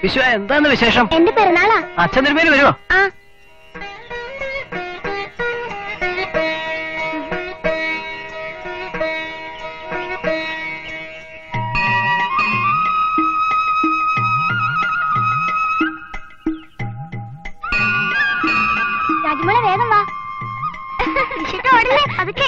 വിശ്വ എന്താണ് വിശേഷം എന്റെ പിറന്നാളാ അച്ഛൻ തിരുമേനി വരുമോ ആ രാജമോളെ വേഗം വാ വിശിട്ട് ഓടില്ലേ അതൊക്കെ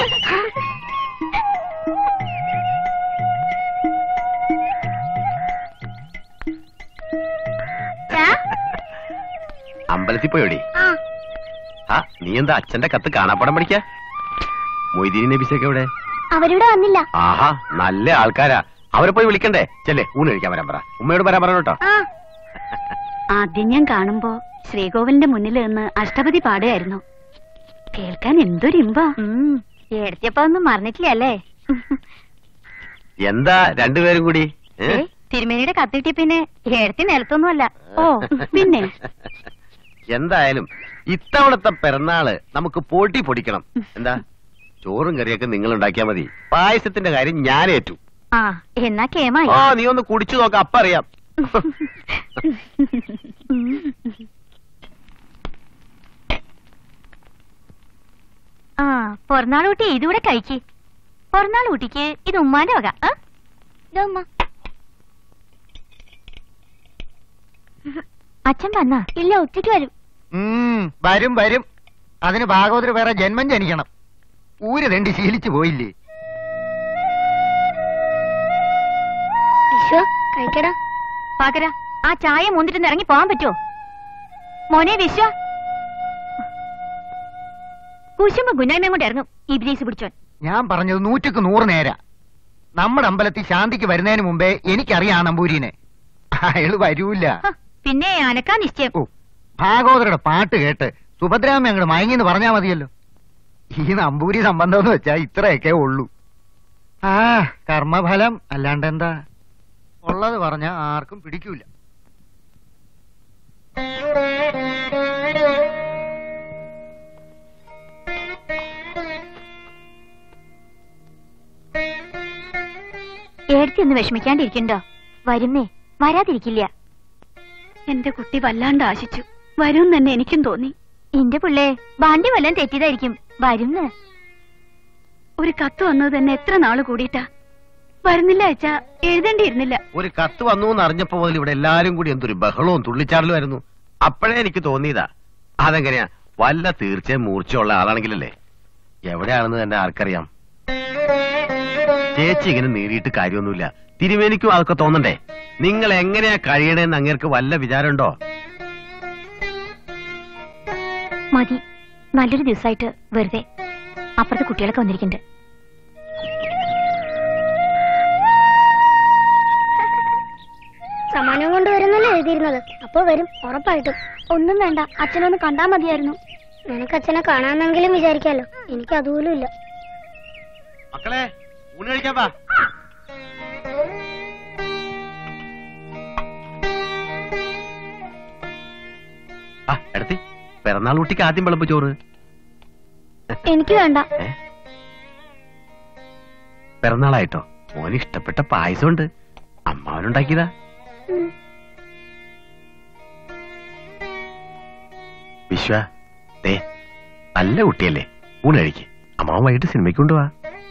അമ്പലത്തിൽ പോയോടി ആ ആ നീ എന്താ അച്ഛന്റെ കത്ത് കാണാപ്പടം പഠിക്കാ മൊയ്തീൻ നബിസൊക്കെ എവിടെ അവരിവിടെ വന്നില്ല ആഹാ നല്ല ആൾക്കാരാ അവരെ പോയി വിളിക്കണ്ടേ ചെല്ലേ ഊണ് കഴിക്കാൻ വരാൻ പറ ഉമ്മയോട് വരാൻ പറ കേട്ടോ ആ ആദ്യം ഞാൻ കാണുമ്പോ ശ്രീകോവിലിന്റെ മുന്നിൽ നിന്ന് അഷ്ടപതി പാടുകയായിരുന്നു കേൾക്കാൻ എന്തൊരു ഇമ്പാ എടുത്തിയപ്പോ ഒന്നും മറന്നിട്ടില്ല അല്ലേ എന്താ രണ്ടുപേരും കൂടി ഏ? തിരുമേനിയുടെ കത്തിട്ടി പിന്നെ എടുത്തി നിലത്തൊന്നുമല്ല ഓ പിന്നെ എന്തായാലും ഇത്തവണത്തെ പിറന്നാള് നമുക്ക് പോട്ടി പൊടിക്കണം എന്താ ചോറും കറിയൊക്കെ നിങ്ങൾ ഉണ്ടാക്കിയാ മതി പായസത്തിന്റെ കാര്യം ഞാൻ ഏറ്റു ആ എന്നാ കേമായി ആ നീ ഒന്ന് കുടിച്ചു നോക്ക അപ്പ അറിയാം ആ പൊറന്നാൾ ഊട്ടി ഇതുകൂടെ കഴിക്ക് പൊറന്നാൾ ഊട്ടിക്ക് ഇത് ഉമ്മാന്റെ വക ആ? ഇതാ ഉമ്മ അച്ഛൻ വന്നാ ഇല്ല ഉച്ചയ്ക്ക് വരും ഉം, വരും വരും അതിന് ഭാഗവതർ വേറെ ജന്മം ജനിക്കണം ഊര് തെണ്ടി ശീലിച്ചു പോയില്ലേ വിശ്വ കഴിക്കടാ പാകര ആ ചായ മൂന്നിട്ട് ഇറങ്ങി പോകാൻ പറ്റുമോ മോനെ വിശ്വ കുശുമ്പ് ഗുനായ്മയും കൊണ്ട് ഇറങ്ങും ഇബ്ലീസ് പിടിച്ചോൻ ഞാൻ പറഞ്ഞത് നൂറ്റക്ക് നൂറ് നേരാ നമ്മുടെ അമ്പലത്തിൽ ശാന്തിക്ക് വരുന്നതിന് മുമ്പേ എനിക്കറിയാം ആ നമ്പൂരിനെ അയാള് വരൂല ഹ, പിന്നെ അനക്കാ നിശ്ചയം ഓ ഭാഗവതരുടെ പാട്ട് കേട്ട് സുഭദ്രാമ അങ്ങോട്ട് മയങ്ങിന്ന് പറഞ്ഞാ മതിയല്ലോ ഈ നമ്പൂരി സംബന്ധം എന്ന് വെച്ചാ ഇത്രയൊക്കെ ഉള്ളൂ ആ കർമ്മഫലം അല്ലാണ്ട് എന്താ ഉള്ളത് പറഞ്ഞ ആർക്കും പിടിക്കൂല ഏടത്തി ഒന്ന് വിഷമിക്കാണ്ടിരിക്കണ്ടോ വരുന്നേ വരാതിരിക്കില്ല എന്റെ കുട്ടി വല്ലാണ്ട് ആശിച്ചു വരും തന്നെ എനിക്കും തോന്നി എന്റെ പിള്ളേ വണ്ടി വല്ലതും തെറ്റിയതായിരിക്കും വരുന്ന് ഒരു കത്ത് വന്നത് തന്നെ എത്ര നാള് കൂടിയിട്ടാ വരുന്നില്ല അച്ഛാ എഴുതേണ്ടിയിരുന്നില്ല ഒരു കത്ത് വന്നു എന്ന് അറിഞ്ഞപ്പോ മുതൽ ഇവിടെ എല്ലാരും കൂടി എന്തൊരു ബഹളവും തുള്ളിച്ചാടലും ആയിരുന്നു അപ്പോഴേ എനിക്ക് തോന്നിയതാ അതെങ്ങനെയാ വല്ല തീർച്ചയായും മൂർച്ചയുള്ള ആളാണെങ്കിലല്ലേ എവിടെയാണെന്ന് തന്നെ ആർക്കറിയാം ചേച്ചി ഇങ്ങനെ നേരിയിട്ട് കാര്യമൊന്നുമില്ല തിരുവേനിക്കും അതൊക്കെ തോന്നണ്ടേ നിങ്ങൾ എങ്ങനെയാ കഴിയണേന്ന് അങ്ങേർക്ക് വല്ല വിചാരമുണ്ടോ മതി നല്ലൊരു ദിവസമായിട്ട് വെറുതെ അപ്പുറത്ത് കുട്ടികളൊക്കെ വന്നിരിക്കുന്നുണ്ട് സമ്മാനം കൊണ്ട് വരുന്നല്ലേ എഴുതിയിരുന്നത് അപ്പൊ വരും ഉറപ്പായിട്ടും ഒന്നും വേണ്ട അച്ഛനൊന്ന് കണ്ടാ മതിയായിരുന്നു നിനക്ക് അച്ഛനെ കാണാമെങ്കിലും വിചാരിക്കാലോ എനിക്ക് അതുപോലും ഇല്ല മക്കളെ ഊണ് കഴിക്കാൻ വാ ആ എടുത്തി പിറന്നാൾ കുട്ടിക്ക് ആദ്യം വിളമ്പ് ചോറ് എനിക്ക് വേണ്ട ഏ? പിറന്നാളായിട്ടോ മോന് ഇഷ്ടപ്പെട്ട പായസമുണ്ട് അമ്മാവനുണ്ടാക്കിയതാ വിശ്വ ദേ നല്ല കുട്ടിയല്ലേ ഊണ് കഴിക്ക് അമ്മാവൻ വൈകിട്ട് സിനിമയ്ക്ക് കൊണ്ടുപോവാ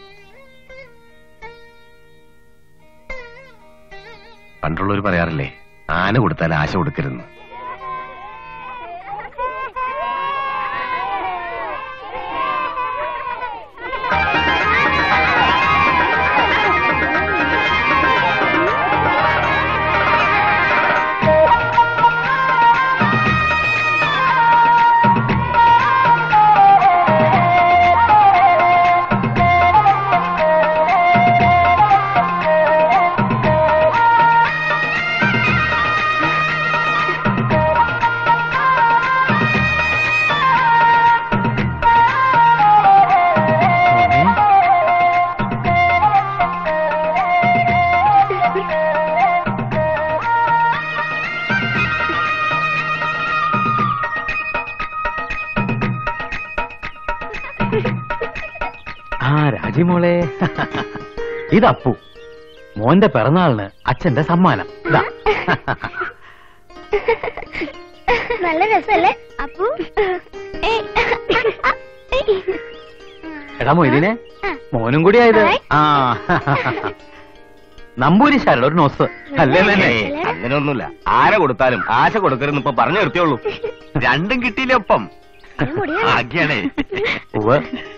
പണ്ടുള്ളവർ പറയാറില്ലേ ആന കൊടുത്താൽ ആശ കൊടുക്കരുതെന്ന് ആ രാജിമോളെ ഇതപ്പു മോന്റെ പിറന്നാളിന് അച്ഛന്റെ സമ്മാനം ഇതാ നല്ല രസല്ലേ അപ്പു എടാ മൊയ്തീനെ മോനും കൂടി ആയത് ആ നമ്പൂരിശാരുടെ ഒരു നോസ് അല്ലേ തന്നെ അങ്ങനെയൊന്നുമില്ല ആരെ കൊടുത്താലും ആശ കൊടുക്കരുന്ന് ഇപ്പൊ പറഞ്ഞു നിർത്തിയുള്ളൂ രണ്ടും കിട്ടിയില്ലേ ഒപ്പം ഞാൻ മുടിയാണ്. ഭാഗ്യാണേ ഉവ്വ്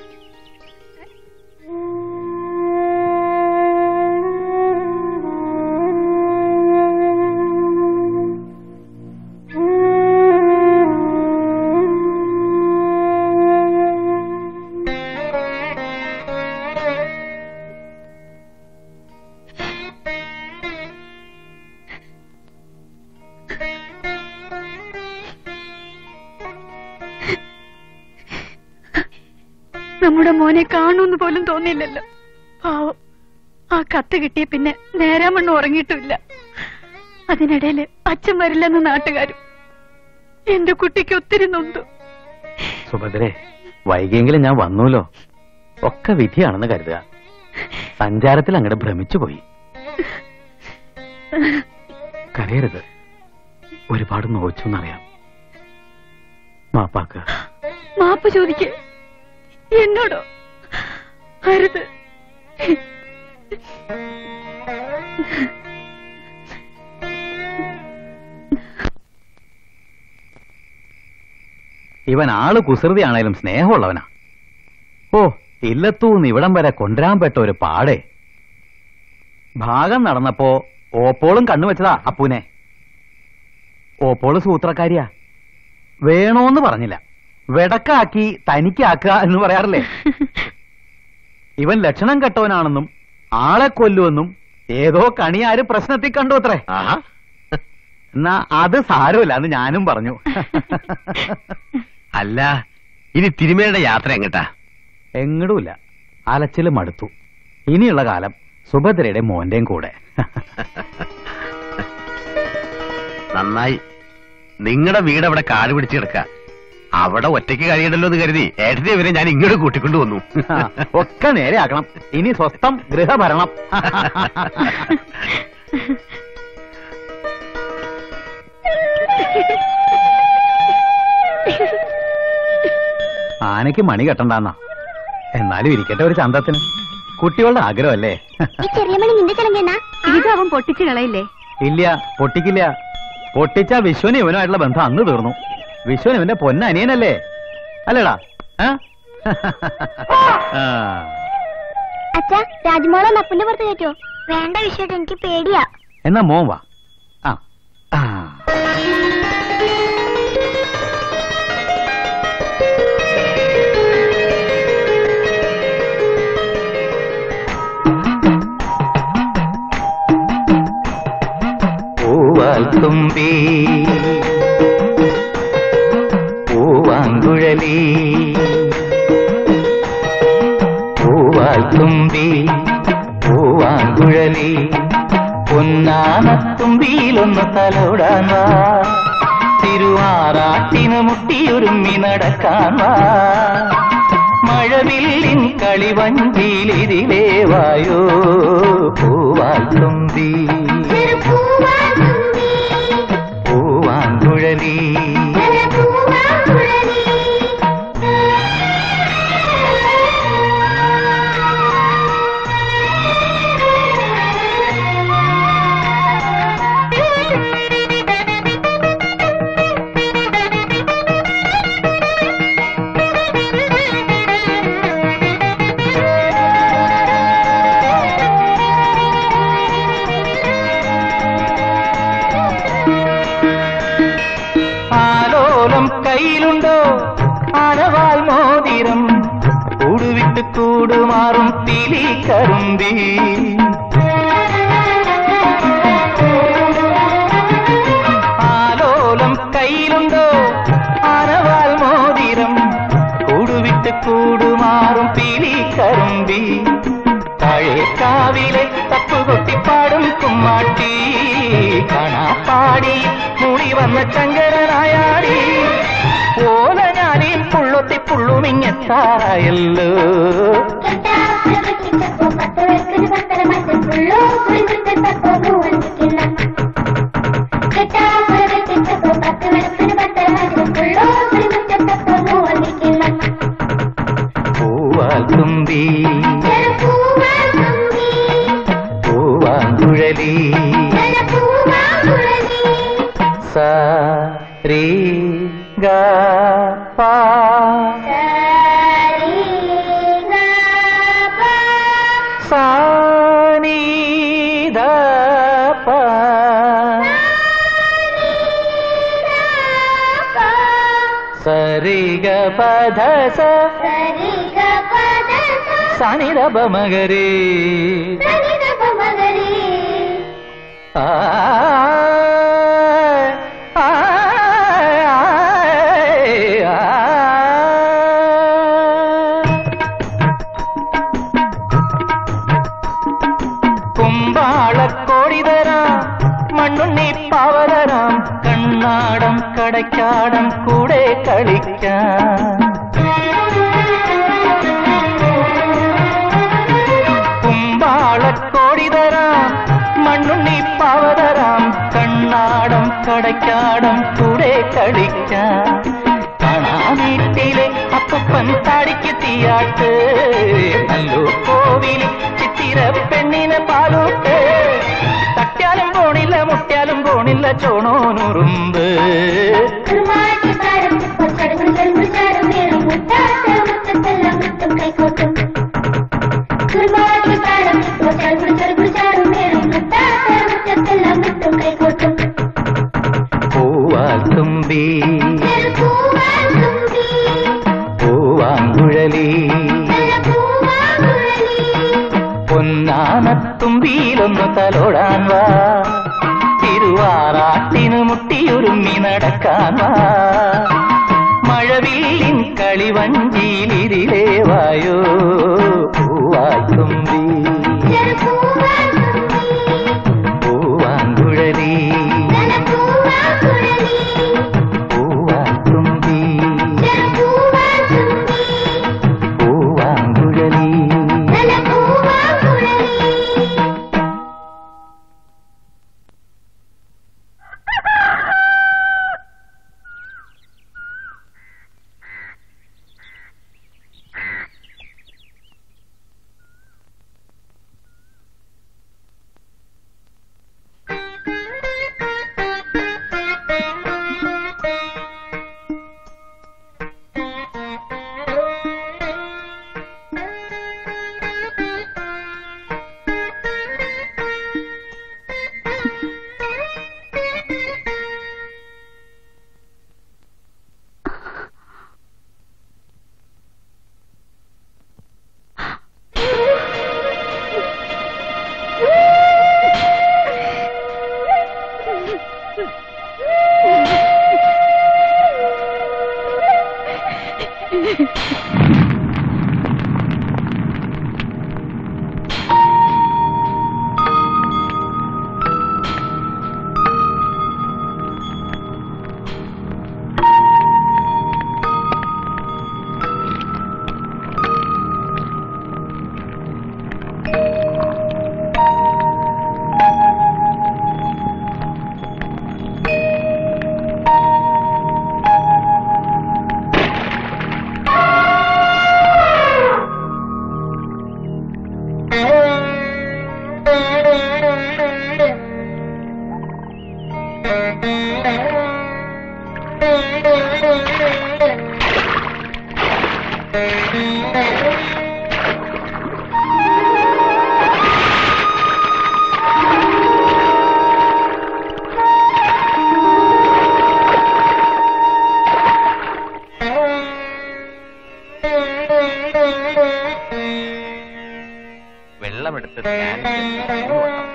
നമ്മുടെ മോനെ കാണുമെന്ന് പോലും തോന്നിയില്ലല്ലോ പാവം ആ കത്ത് കിട്ടിയ പിന്നെ നേരാമണ്ണം ഉറങ്ങിയിട്ടില്ല അതിനിടയില് അച്ഛൻ വരില്ലെന്ന് നാട്ടുകാരും എന്റെ കുട്ടിക്ക് ഒത്തിരി നൊന്തു സുഭദ്രേ വൈകിയെങ്കിലും ഞാൻ വന്നൂലോ ഒക്കെ വിധിയാണെന്ന് കരുതുക സഞ്ചാരത്തിൽ അങ്ങോട്ട് ഭ്രമിച്ചു പോയി കരയരുത് ഒരുപാട് നോച്ചു എന്നറിയാം മാപ്പാക്ക് മാപ്പ് ചോദിക്കേ എന്നോടോ അരുത് ഇവൻ ആള് കുസൃതിയാണേലും സ്നേഹമുള്ളവനാ ഓ ഇല്ലത്തൂന്ന് ഇവിടം വരെ കൊണ്ടുവരാൻ പെട്ട ഒരു പാടേ ഭാഗം നടന്നപ്പോ ഓപ്പോളും കണ്ണുവെച്ചതാ അപ്പൂനെ ഓപ്പോള് സൂത്രക്കാരിയാ വേണോന്ന് പറഞ്ഞില്ല വെടക്കാക്കി തനിക്കാക്കുക എന്ന് പറയാറില്ലേ ഇവൻ ലക്ഷണം കെട്ടവനാണെന്നും ആളെ കൊല്ലുമെന്നും ഏതോ കണിയാര് പ്രശ്നത്തിൽ കണ്ടു അത്രേ ആഹാ എന്നാ അത് സാരമില്ല എന്ന് ഞാനും പറഞ്ഞു അല്ല ഇനി തിരുമേയുടെ യാത്ര എങ്ങട്ടാ എങ്ങടുമില്ല അലച്ചില് മടുത്തു ഇനിയുള്ള കാലം സുഭദ്രയുടെ മോന്റെയും കൂടെ നന്നായി നിങ്ങളുടെ വീട് അവിടെ കാട് പിടിച്ച് കിടക്ക അവിടെ ഒറ്റയ്ക്ക് കഴിയണ്ടല്ലോ എന്ന് കരുതി ഏട്ടനെ ഇവരെ ഞാൻ ഇങ്ങോട്ട് കൂട്ടിക്കൊണ്ടു വന്നു ഒക്കെ നേരെയാക്കണം ഇനി സ്വസ്ഥം ഗൃഹഭരണം ആനയ്ക്ക് മണി കെട്ടണ്ടെന്നാ എന്നാലും ഇരിക്കട്ടെ ഒരു ചന്തത്തിന് കുട്ടികളുടെ ആഗ്രഹമല്ലേ ഈ ചെറിയ മണി നിന്റെ ചിലങ്കണ്ണ ഇത് അവൻ പൊട്ടിച്ചു കളയില്ലേ ഇല്ല പൊട്ടിക്കില്ല പൊട്ടിച്ച വിശ്വന് ഇവനുമായിട്ടുള്ള ബന്ധം അന്ന് തീർന്നു വിശ്വൻ ഇവന്റെ പൊന്നനിയനല്ലേ അല്ലേടാ ആ? ആ. അച്ഛാ രാജ്മോളെ നപ്പിന്റെ പുറത്ത് കയറ്റോ വേണ്ട വിഷയമായിട്ട് എനിക്ക് പേടിയാ എന്നാ മോൻ വാ ആ ആ. പൂവാൽ തുമ്പി പൂവാങ്കുഴലി പൂവാൽ തുമ്പി പൂവാങ്കുഴലി പൊന്നാനത്തുമ്പിയിലൊന്ന് തലോടാൻ വാ തിരുവാറാട്ടിന് മുട്ടിയൊരുമ്മി നടക്കാൻ വാ മഴവില്ലിൻ കളിവഞ്ചിയിലിതിലേ വായോ പൂവാൽ തുമ്പി പൂവാങ്കുഴലി ആലോലം കയ്യിലുണ്ടോ അരവാൽ മോതിരം കൂടുവിട്ട് കൂടുമാറും തിലി കറുമ്പി ആലോലം കയ്യിലുണ്ടോ അരവാൽ മോതിരം കൂടുവിട്ട് കൂടുമാറും പിലി കറുമ്പി തഴേക്കാവിലെ തപ്പുകൊട്ടിപ്പാടും കുമ്മാട്ടി കാണാപ്പാടി മുടി വന്ന ചങ്കരനായാടി ഓല ഞാനീ പുള്ളൊത്തി പുള്ളുമിങ്ങെത്തായല്ലോ കെട്ടാ പൂവാൽ തുമ്പി പൂവാങ്കുഴലി സ രീ ഗ പ സാ നീ ധ പ സരി ഗ പ ധ സ സനി ര ബ മഗരി ആ ആ കുമ്പാളക്കോടി തരാം മണ്ണുണ്ണി പാവതരാം കണ്ണാടം കടക്കാടം കൂടെ കളിക്കാം കുമ്പാളക്കോടി തരാം മണ്ണുണ്ണി പാവതരാം കണ്ണാടം കടക്കാടം കൂടെ കളിക്കാം കാണാനീട്ടിലെ അപ്പപ്പൻ താടിക്ക് തീയാട്ട് നല്ലൂർ കോവിലിൽ ചിത്തിര പെണ്ണിന് പാലൂട്ട് തട്ടിയാലും പോണില്ല മുട്ടിയാലും പോണില്ല ചോണോനുറുമ്പ് പൂവാൽ തുമ്പി പൂവാങ്കുഴലി പൊന്നാനത്തുമ്പിയിലൊന്ന് തലോടാൻ വാ തിരുവാറാട്ടിനു മുട്ടിയുരുമ്മി നടക്കാൻ വാ മഴവില്ലിൻ കളിവഞ്ചിയിലിരിലേ വായോ പൂവാൽ തുമ്പി പൂവാങ്കുഴലി പൂവാൽ തുമ്പി പൂവാങ്കുഴലി വെള്ളമെടുത്ത് ധ്യാനിച്ച് മൂന്ന് വട്ടം.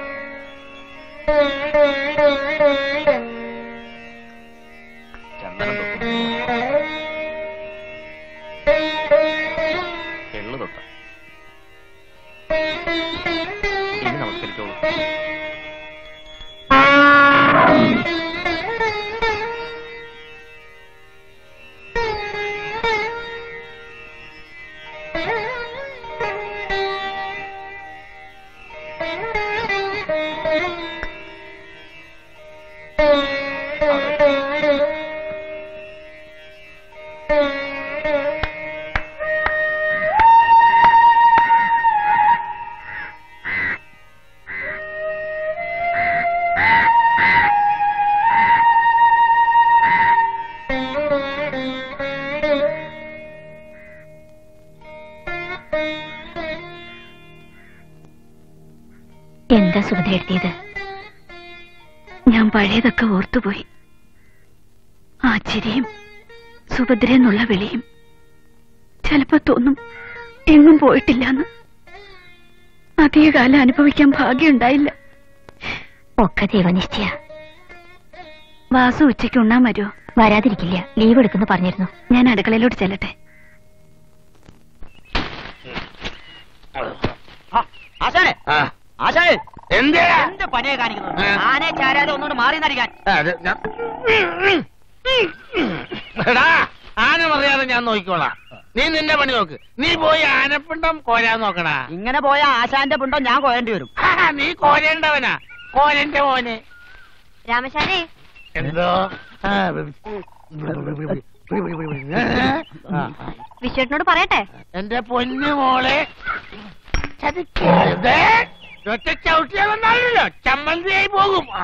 ചന്ദനം തൊട്ടു എള്ളു തൊട്ട ഇനി നമസ്കരിച്ചോളൂ എന്താ സുഭദ്ര എഴുതിയത് ഞാൻ പഴയതൊക്കെ ഓർത്തുപോയി ആ ചിരിയും സുഭദ്ര എന്നുള്ള വിളിയും ചിലപ്പോ തോന്നും എങ്ങും പോയിട്ടില്ലെന്ന് അധികകാലം അനുഭവിക്കാൻ ഭാഗ്യമുണ്ടായില്ല ഒക്കെ ദൈവനിശ്ചയ വാസു ഉച്ചയ്ക്ക് ഉണ്ണാൻ വരുമോ വരാതിരിക്കില്ല ലീവ് എടുക്കുന്നു പറഞ്ഞിരുന്നു ഞാൻ അടുക്കളയിലോട്ട് ചെല്ലട്ടെ ആശാനെ ആ, ആശാനെ എന്തേ? എന്ത് പണിയെ കാണിക്കുന്നത് ഏ? ആനെ ചാരാതെ ഒന്നുകൂടെ മാറി നടിക്കാൻ അത് ഞാൻ- എടാ, ആന പറയാതെ ഞാൻ നോക്കിക്കോളാം നീ നിന്റെ പണി നോക്ക് നീ പോയി ആനപ്പിണ്ടം കോരാൻ നോക്കടാ ഇങ്ങനെ പോയ ആശാന്റെ പിണ്ടം ഞാൻ കോയേണ്ടി വരും ആ, നീ കോരേണ്ടവനാ കോരന്റെ മോനെ രാമശാനെ എന്തോ ആ, ആ, വിശ്വേട്ടനോട് പറയട്ടെ എന്റെ പൊന്നു മോളെ ചതിക്കരുത് ഒറ്റ ചവിട്ടിയാലൊന്നല്ലോ ചമ്മന്തിയായി പോകും ആ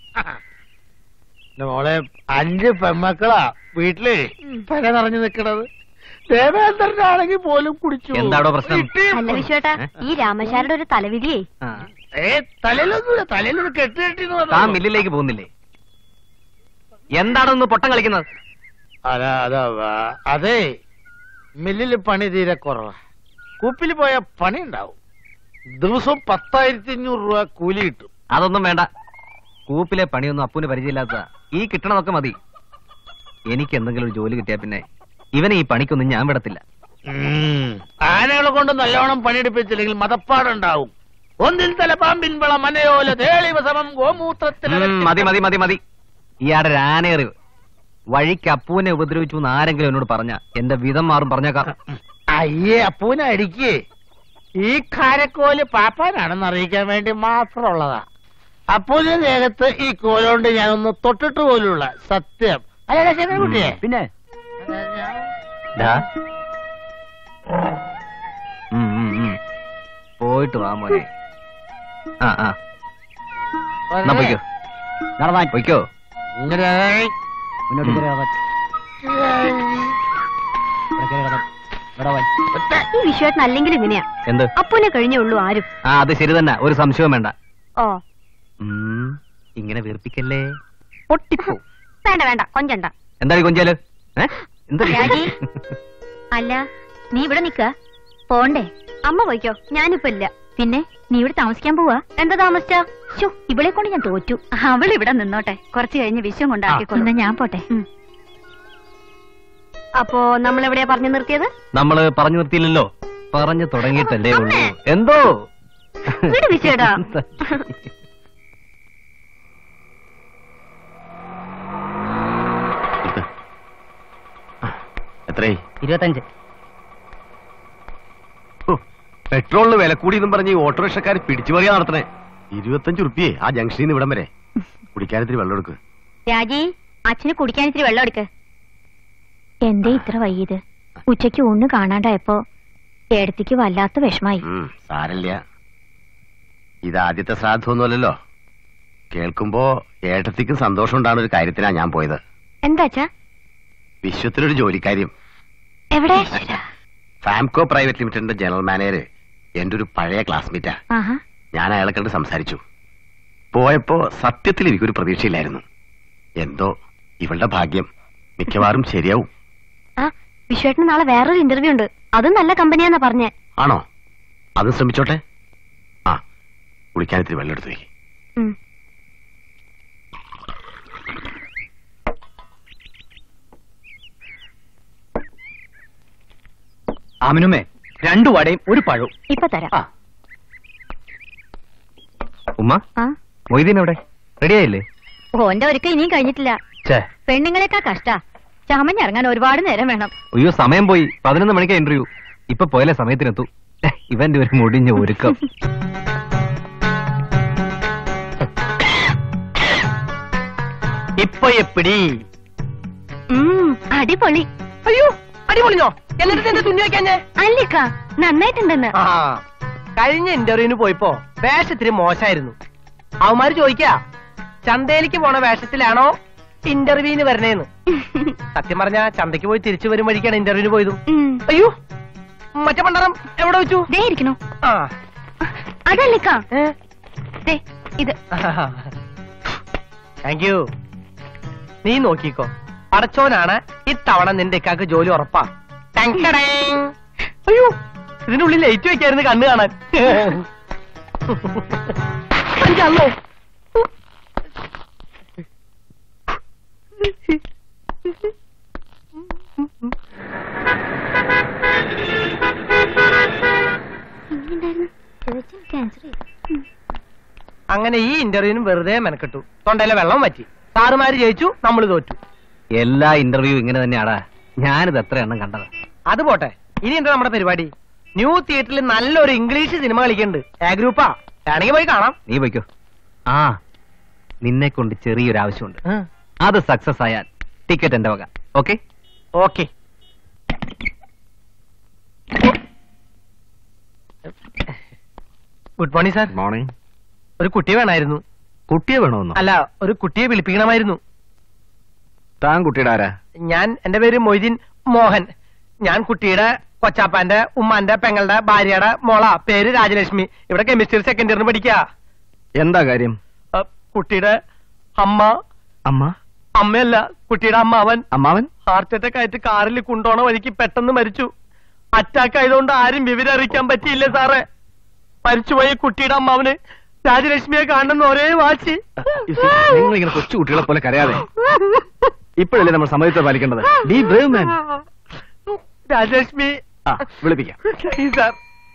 എന്റെ മോളെ അഞ്ച് പെമ്മക്കളാ വീട്ടില് പല നിറഞ്ഞു നിക്കണത് ദേവേന്ദ്രനാണെങ്കിൽ പോലും കുടിച്ചു എന്താടോ പ്രശ്നം? കിട്ടിയ- അല്ല വിശ്വേട്ടാ ഈ രാമശാരുടെ ഒരു തലവിധിയേ ഏ തലയിലൊന്നുമില്ല തലയിൽ കെട്ടി കെട്ടി താൻ മില്ലിലേക്ക് പോകുന്നില്ലേ എന്താണൊന്ന് പൊട്ടം കളിക്കുന്നത് അതാ അതാ വാ- അതെ മില്ലിൽ പണി തീരെ കുറവാ കൂപ്പിൽ പോയ പണി ഉണ്ടാവും ദിവസവും പത്തായിരത്തി അഞ്ഞൂറ് രൂപ കൂലി കിട്ടും അതൊന്നും വേണ്ട കൂപ്പിലെ പണിയൊന്നും അപ്പൂന് പരിചയമില്ലാത്ത ഈ കിട്ടണതൊക്കെ മതി എനിക്ക് എന്തെങ്കിലും ഒരു ജോലി കിട്ടിയാ പിന്നെ ഇവനെ ഈ പണിക്കൊന്നും ഞാൻ വിടത്തില്ല ഉം. ആനകളെ കൊണ്ട് നല്ലോണം പണിയെടുപ്പിച്ചില്ലെങ്കിൽ മതപ്പാടുണ്ടാവും ഒന്നിൽ തലപ്പാമ്പിൻ വിള മനയോല തേളിവ സമം ഗോമൂത്രത്തിൽ ഉം, മതി മതി മതി മതി ഇയാടെ രാനേറിവ് വഴിക്ക് അപ്പൂനെ ഉപദ്രവിച്ചു എന്ന് ആരെങ്കിലും എന്നോട് പറഞ്ഞ എന്റെ വിധം മാറും പറഞ്ഞേക്കാം അയ്യേ അപ്പൂനെ അടിക്കേ ഈ കാരക്കോല് പാപ്പാനാണെന്ന് അറിയിക്കാൻ വേണ്ടി മാത്രമുള്ളതാ അപ്പൂന്റെ ദേഹത്ത് ഈ കോലുകൊണ്ട് ഞാനൊന്ന് തൊട്ടിട്ട് പോലുള്ള സത്യം അല്ലേ ചെറിയ കുട്ടിയെ പിന്നെ ദാ. ഉം, ഉം, ഉം. പോയിട്ട് വാ മോനെ ആ ആ എന്നാ പൊയ്ക്കോ നടന്നാ പൊയ്ക്കോ ഇങ്ങനെ മുന്നോട്ട് കയറി നടക്കാൻ. ഇവിടെ കയറി നടക്കാൻ. ഇവിടെ വാ. ഈ വിശ്വേട്ടൻ അല്ലെങ്കിലും ഇങ്ങനെയാ എന്ത് അപ്പൂനെ കഴിഞ്ഞേ ഉള്ളൂ ആരും ആ അത് ശരി തന്നെ ഒരു സംശയവും വേണ്ട ഓ ഉം, ഇങ്ങനെ വീർപ്പിക്കല്ലേ പൊട്ടിപ്പോ വേണ്ട വേണ്ട കൊഞ്ചണ്ട എന്താണ് കൊഞ്ചാല് ഏ? എന്താ രാജി. അല്ല നീ ഇവിടെ നിക്ക പോണ്ടേ അമ്മ പോയിക്കോ ഞാനിപ്പോ ഇല്ല പിന്നെ നീ ഇവിടെ താമസിക്കാൻ പോവാ എന്താ താമസിച്ച ശോ ഇവളെ കൊണ്ട് ഞാൻ തോറ്റു അവൾ ഇവിടെ നിന്നോട്ടെ കുറച്ച് കഴിഞ്ഞ് വിശ്വം കൊണ്ടാക്കിക്കൊള്ളു എന്നാ ഞാൻ പോട്ടെ അപ്പോ നമ്മൾ എവിടെയാ പറഞ്ഞു നിർത്തിയത് നമ്മള് പറഞ്ഞു നിർത്തിയില്ലല്ലോ പറഞ്ഞു തുടങ്ങിയിട്ടല്ലേ ഉള്ളൂ അമ്മേ. എന്തോ വിട് വിശ്വേട്ടാ. എത്രേ ഇരുപത്തഞ്ച് പെട്രോളിന് വില കൂടിയെന്നും പറഞ്ഞ് ഈ ഓട്ടോറിക്ഷക്കാർ പിടിച്ചു പറിയാ നടത്തണേ ഇരുപത്തഞ്ച് ഉറുപ്പിയേ ആ ജംഗ്ഷനിൽ നിന്ന് ഇവിടം വരെ കുടിക്കാനത്തിരി വെള്ളം എടുക്ക് രാജി അച്ഛന് കുടിക്കാൻ ഇത്തിരി വെള്ളം എടുക്ക് എന്തേ ഇത്ര വൈകിയത് ഉച്ചയ്ക്ക് ഊണ് കാണാണ്ടായപ്പോ ഏടത്തിക്ക് വല്ലാത്ത വിഷമായി ഉം, സാരല്ല ഇത് ആദ്യത്തെ ശ്രാദ്ധമൊന്നുമല്ലല്ലോ കേൾക്കുമ്പോ ഏട്ടത്തിക്കും സന്തോഷം ഉണ്ടാകുന്ന ഒരു കാര്യത്തിനാ ഞാൻ പോയത് എന്താച്ചാ വിശ്വത്തിലൊരു ജോലിക്കാര്യം എവിടെ ഫാംകോ പ്രൈവറ്റ് ലിമിറ്റഡിന്റെ ജനറൽ മാനേജർ എന്റെ ഒരു പഴയ ക്ലാസ്മേറ്റാ ആഹാ ഞാൻ അയാളെ കണ്ട് സംസാരിച്ചു പോയപ്പോ സത്യത്തിൽ എനിക്കൊരു പ്രതീക്ഷയില്ലായിരുന്നു എന്തോ ഇവളുടെ ഭാഗ്യം മിക്കവാറും ശരിയാവും ആ വിശ്വേട്ടന് നാളെ വേറൊരു ഇന്റർവ്യൂ ഉണ്ട് അതും നല്ല കമ്പനിയാന്നാ പറഞ്ഞേ ആണോ അതും ശ്രമിച്ചോട്ടെ ആ കുളിക്കാൻ ഇത്തിരി വെള്ളം എടുത്തു വയ്ക്കും ഉം. ആമിനുമേ രണ്ടു വടയും ഒരു പഴവും ഇപ്പൊ തരാം ആ. ഉമ്മ ആ മൊയ്തീൻ എവിടെ റെഡിയായില്ലേ ഓന്റെ ഒരുക്കം ഇനിയും കഴിഞ്ഞിട്ടില്ല ചേ പെണ്ണുങ്ങളെക്കാ കഷ്ടാ ചമഞ്ഞിറങ്ങാൻ ഒരുപാട് നേരം വേണം അയ്യോ സമയം പോയി പതിനൊന്ന് മണിക്കാ ഇന്റർവ്യൂ ഇപ്പൊ പോയാലേ സമയത്തിനെത്തു ഏ, ഇവന്റെ ഒരു മുടിഞ്ഞ ഒരുക്കം ഇപ്പൊ എപ്പിടി ഉം, അടിപൊളി അയ്യോ അടിപൊളിഞ്ഞോ എന്നിട്ട് എന്റെ തുന്നി വെക്കാഞ്ഞേ അല്ലിക്ക നന്നായിട്ടുണ്ടെന്ന് ആ കഴിഞ്ഞ ഇന്റർവ്യൂവിന് പോയപ്പോ വേഷത്തിന് മോശമായിരുന്നു അവന്മാര് ചോദിക്കാ ചന്തയിലേക്ക് പോണ വേഷത്തിലാണോ ഇന്റർവ്യൂവിന് വരണേന്ന് സത്യം പറഞ്ഞാ ചന്തയ്ക്ക് പോയി തിരിച്ചു വരും വഴിക്കാണ് ഇന്റർവ്യൂവിന് പോയതും ഉം. അയ്യോ മറ്റേ പണ്ടറം എവിടെ വെച്ചു ദേ ഇരിക്കണു ആ അതല്ലിക്ക ഏ? ദേ, ഇത് താങ്ക് യു നീ നോക്കിക്കോ പടച്ചോനാണ് ഇത്തവണ നിന്റെ ഇക്കാക്ക് ജോലി ഉറപ്പാ ടങ്കടേങ്. അയ്യോ ഇതിന്റെ ഉള്ളിൽ ലൈറ്റ് വെക്കായിരുന്നു കണ്ണ് കാണാൻ എനിക്കല്ലോ അങ്ങനെ ഈ ഇന്റർവ്യൂവിനും വെറുതെ മെനക്കെട്ടു തൊണ്ടയിലെ വെള്ളം പറ്റി സാറുമാര് ജയിച്ചു നമ്മൾ തോറ്റു എല്ലാ ഇന്റർവ്യൂ ഇങ്ങനെ തന്നെയാടാ ഞാനിത് എത്ര എണ്ണം കണ്ടത് അത് പോട്ടെ ഇനി എന്താ നമ്മുടെ പരിപാടി ന്യൂ തിയേറ്ററിൽ നല്ലൊരു ഇംഗ്ലീഷ് സിനിമ കളിക്കുന്നുണ്ട് എ ഗ്രൂപ്പാ വേണമെങ്കിൽ പോയി കാണാം നീ പോയിക്കോ ആ നിന്നെ കൊണ്ട് ചെറിയൊരു ആവശ്യമുണ്ട് അത് സക്സസ് ആയാൽ ടിക്കറ്റ് എന്റെ വക okay okay good morning sir morning ഒരു കുട്ടിയെ വേണമായിരുന്നു കുട്ടിയെ വേണമെന്നോ അല്ല ഒരു കുട്ടിയെ വിളിപ്പിക്കണമായിരുന്നു താൻ കുട്ടിയുടെ ആരാ ഞാൻ എന്റെ പേര് മൊയ്തീൻ മോഹൻ ഞാൻ കുട്ടിയുടെ കൊച്ചാപ്പാന്റെ ഉമ്മാന്റെ പെങ്ങളുടെ ഭാര്യയുടെ മോള പേര് രാജലക്ഷ്മി ഇവിടെ കെമിസ്ട്രി സെക്കൻഡ് ഇയറിന് പഠിക്കുക എന്താ കാര്യം കുട്ടിയുടെ അമ്മ അമ്മ അമ്മയല്ല കുട്ടിയുടെ അമ്മാവൻ അമ്മാവൻ ഹാർട്ട് അറ്റാക്ക് ആയിട്ട് കാറിൽ കൊണ്ടോണ വഴിക്ക് പെട്ടെന്ന് മരിച്ചു അറ്റാക്ക് ആയതുകൊണ്ട് ആരും വിവരം അറിയിക്കാൻ പറ്റിയില്ല സാറേ മരിച്ചുപോയ കുട്ടിയുടെ അമ്മാവന് രാജലക്ഷ്മിയെ കാണുന്ന ഒരേ വാശി നിങ്ങൾ ഇങ്ങനെ കൊച്ചു കുട്ടികളെ പോലെ കരയാതെ ഇപ്പോഴല്ലേ നമ്മൾ സമയത്ത് പാലിക്കേണ്ടത് ബി ബ്രേവ് മാൻ രാജലക്ഷ്മി ആ വിളിപ്പിക്കാം സാർ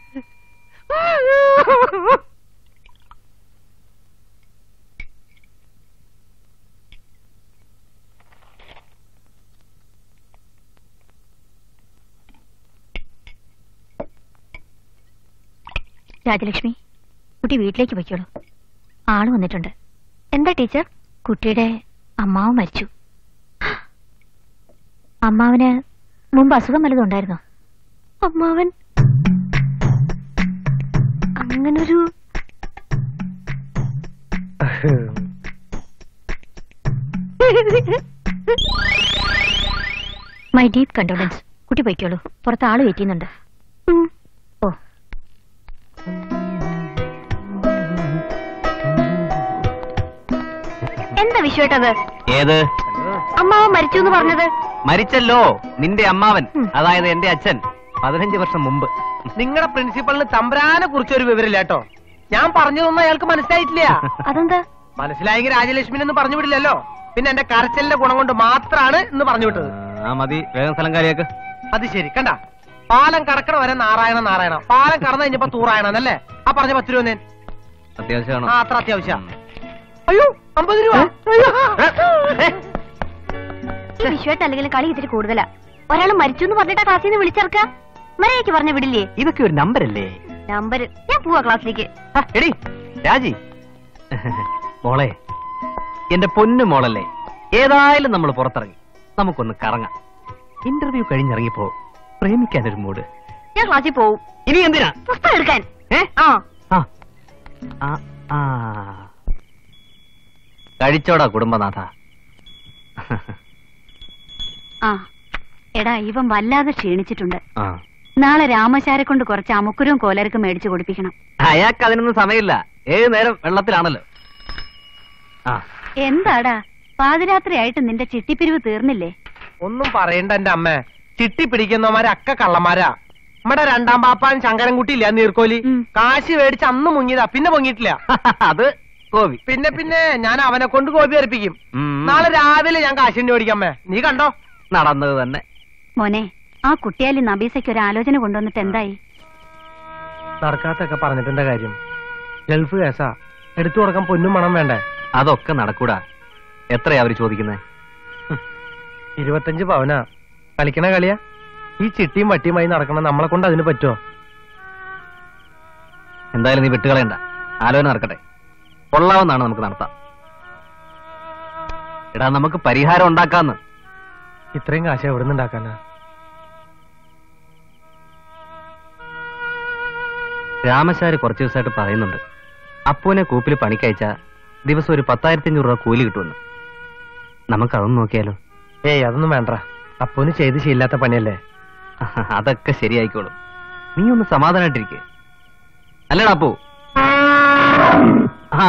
രാജലക്ഷ്മി കുട്ടി വീട്ടിലേക്ക് പോയിക്കോളൂ ആള് വന്നിട്ടുണ്ട് എന്താ ടീച്ചർ കുട്ടിയുടെ അമ്മാവ് മരിച്ചു അമ്മാവന് മുമ്പ് അസുഖം വല്ലതും ഉണ്ടായിരുന്നോ അമ്മാവൻ അങ്ങനൊരു മൈ ഡീപ് കണ്ടോളൻസ് കുട്ടി പോയിക്കോളൂ പുറത്ത് ആള് വെയിറ്റ് ചെയ്യുന്നുണ്ട് ഓ എന്താ വിഷയട്ടത് ഏത് അമ്മാവൻ മരിച്ചു എന്ന് പറഞ്ഞത് മരിച്ചല്ലോ നിന്റെ അമ്മാവൻ ഉം. അതായത് എന്റെ അച്ഛൻ പതിനഞ്ച് വർഷം മുമ്പ് നിങ്ങളുടെ പ്രിൻസിപ്പളിന് തമ്പ്രാനെ കുറിച്ച് ഒരു വിവരമില്ല കേട്ടോ ഞാൻ പറഞ്ഞതൊന്നും അയാൾക്ക് മനസ്സിലായിട്ടില്ല അതെന്താ മനസ്സിലായെങ്കിൽ രാജലക്ഷ്മിനൊന്നും പറഞ്ഞു വിടില്ലല്ലോ പിന്നെ എന്റെ കരച്ചലിന്റെ ഗുണം കൊണ്ട് മാത്രാണ് എന്ന് പറഞ്ഞു വിട്ടത് ആ മതി വേഗം സ്ഥലം കാര്യാക്ക് അത് ശരി കണ്ട പാലം കടക്കണ വരെ നാരായണ നാരായണ പാലം കടന്നു കഴിഞ്ഞപ്പോ തൂറായണ എന്നല്ലേ ആ പറഞ്ഞ പത്ത് രൂപ ഞാൻ അത്യാവശ്യമാണോ ആ അത്ര അത്യാവശ്യം അയ്യോ അമ്പത് രൂപ അയ്യോ. ഈ വിഷയമായിട്ട് അല്ലെങ്കിൽ കളി ഇതിൽ കൂടുതലാ ഒരാൾ മരിച്ചു എന്ന് പറഞ്ഞിട്ടാ ക്ലാസ്സിൽ നിന്ന് വിളിച്ചിറക്ക മര്യാദയ്ക്ക് പറഞ്ഞ വിടില്ലേ ഇതൊക്കെ ഒരു നമ്പരല്ലേ നമ്പർ ഞാൻ പോവാ ക്ലാസ്സിലേക്ക് ആ, എടി രാജി മോളെ എന്റെ പൊന്നു മോളല്ലേ ഏതായാലും നമ്മൾ പുറത്തിറങ്ങി നമുക്കൊന്ന് കറങ്ങാം ഇന്റർവ്യൂ കഴിഞ്ഞിറങ്ങിപ്പോ പ്രേമിക്കാനൊരു മൂഡ് ഞാൻ ക്ലാസ്സിൽ പോവും ഇനി എന്തിനാ പുസ്തകം എടുക്കാൻ ഏ ആ ആ ആ ആ കഴിച്ചോടാ കുടുംബനാഥ ആ എടാ ഇവൻ വല്ലാതെ ക്ഷീണിച്ചിട്ടുണ്ട് ആ നാളെ രാമശാരെ കൊണ്ട് കുറച്ച് അമുക്കുരവും കോലരക്കും മേടിച്ചു കൊടുപ്പിക്കണം അയാൾക്ക് അതിനൊന്നും സമയമില്ല ഏത് നേരം വെള്ളത്തിലാണല്ലോ ആ എന്താടാ പാതിരാത്രിയായിട്ട് നിന്റെ ചിട്ടിപ്പിരിവ് തീർന്നില്ലേ ഒന്നും പറയണ്ട എന്റെ അമ്മ ചിട്ടി പിടിക്കുന്നവന്മാര് അക്ക കള്ളന്മാരാ നമ്മുടെ രണ്ടാം പാപ്പാൻ ശങ്കരൻകുട്ടി ഇല്ല നീർക്കോലി ഉം. കാശ് മേടിച്ച് അന്ന് മുങ്ങിയതാ പിന്നെ പൊങ്ങിയിട്ടില്ല അത് കോവി പിന്നെ പിന്നെ ഞാൻ അവനെ കൊണ്ട് കോപി അർപ്പിക്കും ഉം. നാളെ രാവിലെ ഞാൻ കാശിന്റെ മേടിക്കാമേ നീ കണ്ടോ നടന്നത് തന്നെ മോനെ ആ കുട്ടിയാലി നബീസയ്ക്ക് ഒരു ആലോചന കൊണ്ടുവന്നിട്ട് എന്തായി സർക്കാത്തൊക്കെ പറഞ്ഞിട്ടെന്റെ കാര്യം ഗൾഫ് കേസാ എടുത്തു കൊടുക്കാൻ പൊന്നും മണം വേണ്ടേ അതൊക്കെ നടക്കൂടാ എത്രയാ അവര് ചോദിക്കുന്നത് ഇരുപത്തഞ്ച് പവനാ കളിക്കണ കളിയാ ഈ ചിട്ടിയും വട്ടിയുമായി നടക്കണ നമ്മളെ കൊണ്ട് അതിന് പറ്റുമോ എന്തായാലും നീ വിട്ടുകളയണ്ട ആലോചന നടക്കട്ടെ കൊള്ളാവുന്നതാണ് നമുക്ക് നടത്താം എടാ നമുക്ക് പരിഹാരം ഉണ്ടാക്കാന്ന് ഇത്രയും കാശ് എവിടെ നിന്നുണ്ടാക്കാനാ രാമശാരി കുറച്ചു ദിവസമായിട്ട് പറയുന്നുണ്ട് അപ്പുവിനെ കൂപ്പിൽ പണിക്കയച്ച ദിവസം ഒരു പത്തായിരത്തി അഞ്ഞൂറ് രൂപ കൂലി കിട്ടുമെന്ന് നമുക്കതൊന്നും നോക്കിയാലോ ഏയ് അതൊന്നും വേണ്ട അപ്പോന് ചെയ്ത് ശീലാത്ത പണിയല്ലേ അതൊക്കെ ശരിയായിക്കോളും നീ ഒന്ന് സമാധാനായിട്ടിരിക്കെ അല്ലടാ അപ്പു ആ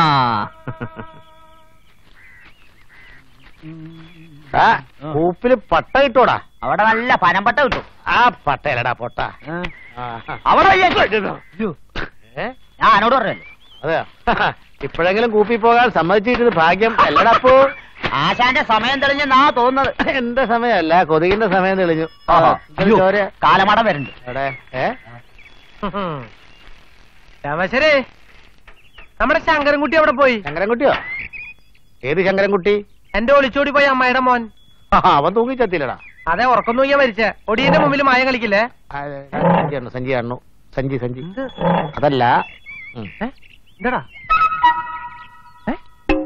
ആ കൂപ്പില് പട്ട കിട്ടൂടാ അവിടെ നല്ല പനമ്പട്ട കിട്ടും ആ പട്ടയല്ലടാ പൊട്ട അവിടെ ഏ ഞാൻ ആനോട് പറഞ്ഞല്ലേ അതെയോ ഇപ്പോഴെങ്കിലും കൂപ്പി പോകാൻ സമ്മതിച്ചിട്ടത് ഭാഗ്യം അല്ലടാ അപ്പോ ആശാന്റെ സമയം തെളിഞ്ഞെന്നാ തോന്നുന്നത് എന്റെ സമയമല്ല കൊതുകിന്റെ സമയം തെളിഞ്ഞു ഓഹോ. ഇത് ചോര. കാലമടം വരുന്നുണ്ട് എവിടെ? ഏ രാമേശ്വരേ നമ്മുടെ ശങ്കരൻകുട്ടി അവിടെ പോയി ശങ്കരൻകുട്ടിയോ ഏത് ശങ്കരൻകുട്ടി എന്റെ ഒളിച്ചോടി പോയി അമ്മായിയുടെ മോൻ ആ, അവൻ തൂങ്ങിച്ചത്തില്ലടാ അതെ ഉറക്കം തൂങ്ങിയാ മരിച്ചേ ഒടിയന്റെ മുമ്പിൽ മായം കളിക്കില്ലേ ആ, സഞ്ചി കാണു സഞ്ചി കാണു സഞ്ചി സഞ്ചി അതല്ല ഉം. ഏ? എന്താടാ ഏ?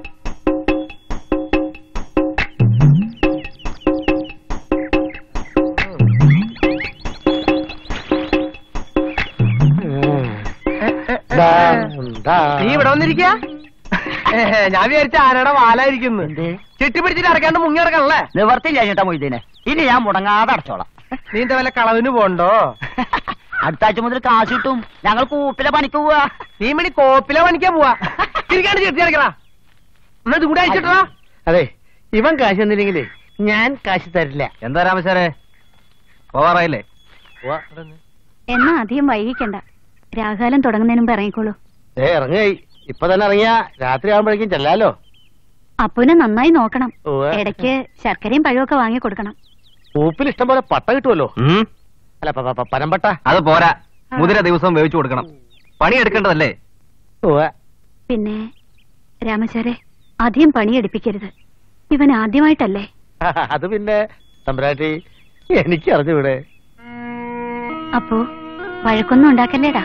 ദാ, ദാ. നീ ഇവിടെ വന്നിരിക്ക ഞാൻ വിചാരിച്ച ആനയുടെ വാലായിരിക്കുന്നു ചുറ്റിപ്പിടിച്ചിട്ട് അടക്കാണ്ട് മുങ്ങി അടക്കണല്ലേ നിവർത്തി കഴിഞ്ഞിട്ടാ മൊയ്തീനെ ഇനി ഞാൻ മുടങ്ങാതെ അടച്ചോളാം നീ എന്താ വല്ല കളവിന് പോണ്ടോ അടുത്ത ആഴ്ച മുതൽ കാശ് കിട്ടും ഞങ്ങൾ കൂപ്പിലെ പണിക്ക് പോവാ നീ മണി കോപ്പില പണിക്കാ പോവാ തിരിക്കാണ്ട് ചെട്ടി അടക്കടാ എന്നാ ഇത് കൂടെ അയച്ചിട്ടാ അതെ ഇവൻ കാശ് തന്നില്ലെങ്കിലേ ഞാൻ കാശ് തരില്ല എന്താ രാമശാരെ പോവാറായില്ലേ ഉവ്വ. എന്നാ അധികം വൈകിക്കണ്ട രാഘാലം തുടങ്ങുന്നതിന് മുമ്പ് ഇറങ്ങിക്കോളൂ ദേ ഇറങ്ങായി ഇപ്പൊ തന്നെ ഇറങ്ങിയാ രാത്രി ആവുമ്പോഴേക്കും ചെല്ലാലോ അപ്പുനെ നന്നായി നോക്കണം ഉവ്വ്. ഇടയ്ക്ക് ശർക്കരയും പഴമൊക്കെ വാങ്ങി കൊടുക്കണം പൂപ്പിൽ ഇഷ്ടം പോലെ പട്ട കിട്ടുമല്ലോ ഉം, അല്ല പ- പ- പനമ്പട്ട അത് പോരാ മുതിര ദിവസം വേവിച്ചു കൊടുക്കണം പണിയെടുക്കേണ്ടതല്ലേ ഉവ്വ. പിന്നെ രാമചാരെ അധികം പണിയെടുപ്പിക്കരുത് ഇവൻ ആദ്യമായിട്ടല്ലേ അത് പിന്നെ തമ്പരാട്ടി എനിക്ക് അറിഞ്ഞൂടെ അപ്പോ വഴക്കൊന്നും ഉണ്ടാക്കല്ലേടാ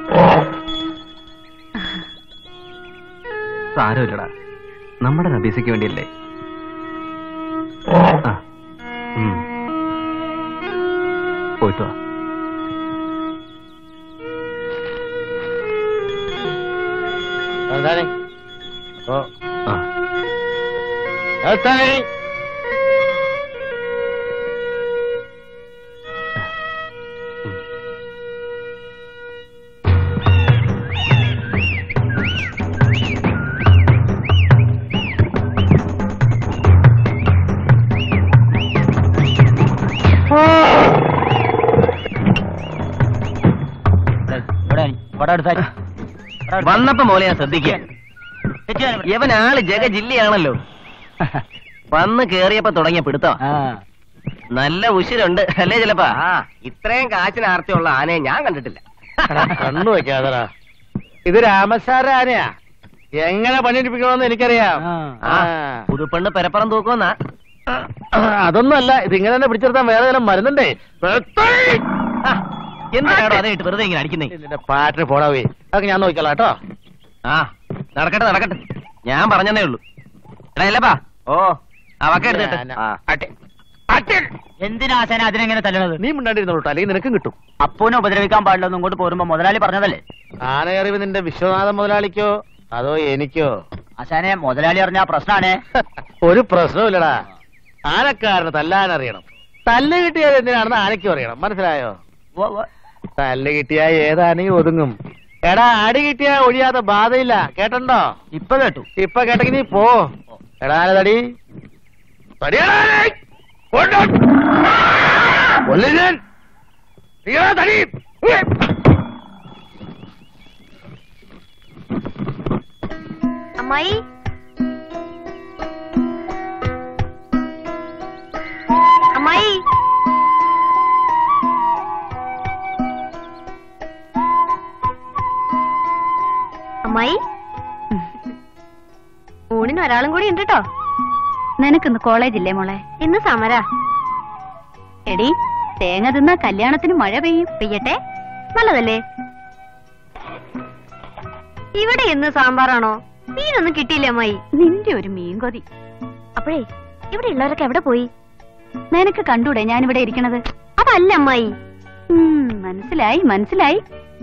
സാരമില്ലടാ നമ്മുടെ നബീസയ്ക്ക് വേണ്ടിയല്ലേ ആ, ഉം. പോയിട്ട് വാ എന്താണ് അപ്പൊ ആ എന്താണ്? ഇവിടെ ഇവിടെ അടുത്ത വന്നപ്പോ മോലെ ഞാൻ ശ്രദ്ധിക്കുക ഇവൻ ആള് ജഗ ജില്ലയാണല്ലോ വന്ന് കേറിയപ്പോ തുടങ്ങിയ പിടുത്തം നല്ല ഉശിരുണ്ട് അല്ലേ ചിലപ്പാ ഇത്രയും കാശിന് ആർത്തിയുള്ള ആനയെ ഞാൻ കണ്ടിട്ടില്ല എടാ, കണ്ണു വെക്കാതടാ ഇത് രാമസാര ആനയാ എങ്ങനെ പണിയെടുപ്പിക്കണമെന്ന് എനിക്കറിയാം ആ, ആ. പുതുപ്പെണ്ണ് പെരപ്പറം തൂക്കുമെന്നാ അതൊന്നുമല്ല ഇതിങ്ങനെ തന്നെ പിടിച്ചെടുത്താൻ വേറെ ചില മരുന്നുണ്ടേ ആ, എന്തിനാണോ അതേ ഇട്ട് വെറുതെ ഇങ്ങനെ അടിക്കുന്നേ ഇതിന്റെ പാട്ടിന് പോടാവേ അതൊക്കെ ഞാൻ നോക്കിക്കോളാം കേട്ടോ ആ നടക്കട്ടെ നടക്കട്ടെ ഞാൻ പറഞ്ഞതേ ഉള്ളൂ എടാ ഇല്ലപ്പാ ഓ ആ വക്ക എടുത്തിട്ട് ആ അട്ടെ. അട്ടെ. എന്തിനാ ആശാന അതിനെങ്ങനെ തല്ലണത് നീ മിണ്ടാണ്ടിരുന്നോളൂ ട്ടോ, അല്ലെങ്കിൽ നിനക്കും കിട്ടും അപ്പൂനെ ഉപദ്രവിക്കാൻ പാടില്ലെന്ന് ഇങ്ങോട്ട് പോരുമ്പോ മുതലാളി പറഞ്ഞതല്ലേ ആനയറിവ് നിന്റെ വിശ്വനാഥ മുതലാളിക്കോ അതോ എനിക്കോ ആശാനെ മുതലാളി അറിഞ്ഞ പ്രശ്നാണേ ഒരു പ്രശ്നമില്ലടാ ആനക്കാരന് തല്ലാനറിയണം തല്ല് കിട്ടിയാൽ എന്തിനാണെന്ന് ആനയ്ക്കും അറിയണം മനസ്സിലായോ തല്ല് കിട്ടിയാ ഏതാനയും ഒതുങ്ങും എടാ അടി കിട്ടിയാ ഒഴിയാത്ത ബാധയില്ല കേട്ടണ്ടോ ഇപ്പൊ കേട്ടു ഇപ്പൊ കേട്ടെങ്കിൽ നീ പോ എടാ ആന തടി തടിയെടാ ആനെ. കൊണ്ടോ. കൊല്ലും ഞാൻ. നീയെടാ തടി ഉവ്വ്. അമ്മായി അമ്മായി അമ്മായി ഊണിന് ഒരാളും കൂടി ഉണ്ട് കേട്ടോ നിനക്കിന്ന് കോളേജില്ലേ മോളെ ഇന്ന് സമര എടി തേങ്ങ തിന്നാ കല്യാണത്തിന് മഴ പെയ്യും പെയ്യട്ടെ നല്ലതല്ലേ ഇവിടെ ഇന്ന് സാമ്പാറാണോ മീനൊന്നും കിട്ടിയില്ല അമ്മായി നിന്റെ ഒരു മീൻ കൊതി അപ്പോഴേ ഇവിടെ ഉള്ളവരൊക്കെ എവിടെ പോയി നിനക്ക് കണ്ടൂടെ ഞാൻ ഇവിടെ ഇരിക്കണത് അതല്ല അമ്മായി മനസ്സിലായി മനസ്സിലായി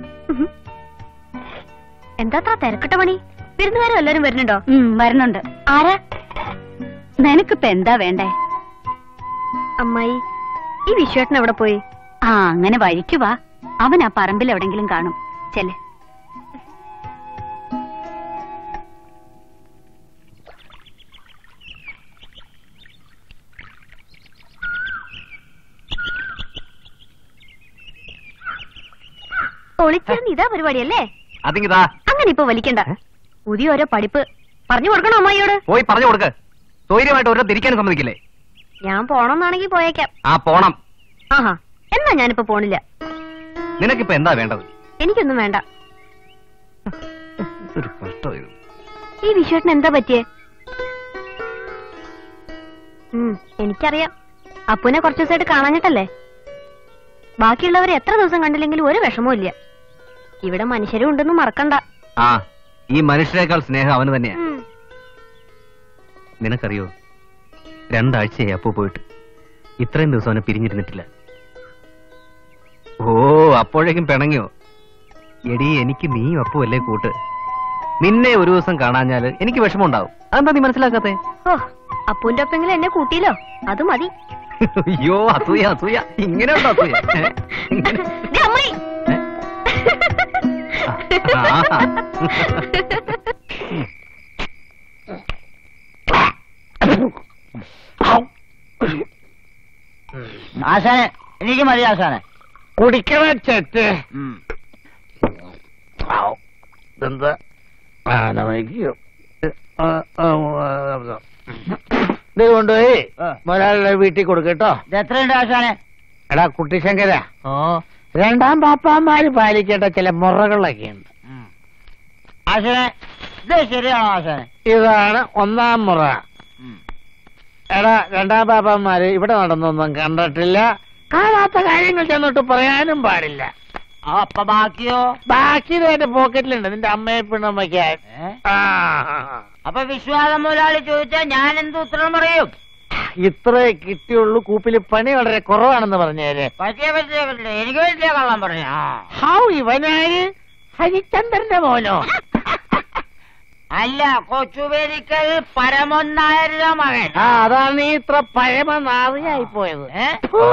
എന്താ അത്ര തിരക്കിട്ട പണി വിരുന്നുകാരും എല്ലാരും വരുന്നുണ്ടോ വരുന്നുണ്ട് ആരാ നിനക്കിപ്പ എന്താ വേണ്ടേ അമ്മായി ഈ വിശ്വേട്ടൻ എവിടെ പോയി ആ അങ്ങനെ വഴിക്ക് വാ അവൻ ആ പറമ്പിൽ എവിടെങ്കിലും കാണും ചെല്ലേ ഒളിച്ചിരുന്ന് ഇതാ പരിപാടിയല്ലേ അതിങ്ങിതാ അങ്ങനെ ഇപ്പൊ വലിക്കണ്ട പുതിയ ഓരോ പഠിപ്പ് പറഞ്ഞു കൊടുക്കണോ അമ്മായിയോട് പോയി പറഞ്ഞു കൊടുക്ക് സ്വൈര്യമായിട്ട് ഓരോ തിരിക്കാനും സമ്മതിക്കില്ലേ ഞാൻ പോണമെന്നാണെങ്കിൽ പോയേക്കാം ആ പോണം ആഹാ എന്നാ ഞാനിപ്പോ പോണില്ല നിനക്കിപ്പോ എന്താ വേണ്ടത് എനിക്കൊന്നും വേണ്ട ഒരു കഷ്ടം ഇത് ഈ വിഷുവേട്ടന് എന്താ പറ്റിയേ ഉം, എനിക്കറിയാം അപ്പുനെ കുറച്ചു ദിവസമായിട്ട് കാണാഞ്ഞിട്ടല്ലേ ബാക്കിയുള്ളവരെ എത്ര ദിവസം കണ്ടില്ലെങ്കിലും ഒരു വിഷമവും ഇല്ല ഇവിടെ മനുഷ്യരും ഉണ്ടെന്ന് മറക്കണ്ട ആ ഈ മനുഷ്യരെക്കാൾ സ്നേഹം അവന് തന്നെയാ ഉം. നിനക്കറിയോ രണ്ടാഴ്ചയായി അപ്പു പോയിട്ട് ഇത്രയും ദിവസം അവനെ പിരിഞ്ഞിരുന്നിട്ടില്ല ഓ അപ്പോഴേക്കും പിണങ്ങിയോ എടി എനിക്ക് നീയും അപ്പു അല്ലേ കൂട്ട് നിന്നെ ഒരു ദിവസം കാണാഞ്ഞാല് എനിക്ക് വിഷമമുണ്ടാവും അതെന്താ നീ മനസ്സിലാക്കാത്തെ ഓ അപ്പുന്റെ ഒപ്പെങ്കിലും എന്നെ കൂട്ടിയില്ലോ അത് മതി അയ്യോ അസൂയ അസൂയ ഇങ്ങനെ ഉണ്ടോ അസൂയ ഏ? ഇങ്ങനെ? ദേ അമ്മായി. ഏ? ആ. ആശാനെ എനിക്ക് മതി ആശാനെ കുടിക്കണ ചെറ്റ് ഇതെന്താ ആനമയ്ക്കോ ഇത് കൊണ്ടുപോയി ഒരാളുടെ വീട്ടിൽ കൊടുക്കട്ടോ ഇത് എത്രയുണ്ട് ആശാനെ എടാ കുട്ടിശങ്കര ഓ രണ്ടാം പാപ്പാമാര് പാലിക്കേണ്ട ചില മുറകളൊക്കെ ഉണ്ട് ആശാനെ ഇത് ശരിയാണോ ആശാനെ ഇതാണ് ഒന്നാം മുറ എടാ രണ്ടാം പാപ്പാമാര് ഇവിടെ നടന്നൊന്നും കണ്ടിട്ടില്ല കാണാത്ത കാര്യങ്ങൾ ചെന്നിട്ട് പറയാനും പാടില്ല ആ, അപ്പൊ ബാക്കിയോ ബാക്കി നിന്റെ പോക്കറ്റിലുണ്ട് നിന്റെ അമ്മയെ പിണ്ണം വയ്ക്കാൻ ഏ? ആ അപ്പൊ വിശ്വാസം മുതലാളി ചോദിച്ചാൽ ഞാൻ എന്ത് ഉത്തരം പറയും ഇത്രേ കിട്ടിയുള്ളൂ കൂപ്പില് പണി വളരെ കുറവാണെന്ന് പറഞ്ഞേര് പറ്റിയ പറ്റിയ പറ്റില്ല എനിക്ക് പറ്റിയ കള്ളം പറഞ്ഞു ആ. ഹൗ ഇവനാര് ഹരിചന്ദ്രന്റെ മോനോ അല്ല കൊച്ചുപേരിക്കൽ പരമൊന്നായരുടെ മകൻ ആ അതാണ് നീ ഇത്ര പഴമ നാറിയായി പോയത് ഏ?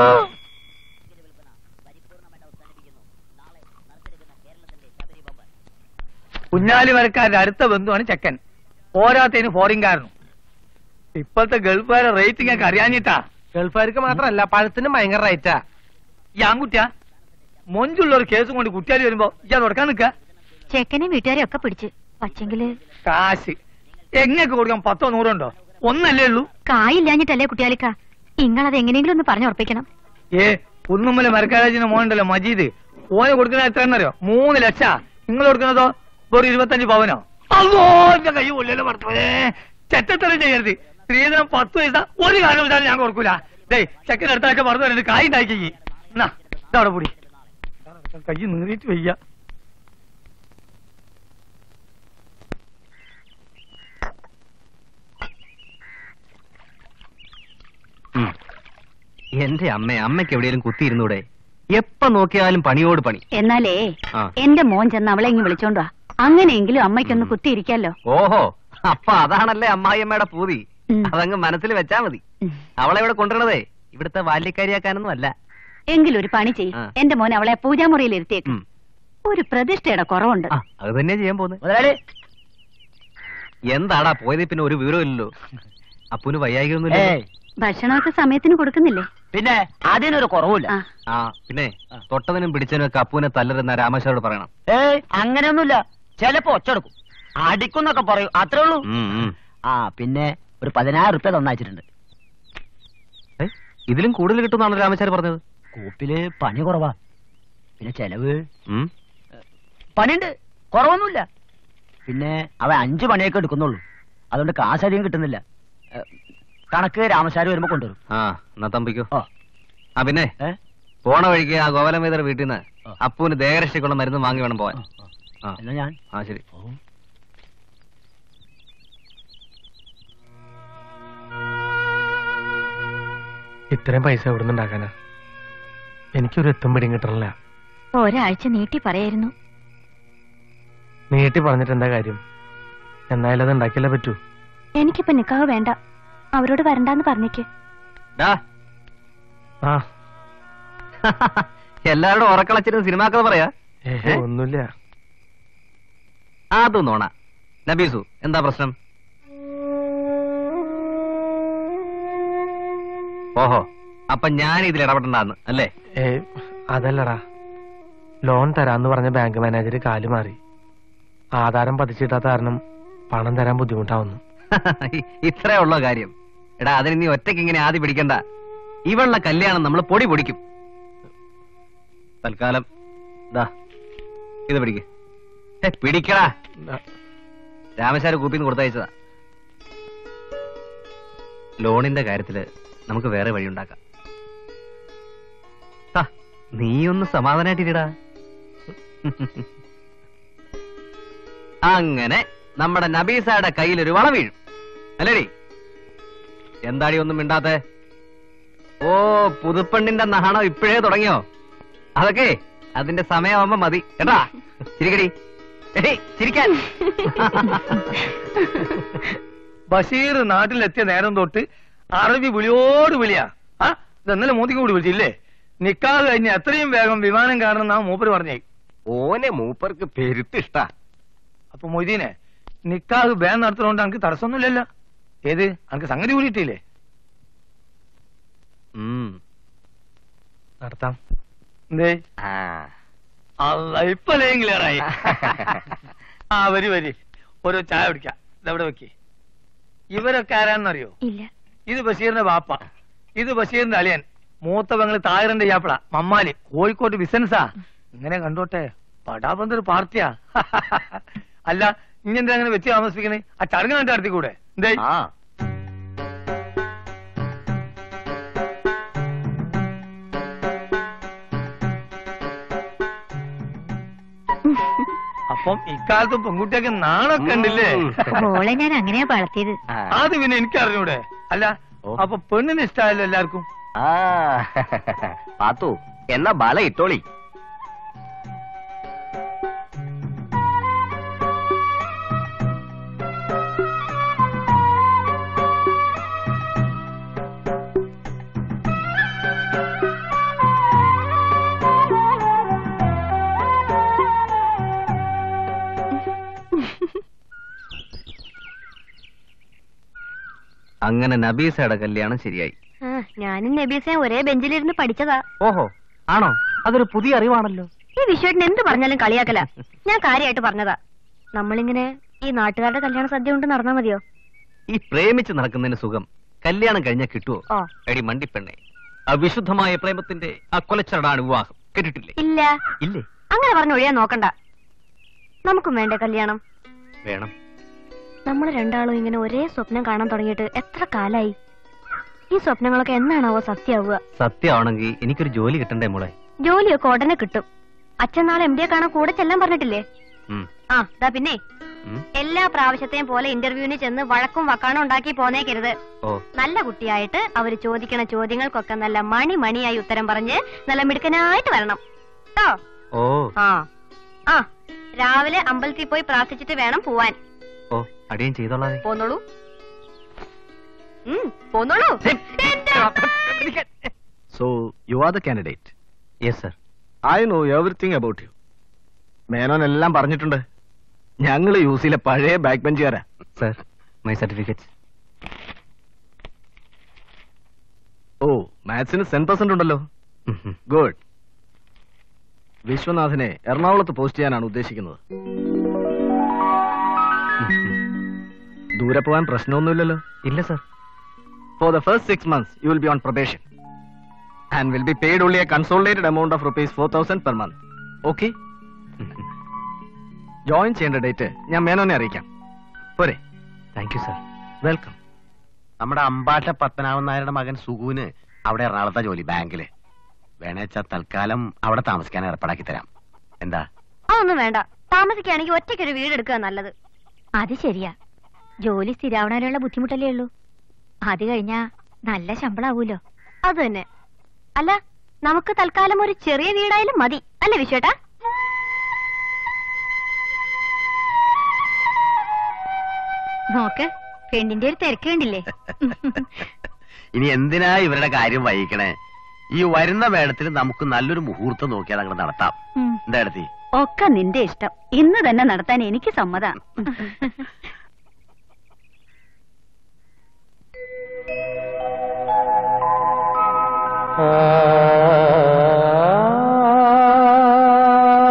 കുഞ്ഞാലി വരക്കാരുടെ അടുത്ത ബന്ധുവാണ് ചെക്കൻ പോരാത്തതിന് ഫോറിൻകാരനും ഇപ്പോഴത്തെ ഗൾഫുകാരെ റേറ്റിംഗ് ഒക്കെ അറിയാഞ്ഞിട്ടാ ഗൾഫുകാർക്ക് മാത്രമല്ല പഴത്തിനും ഭയങ്കര റേറ്റാ ഈ ആൺകുട്ടിയാ മൊഞ്ചുള്ള ഒരു കേസും കൊണ്ട് കുട്ടിയാലി വരുമ്പോ ഇയാൾ കൊടുക്കാൻ നിക്ക ചെക്കനെയും വീട്ടുകാരെയും ഒക്കെ പിടിച്ച് പക്ഷെങ്കില് കാശ് എങ്ങനെയൊക്കെ കൊടുക്കാൻ പത്തോ നൂറോ ഉണ്ടോ ഒന്നല്ലേ ഉള്ളൂ കായില്ലാഞ്ഞിട്ടല്ലേ കുട്ടിയാലിക്ക ഇങ്ങളത് എങ്ങനെയെങ്കിലും ഒന്ന് പറഞ്ഞുറപ്പിക്കണം ഏ കുന്നുമ്മല മരക്കാരാജിന്റെ മോനുണ്ടല്ലോ മജീദ് ഓന് കൊടുക്കുന്നത് എത്രയെന്നറിയോ മൂന്ന് ലക്ഷ നിങ്ങൾ കൊടുക്കുന്നതോ വെറും ഇരുപത്തഞ്ച് പവനോ അല്ലോ എന്റെ കൈ ഉള്ളിലോ ഭർത്തവേ ചെറ്റത്തരം ചെയ്യരുത് സ്ത്രീധനം പത്ത് പൈസ ഒരു കാരണവശാലും ഞാൻ കൊടുക്കൂല ഡേ ചെക്കൻ അടുത്ത ആഴ്ച പറഞ്ഞു തരുന്നത് കായ് ഉണ്ടാക്കി എന്നാ ഇതവിടെ കൂടി കൈ നീറിയിട്ട് വയ്യ ഉം. എന്റെ അമ്മ അമ്മയ്ക്ക് എവിടെയെങ്കിലും കുത്തിയിരുന്നൂടെ എപ്പ നോക്കിയാലും പണിയോട് പണി എന്നാലേ ആ. എന്റെ മോൻ ചെന്ന് അവളെ ഇങ്ങ് വിളിച്ചോണ്ടുവാ അങ്ങനെയെങ്കിലും അമ്മയ്ക്കൊന്ന് കുത്തിയിരിക്കാലോ ഓഹോ അപ്പൊ അതാണല്ലേ അമ്മായിയമ്മയുടെ പൂതി ഉം. അതങ്ങ് മനസ്സിൽ വെച്ചാ മതി ഉം. അവളെ ഇവിടെ കൊണ്ടുവരണതേ ഇവിടുത്തെ ബാല്യക്കാരിയാക്കാനൊന്നും അല്ല എങ്കിലും ഒരു പണി ചെയ് ആ. എന്റെ മോൻ അവളെ പൂജാമുറിയിൽ ഇരുത്തിയേക്കും ഉം. ഒരു പ്രതിഷ്ഠയുടെ കുറവുണ്ട് ആ, അത് തന്നെയാ ചെയ്യാൻ പോകുന്നത് മുതലാളി എന്താടാ പോയത് പിന്നെ ഒരു വിവരവും ഇല്ലല്ലോ അപ്പൂന് വയ്യായികൊന്നുമില്ല ഏയ് ഭക്ഷണമൊക്കെ സമയത്തിന് കൊടുക്കുന്നില്ലേ പിന്നെ അതിനൊരു കുറവില്ല ആ ആ പിന്നെ തൊട്ടതിനും പിടിച്ചതിനും ഒക്കെ അപ്പൂനെ തല്ലരുന്ന രാമേശ്വരോട് പറയണം ഏയ് അങ്ങനെയൊന്നുമില്ല ചിലപ്പോ ഒച്ചെടുക്കും അടിക്കുന്നൊക്കെ പറയും അത്രേ ഉള്ളൂ ഉം, ഉം. ആ പിന്നെ ഒരു പതിനായിരം റുപ്യ തന്നയച്ചിട്ടുണ്ട് ഏ, ഇതിലും കൂടുതൽ കിട്ടുമെന്നാണ് രാമേശ്വര പറഞ്ഞത് കൂപ്പില് പണി കുറവാ പിന്നെ ചെലവ് ഉം. പണിയുണ്ട് കുറവൊന്നുമില്ല പിന്നെ അവൻ അഞ്ചു പണിയൊക്കെ എടുക്കുന്നുള്ളൂ അതുകൊണ്ട് കാശ് അധികം കിട്ടുന്നില്ല ഏ, കണക്ക് രാമശാരി വരുമ്പോ കൊണ്ടുവരും ആ എന്നാ തമ്പിക്കോ ഓ ആ പിന്നെ ഏ? പോണ വഴിക്ക് ആ ഗോപാലമേതര വീട്ടിൽ നിന്ന് ആ. അപ്പൂന് ദേഹരക്ഷയ്ക്കുള്ള മരുന്ന് വാങ്ങി വേണം പോവാൻ ആ എന്നാ ഞാൻ ആ ശരി ഇത്രയും പൈസ എവിടെ നിന്നുണ്ടാക്കാനാ എനിക്കൊരു എത്തും പിടിയും കിട്ടണില്ല ഒരാഴ്ച നീട്ടി പറയായിരുന്നു നീട്ടി പറഞ്ഞിട്ട് എന്താ കാര്യം എന്നായാലും അത് ഉണ്ടാക്കിയല്ലേ പറ്റൂ എനിക്കിപ്പോ നിക്കാവ് വേണ്ട അവരോട് വരണ്ടാന്ന് പറഞ്ഞേക്ക് ഡാ ആ എല്ലാവരോടും ഉറക്കളച്ചിരുന്ന് സിനിമാക്കഥ പറയാ ഏ ഏ? ഒന്നുമില്ല അത് നോണ നബീസു എന്താ പ്രശ്നം ഓഹോ അപ്പൊ ഞാൻ ഇതിൽ ഇടപെടണ്ടാന്ന് അല്ലേ ഏ അതല്ലടാ ലോൺ തരാന്ന് പറഞ്ഞ ബാങ്ക് മാനേജർ കാല് മാറി ആധാരം പതിച്ചിട്ടാത്ത കാരണം പണം തരാൻ ബുദ്ധിമുട്ടാവുന്നു ഇത്രേ ഉള്ള കാര്യം എടാ അതിന് നീ ഒറ്റയ്ക്ക് ഇങ്ങനെ ആദ്യ പിടിക്കണ്ട ഇവളുടെ കല്യാണം നമ്മൾ പൊടി പൊടിക്കും തൽക്കാലം ദാ ഇത് പിടിക്ക് ഏ, പിടിക്കടാ രാമശാല കൂപ്പിന്ന് കൊടുത്തയച്ചതാ ലോണിന്റെ കാര്യത്തില് നമുക്ക് വേറെ വഴിയുണ്ടാക്കാം ആ, നീ ഒന്ന് സമാധാനായിട്ടിരിടാ അങ്ങനെ നമ്മുടെ നബീസയുടെ കയ്യിൽ ഒരു വള വീഴും അല്ലേടി എന്താടി ഒന്നും മിണ്ടാത്തെ ഓ പുതുപ്പെണ്ണിന്റെ നഹണം ഇപ്പോഴേ തുടങ്ങിയോ അതൊക്കെ അതിന്റെ സമയമാകുമ്പോ മതി കേട്ടാ ചിരിക്കടി ഏയ്, ചിരിക്കാൻ ബഷീർ നാട്ടിലെത്തിയ നേരം തൊട്ട് അറബി വിളിയോട് വിളിയാ ആ ഇതെന്നലെ മോദിക്ക് കൂടി വിളിച്ചില്ലേ നിക്കാതെ കഴിഞ്ഞ് എത്രയും വേഗം വിമാനം കാരണം നാ മൂപ്പര് പറഞ്ഞേ ഓനെ മൂപ്പർക്ക് പെരുത്തിഷ്ടാ അപ്പൊ മൊയ്തീനെ നിക്കാഹ് ബാൻ നടത്തുന്നോണ്ട് എനിക്ക് തടസ്സമൊന്നുമില്ലല്ലോ ഏത് എനിക്ക് സംഗതി കൂടിയിട്ടില്ലേ ഉം. നടത്താം എന്തേ ആ അല്ല ഇപ്പൊ ലയം ക്ലിയറായി ആ വരി വരി ഒരു ചായ കുടിക്കാം ഇതെവിടെ വെക്ക് ഇവരൊക്കെ ആരാന്നറിയോ ഇല്ല ഇത് ബഷീറിന്റെ ബാപ്പ ഇത് ബഷീറിന്റെ അളിയൻ മൂത്ത പെങ്ങള് തായറിന്റെ ചാപ്പള മമ്മാലി കോഴിക്കോട്ട് ബിസിനസ്സാ ഇങ്ങനെ കണ്ടോട്ടെ പടാപന്തൊരു പാർട്ടിയാ അല്ല ഇനി എന്താ അങ്ങനെ വെച്ച് താമസിക്കണേ ആ ചടങ്ങ് കണ്ട് നടത്തിക്കൂടെ എന്തേ ആ അപ്പം ഇക്കാലത്ത് പെൺകുട്ടിയൊക്കെ നാണൊക്കെ ഉണ്ടല്ലേ മോളെ ഞാൻ അങ്ങനെയാ വളർത്തിയത് ആ. അത് പിന്നെ എനിക്ക് അറിഞ്ഞൂടെ അല്ല ഓ. അപ്പൊ പെണ്ണിന് ഇഷ്ടമായല്ലോ എല്ലാവർക്കും ആ പാത്തു എന്നാ ബല ഇട്ടോളി അങ്ങനെ നബീസയുടെ കല്യാണം ശരിയായി ഞാനും നബീസയും ഒരേ ബെഞ്ചിലിരുന്ന് പഠിച്ചതാ ഓഹോ ആണോ അതൊരു പുതിയ അറിവാണല്ലോ ഈ വിഷയത്തിന് എന്ത് പറഞ്ഞാലും കളിയാക്കല ഞാൻ കാര്യമായിട്ട് പറഞ്ഞതാ നമ്മളിങ്ങനെ ഈ നാട്ടുകാരുടെ കല്യാണ സദ്യ കൊണ്ട് നടന്നാ മതിയോ ഈ പ്രേമിച്ച് നടക്കുന്നതിന് സുഖം കല്യാണം കഴിഞ്ഞാൽ കിട്ടുവോ ഓ എടി മണ്ടിപ്പെണ്ണെ അവിശുദ്ധമായ പ്രേമത്തിന്റെ ആ കൊലച്ചരടാണ് വിവാഹം കേട്ടിട്ടില്ലേ ഇല്ല ഇല്ലേ അങ്ങനെ പറഞ്ഞ് ഒഴിയാൻ നോക്കണ്ട നമുക്കും വേണ്ടേ കല്യാണം വേണം നമ്മൾ രണ്ടാളും ഇങ്ങനെ ഒരേ സ്വപ്നം കാണാൻ തുടങ്ങിയിട്ട് എത്ര കാലായി ഈ സ്വപ്നങ്ങളൊക്കെ എന്നാണാവോ സത്യാവുക സത്യമാണെങ്കിൽ എനിക്കൊരു ജോലി കിട്ടണ്ടേ മോളെ ജോലിയൊക്കെ ഉടനെ കിട്ടും അച്ഛൻ നാളെ എം ഡി കാണാൻ കൂടെ ചെല്ലാൻ പറഞ്ഞിട്ടില്ലേ ഉം, ആ ദാ പിന്നെ ഉം. എല്ലാ പ്രാവശ്യത്തെയും പോലെ ഇന്റർവ്യൂവിന് ചെന്ന് വഴക്കും വക്കാണും ഉണ്ടാക്കി പോന്നേക്കരുത് ഓ നല്ല കുട്ടിയായിട്ട് അവര് ചോദിക്കണ ചോദ്യങ്ങൾക്കൊക്കെ നല്ല മണി മണിയായി ഉത്തരം പറഞ്ഞ് നല്ല മിടുക്കനായിട്ട് വരണം കേട്ടോ ഓ ആ ആ രാവിലെ അമ്പലത്തിൽ പോയി പ്രാർത്ഥിച്ചിട്ട് വേണം പോവാൻ ഓ അടിയൻ ചെയ്തോളാതെ പോന്നോളൂ ഉം, പോന്നോളൂ so you are the candidate yes sir I know everything about you Menon എല്ലാം പറഞ്ഞിട്ടുണ്ട് ഞങ്ങൾ യൂസ് ചെയ്യിലെ പഴയ ബാക്ക് ബെഞ്ചുകാരാ സർ മൈ സർട്ടിഫിക്കറ്റ് ഓ മാത്സിന് സെൻ പെർസെന്റ് ഉണ്ടല്ലോ ഗുഡ് വിശ്വനാഥനെ എറണാകുളത്ത് പോസ്റ്റ് ചെയ്യാനാണ് ഉദ്ദേശിക്കുന്നത് ദൂരെ പോകാൻ പ്രശ്നമൊന്നുമില്ലല്ലോ ഇല്ല sir for the first six months you will be on probation and will be paid only a consolidated amount of rupees four thousand per month okay join ചെയ്യേണ്ട ഡേറ്റ് ഞാൻ മേനോനെ അറിയിക്കാം പോരെ താങ്ക് യു സർ വെൽക്കം നമ്മുടെ അമ്പാട്ട പത്മനാഭൻ നായരുടെ മകൻ സുഗുവിന് അവിടെ എറണാകുളത്തെ ജോലി ബാങ്കില് വേണേച്ചാ തൽക്കാലം അവിടെ താമസിക്കാൻ ഏർപ്പാടാക്കി തരാം എന്താ അതൊന്നും വേണ്ട താമസിക്കുകയാണെങ്കിൽ ഒറ്റയ്ക്കൊരു വീട് എടുക്കുക നല്ലത് അത് ശരിയാ ജോലി സ്ഥിരാവണാനുള്ള ബുദ്ധിമുട്ടല്ലേ ഉള്ളൂ അത് കഴിഞ്ഞാ നല്ല ശമ്പളാവൂലോ അത് തന്നെ അല്ല നമുക്ക് തൽക്കാലം ഒരു ചെറിയ വീടായാലും മതി അല്ലേ വിശ്വേട്ടാ നോക്ക് പെണ്ണിന്റെ ഒരു തിരക്ക് കണ്ടില്ലേ ഇനി എന്തിനാ ഇവരുടെ കാര്യം വഹിക്കണേ ഈ വരുന്ന വേടത്തിൽ നമുക്ക് നല്ലൊരു മുഹൂർത്തം നോക്കിയാൽ അങ്ങോട്ട് നടത്താം ഉം. എന്താ എടുത്തി ഒക്കെ നിന്റെ ഇഷ്ടം ഇന്ന് തന്നെ നടത്താൻ എനിക്ക് സമ്മതാണ് ആ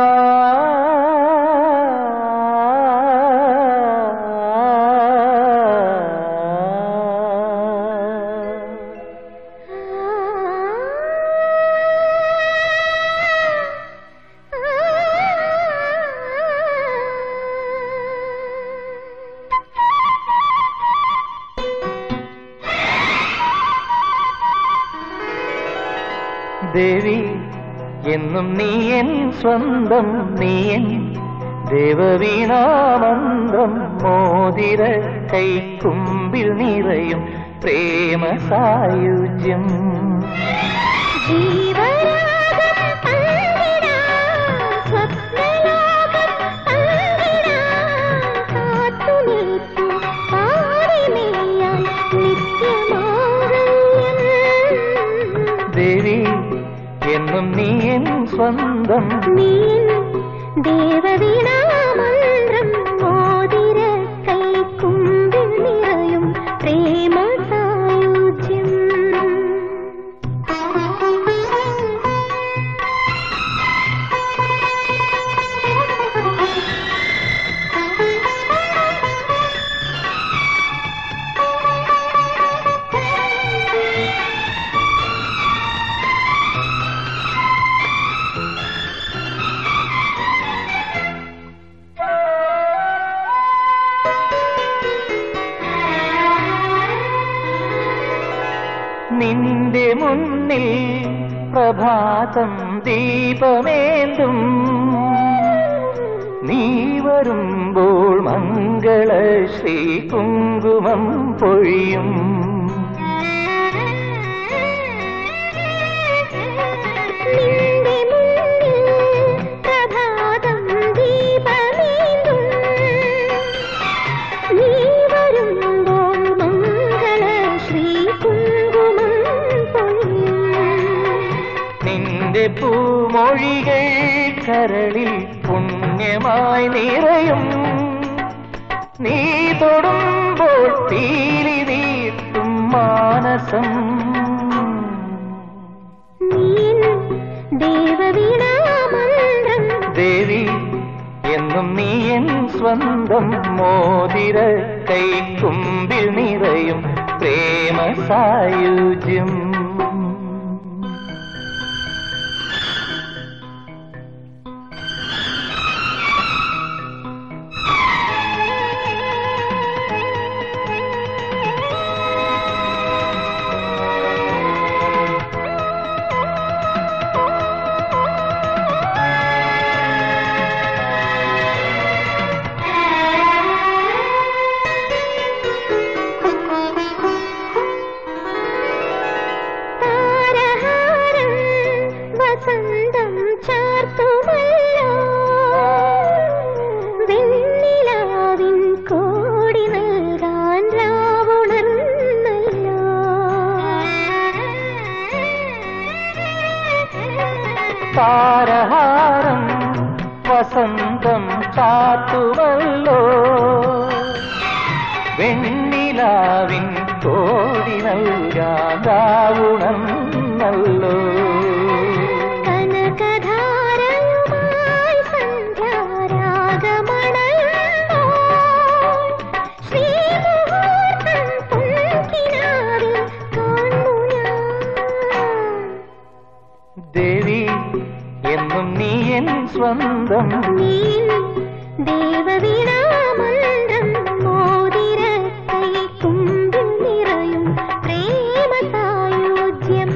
ദേവി എന്നും നീ എൻ സ്വന്തം നീ എൻ ദേവവീണാമന്ത്രം മോതിര കൈക്കുമ്പിൽ നിറയും പ്രേമ സായുജ്യം ജീവരാഗം പങ്കിടാം, സ്വപ്നലോകം പങ്കിടാം. കാത്തുനിൽപ്പു പാടിമെയ്യാൻ നിത്യമാംഗല്യം. ദേവി എന്നും നീ എൻ സ്വന്തം നീ ദേവവീണാമന്ത്രം മോതിര കൈക്കുമ്പിൽ നിറയും പ്രേമ സായുജ്യം നിന്റെ മുന്നിൽ പ്രഭാതം ദീപമേന്തും നീ വരുമ്പോൾ മംഗള ശ്രീ കുങ്കുമം പൊഴിയും നിന്റെ മുന്നിൽ പ്രഭാതം ദീപമേന്തും നീ വരുമ്പോൾ മംഗള ശ്രീ കുങ്കുമം പൊഴിയും നിന്റെ പൂമൊഴികൾ കരളിൽ പുണ്യമായി നിറയും നീ തൊടുമ്പോൾ തീരി നീട്ടും മാനസം നീൻ ദേവവീണാമന്ത്രം ദേവി എന്നും നീ എൻ സ്വന്തം മോതിര കൈക്കുമ്പിൽ നിറയും പ്രേമ സായുജ്യം താരഹാരം വസന്തം ചാർത്തുമല്ലോ വെണ്ണിലാവിൻ കോടി നൽകാൻ രാവുണർന്നല്ലോ താരഹാരം വസന്തം ചാത്തുമല്ലോ വെണ്ണിലാവിൻ കോടി നൽകാതാവുണന്നല്ലോ കനകധാരയുമായി സന്ധ്യാരാഗമണയുമ്പോൾ ശ്രീമുഹൂർത്തം പൊൻകിനാവിൽ കാണു ഞാൻ ദേവി എന്നും നീ എൻ സ്വന്തം നീൻ ദേവവീണാമന്ത്രം മോതിര കൈക്കുമ്പിൽ നിറയും പ്രേമ സായുജ്യം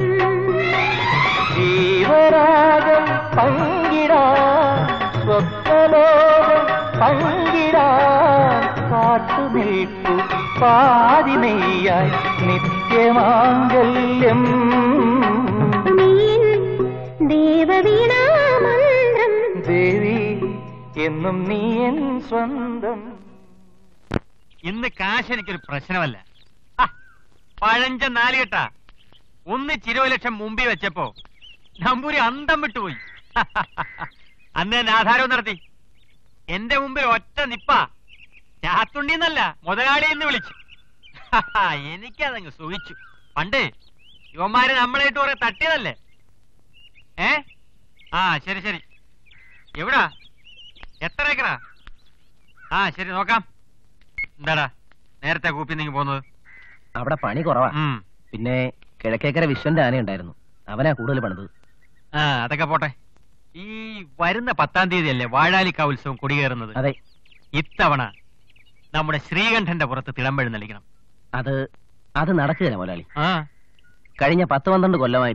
ജീവരാഗം പങ്കിടാൻ സ്വപ്നലോകം പങ്കിടാൻ കാത്തുനിൽപ്പു പാതിമെയ്യായി നിത്യമാംഗല്യം നീൻ ദേവവീണാമന്ത്രം ദേവി എന്നും നീ എൻ സ്വന്തം ഇന്ന് കാശ് എനിക്കൊരു പ്രശ്നമല്ല ആ, പഴഞ്ച നാലുകെട്ട ഒന്ന് ഇരുപത് ലക്ഷം മുമ്പിൽ വെച്ചപ്പോ നമ്പൂരി അന്തം വിട്ടുപോയി അന്ന് ഞാൻ ആധാരവും നടത്തി എന്റെ മുമ്പിൽ ഒറ്റ നിപ്പ ചാത്തുണ്ടിന്നല്ല മുതലാളി എന്ന് വിളിച്ചു എനിക്കതങ്ങ് സുഖിച്ചു പണ്ട് യുവന്മാര് നമ്മളായിട്ട് കുറെ തട്ടിയതല്ലേ ഏ ആ ശരി ശരി എവിടാ എത്ര ഏക്കറാ ആ ശരി നോക്കാം എന്താടാ നേരത്തെ കൂപ്പി നീങ്ങി പോകുന്നത് അവിടെ പണി കുറവാ ഉം. പിന്നെ കിഴക്കേക്കര വിശ്വന്റെ ആന ഉണ്ടായിരുന്നു അവനാ കൂടുതൽ പണിത് ആ അതൊക്കെ പോട്ടെ ഈ വരുന്ന പത്താം തീയതി അല്ലേ വാഴാലിക്ക ഉത്സവം കൊടികയറുന്നത് അതെ ഇത്തവണ നമ്മുടെ ശ്രീകണ്ഠന്റെ പുറത്ത് തിടമ്പെഴുന്നള്ളിക്കണം അത് അത് നടക്കുകയില്ല മുതലാളി ആ കഴിഞ്ഞ പത്ത് പന്ത്രണ്ട് കൊല്ലമായിട്ട്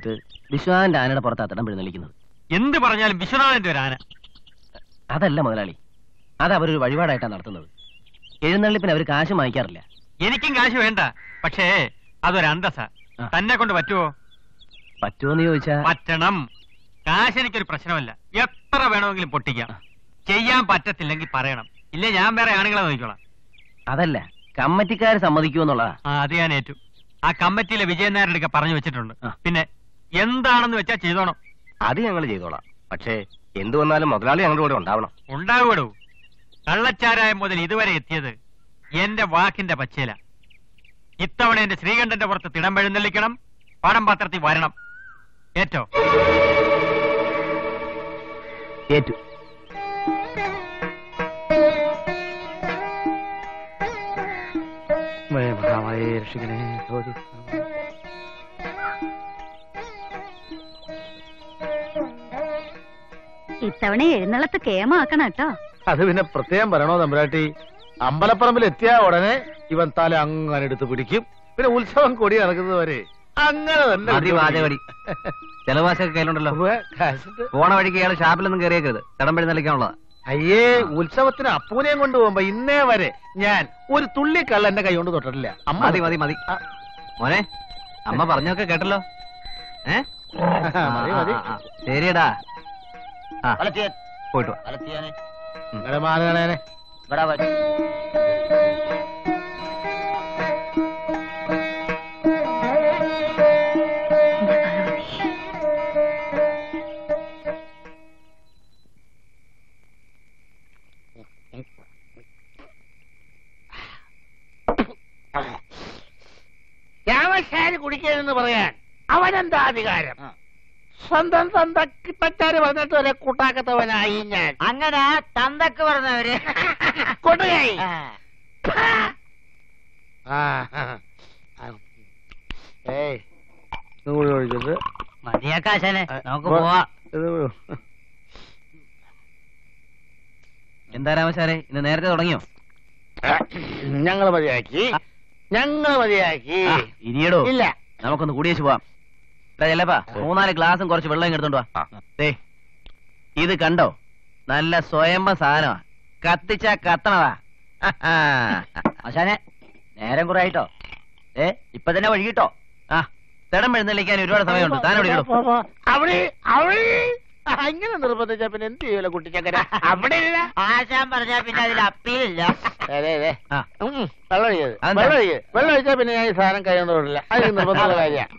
വിശ്വനാഥന്റെ ആനയുടെ പുറത്താ തടം എഴുന്നള്ളിക്കുന്നത് എന്ത് പറഞ്ഞാലും വിശ്വനാഥന്റെ ഒരു ആന അതല്ല മുതലാളി അത് അവരൊരു വഴിപാടായിട്ടാണ് നടത്തുന്നത് എഴുന്നള്ളിപ്പിന് അവർ കാശ് വാങ്ങിക്കാറില്ല എനിക്കും കാശ് വേണ്ട പക്ഷേ അതൊരു അന്തസ ആ. തന്നെ കൊണ്ട് പറ്റുമോ പറ്റുമെന്ന് ചോദിച്ചാ പറ്റണം കാശ് എനിക്കൊരു പ്രശ്നമല്ല എത്ര വേണമെങ്കിലും പൊട്ടിക്കാം ചെയ്യാൻ പറ്റത്തില്ലെങ്കിൽ പറയണം ഇല്ലേ ഞാൻ വേറെ ആണുങ്ങളെ നോക്കിക്കോളാം അതല്ല കമ്മറ്റിക്കാർ സമ്മതിക്കുമെന്നുള്ളതാ ആ അത് ഞാൻ ഏറ്റു ആ കമ്മിറ്റിയിലെ വിജയൻ നായരുടെ പറഞ്ഞു വെച്ചിട്ടുണ്ട് ആ. പിന്നെ എന്താണെന്ന് വെച്ചാ ചെയ്തോണം അത് ഞങ്ങൾ ചെയ്തോളാം പക്ഷേ എന്തു വന്നാലും മുതലാളി ഞങ്ങളുടെ കൂടെ ഉണ്ടാവണം ഉണ്ടാകൂടൂ കള്ളച്ചാരായം മുതൽ ഇതുവരെ എത്തിയത് എന്റെ വാക്കിന്റെ പച്ചയില ഇത്തവണ എന്റെ ശ്രീകണ്ഠന്റെ പുറത്ത് തിടം എഴുന്നള്ളിക്കണം പടം പത്രത്തിൽ വരണം ഏറ്റോ ഏറ്റു രക്ഷിക്കണേ ഇത്തവണ എഴുന്നള്ളത്ത് കേമാക്കണം കേട്ടോ അത് പിന്നെ പ്രത്യേകം പറയണോ തമ്പുരാട്ടി അമ്പലപ്പറമ്പിൽ എത്തിയ ഉടനെ ഇവൻ തല അങ്ങനെ എടുത്ത് പിടിക്കും പിന്നെ ഉത്സവം കൊടി നടക്കുന്നത് വരെ അങ്ങനെ തന്നെ മതി വാചകടി ചെലവാശൊക്കെ കയ്യിലുണ്ടല്ലോ ഉവ്വ്, കാശുണ്ട്. പോണ വഴിക്ക് ഇയാൾ ഷാപ്പിലൊന്നും കയറിയേക്കരുത് തടം എഴുന്നള്ളിക്കാനുള്ളതാ അയ്യേ ഉത്സവത്തിന് അപ്പൂനെയും കൊണ്ടുപോകുമ്പോ ഇന്നേ വരെ ഞാൻ ഒരു തുള്ളി കള്ള എന്റെ കൈ കൊണ്ട് തൊട്ടിട്ടില്ല അമ്മ മതി മതി മതി ആ. മോനെ അമ്മ പറഞ്ഞൊക്കെ കേട്ടല്ലോ ഏ മതി, മതി. ആ, ആ, ആ. ശരിയടാ ആ പോയിട്ട് വാ നിങ്ങളുടെ മാനേനെ രാമശാരി കുടിക്കരുതെന്ന് പറയാൻ അവനെന്താ അധികാരം സ്വന്തം തന്തക്ക് പറ്റാര് പറഞ്ഞിട്ട് വരെ കൂട്ടാക്കത്തവനായി ഞാൻ അങ്ങനെ തന്തക്ക് പറഞ്ഞവര് കൊണ്ടുകൈ ഏയ് ഇത് കൂടി ഒഴിച്ചത് മതിയാക്കാശനെ നമുക്ക് പോ- പോവാ ഇത് എന്താ രാമശാരെ ഇന്ന് നേരത്തെ തുടങ്ങിയോ ഞങ്ങള് മതിയാക്കി ഞങ്ങള് മതിയാക്കി ആ, ഇരിയടോ ഇല്ല നമുക്കൊന്ന് കൂടിയേച്ച് പോവാം എടാ ചെല്ലപ്പാ മൂന്നാല് ഗ്ലാസും കുറച്ച് വെള്ളം എടുത്തോണ്ട് വാ ദേ ഇത് കണ്ടോ നല്ല സ്വയംഭ സാധനമാ കത്തിച്ച കത്തണതാ ആശാനെ നേരം കുറെ ആയിട്ടോ ഏ ഇപ്പൊ തന്നെ വഴുകിട്ടോ ആ തിടം എഴുന്നള്ളിക്കാൻ ഒരുപാട് സമയമുണ്ട് താൻ അവിടെ ഇടും അവിടെ അവിടെ ആ, ഇങ്ങനെ നിർബന്ധിച്ച പിന്നെ എന്ത് ചെയ്യൂല കുട്ടിച്ചക്കര അവിടെ ഇല്ല. ആശാൻ പറഞ്ഞാ പിന്നെ അതിൽ അപ്പീലില്ല അതെ അതെ ആ ഉം, വെള്ളം ഒഴിക്കരുത് അതെന്താ? വെള്ളം ഒഴിക്കരുത് വെള്ളം ഒഴിച്ചാൽ പിന്നെ ഞാൻ ഈ സാധനം കൈകൊണ്ട് തൊടില്ല അത് നിർബന്ധമുള്ള കാര്യമാണ്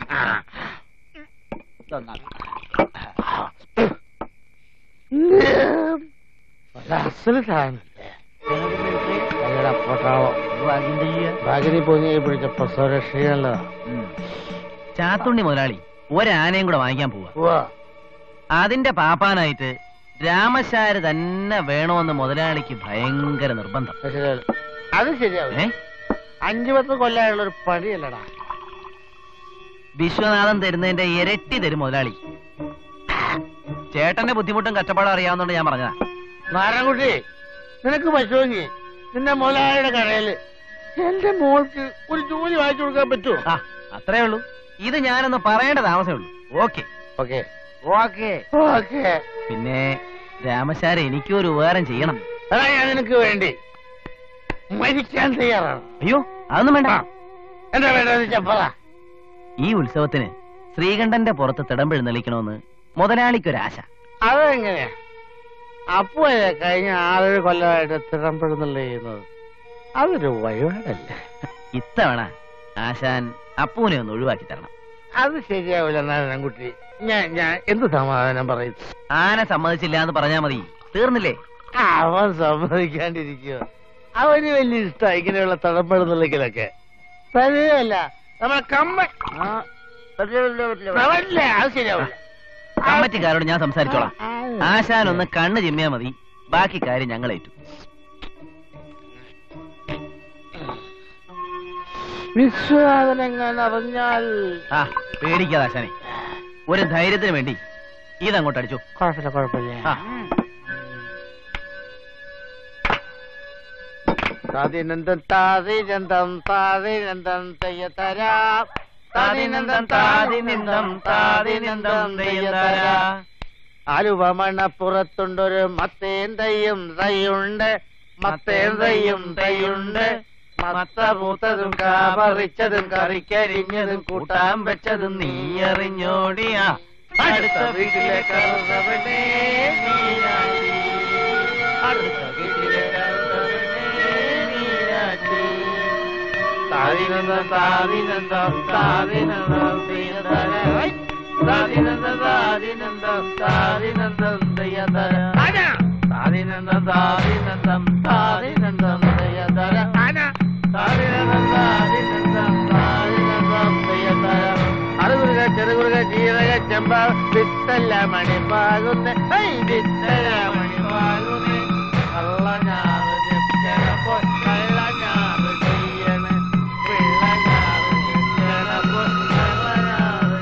അസല് സാധനല്ലേ അയ്യടാ പൊട്ടാവോ ഭാഗ്യനി പൊങ്ങി പിടിച്ച പ്രസവരക്ഷയല്ലോ ഉം. ചാത്തുണ്ണി മുതലാളി ഒരാനയും കൂടെ വാങ്ങിക്കാൻ പോവാ അതിന്റെ പാപ്പാനായിട്ട് രാമശാര് തന്നെ വേണമെന്ന് മുതലാളിക്ക് ഭയങ്കര നിർബന്ധം അത് ശരിയാവും ഏ അഞ്ചു പത്ത് കൊല്ലായുള്ള ഒരു പണിയല്ലടാ വിശ്വനാഥൻ തരുന്നതിന്റെ ഇരട്ടി തരും മുതലാളി ചേട്ടന്റെ ബുദ്ധിമുട്ടും കഷ്ടപ്പാടും അറിയാവുന്നതുകൊണ്ട് ഞാൻ പറഞ്ഞതാ നാരായണൻകുട്ടി നിനക്ക് പറ്റുമെങ്കിൽ നിന്റെ മുതലാളിയുടെ കടയില് എന്റെ മോൾക്ക് ഒരു ജോലി വാങ്ങിച്ചു കൊടുക്കാൻ പറ്റുമോ ആ അത്രേ ഉള്ളൂ ഇത് ഞാനൊന്ന് പറയേണ്ട താമസമേ ഉള്ളൂ ഓക്കെ ഓക്കെ ഓക്കേ ഓക്കെ പിന്നെ രാമശാര എനിക്കും ഒരു ഉപകാരം ചെയ്യണം എടാ ഞാൻ നിനക്ക് വേണ്ടി മരിക്കാൻ തയ്യാറാണ് അയ്യോ അതൊന്നും വേണ്ട എന്താ വേണ്ടത് ചപ്പറ ഈ ഉത്സവത്തിന് ശ്രീകണ്ഠന്റെ പുറത്ത് തിടമ്പെഴുന്നള്ളിക്കണമെന്ന് മുതലാളിക്കൊരാശ അതെങ്ങനെയാ അപ്പുവരെ കഴിഞ്ഞ ആറേഴ് കൊല്ലമായിട്ട് തിടമ്പെടുന്നുള്ള ചെയ്യുന്നത് അതൊരു വഴിപാടല്ലേ ഇത്തവണ ആശാൻ അപ്പൂനെ ഒന്ന് ഒഴിവാക്കി തരണം അത് ശരിയാവില്ല നാരായണൻകുട്ടി ഞാൻ ഞാൻ എന്ത് സമാധാനം പറയും ആന സമ്മതിച്ചില്ല എന്ന് പറഞ്ഞാ മതി തീർന്നില്ലേ അവൻ സമ്മതിക്കാണ്ടിരിക്കുക അവന് വലിയ ഇഷ്ടം ഇങ്ങനെയുള്ള തടമ്പെടുന്നുള്ളൊക്കെ തരുകയല്ല നമ്മളെ കമ്മ ആ, പറ്റില്ല, അത് ശരിയാവില്ല കമ്മറ്റിക്കാരോട് ഞാൻ സംസാരിച്ചോളാം ആശാൻ ഒന്ന് കണ്ണ് ചിമ്മിയാ മതി ബാക്കി കാര്യം ഞങ്ങൾ ഏറ്റു വിശ്വനാഥനെങ്ങനെ അറിഞ്ഞാൽ ആ പേടിക്കാതെ ആശാനെ ഒരു ധൈര്യത്തിന് വേണ്ടി ഇതങ്ങോട്ട് അടിച്ചു കുഴപ്പമില്ല കുഴപ്പമില്ല ആ താതിനന്തം താതിനന്തം താതിനന്തം തെയ്യത്തരാം താതിനന്തം താതിനന്തം താതിനന്തം തെയ്യത്തര ആലുവമണപ്പുറത്തുണ്ടൊരു മത്തേൻ തയ്യും തയ്യുണ്ട് മത്തേൻ തയ്യും തയ്യുണ്ട് മത്ത പൂത്തതും കാപറിച്ചതും കറിക്കരിഞ്ഞതും കൂട്ടാൻ വെച്ചതും നീ അറിഞ്ഞോടിയാ അടുത്ത വീട്ടിലെ കറുതവനെ നീരാട്ടി അടുത്ത വീട്ടിലെ കറുതവനെ നീരാട്ടി താതിനന്തം താതിനന്തം താതിനന്തം തെയ്യത്തര താതിനന്തം താതിനന്തം താതിനന്തം തെയ്യത്തര താതിനന്തം താതിനന്തം താതിനന്തം തെയ്യത്തര താതിനന്തം താതിനന്തം താതിനന്തം തെയ്യത്തര അറുകുറുക ചെറുകുറുക ജീരക ചെമ്പ വിത്തല്ല മണിപ്പാകുന്ന വിത്തല മണിപ്പാകുന്ന കള്ള ഞാറ് ചെപ്പോ കള്ള ഞാറ് ചെയ്യണ പിള്ള ഞാറ് ചെപ്പോ കള്ള ഞാറ്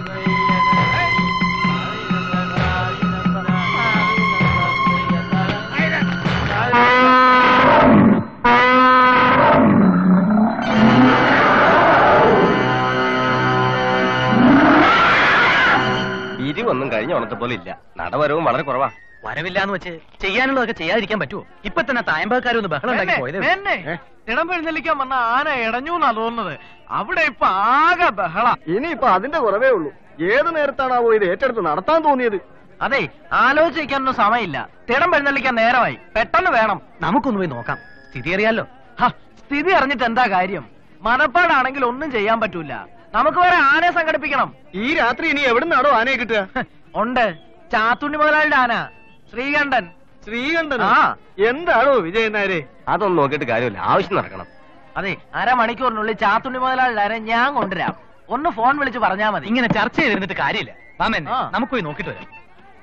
ഇരുവൊന്നും കഴിഞ്ഞ ഓണത്തെ പോലെ ഇല്ല നടവരവും വളരെ കുറവാ വരവില്ലാന്ന് വെച്ച് ചെയ്യാനുള്ളതൊക്കെ ചെയ്യാതിരിക്കാൻ പറ്റുമോ ഇപ്പൊ തന്നെ തായമ്പക്കാരൊന്ന് ബഹളം ഉണ്ടാക്കി പോയത് ഇടം പെഴുന്നള്ളിക്കാൻ വന്ന ആന ഇടഞ്ഞു എന്നാ തോന്നുന്നത് അവിടെ ഇപ്പൊ ആകെ ബഹള ഇനിയിപ്പോ അതിന്റെ കുറവേ ഉള്ളൂ ഏത് നേരത്താണാവോ ഇത് ഏറ്റെടുത്ത് നടത്താൻ തോന്നിയത് അതെ ആലോചിക്കാനൊന്നും സമയമില്ല തിടം പെഴുന്നള്ളിക്കാൻ നേരമായി പെട്ടെന്ന് വേണം നമുക്കൊന്ന് പോയി നോക്കാം സ്ഥിതി അറിയാലോ ഹ, സ്ഥിതി അറിഞ്ഞിട്ട് എന്താ കാര്യം മനപ്പാടാണെങ്കിൽ ഒന്നും ചെയ്യാൻ പറ്റൂല നമുക്ക് വേറെ ആനയെ സംഘടിപ്പിക്കണം ഈ രാത്രി ഇനി എവിടുന്നാണോ ആനയെ കിട്ടുക ഉണ്ട് ചാത്തുണ്ണി മുതലാളിയുടെ ആന ശ്രീകണ്ഠൻ ശ്രീകണ്ഠൻ ആ. എന്താണോ വിജയൻ നായരെ അതൊന്നും നോക്കിയിട്ട് കാര്യമില്ല ആവശ്യം നടക്കണം അതെ അരമണിക്കൂറിനുള്ളിൽ ചാത്തുണ്ണി മുതലാളിയുടെ ആന ഞാൻ കൊണ്ടുവരാം ഒന്ന് ഫോൺ വിളിച്ച് പറഞ്ഞാ മതി ഇങ്ങനെ ചർച്ച ചെയ്തിരുന്നിട്ട് കാര്യമില്ല നമുക്ക് പോയി നോക്കിട്ട് വരാം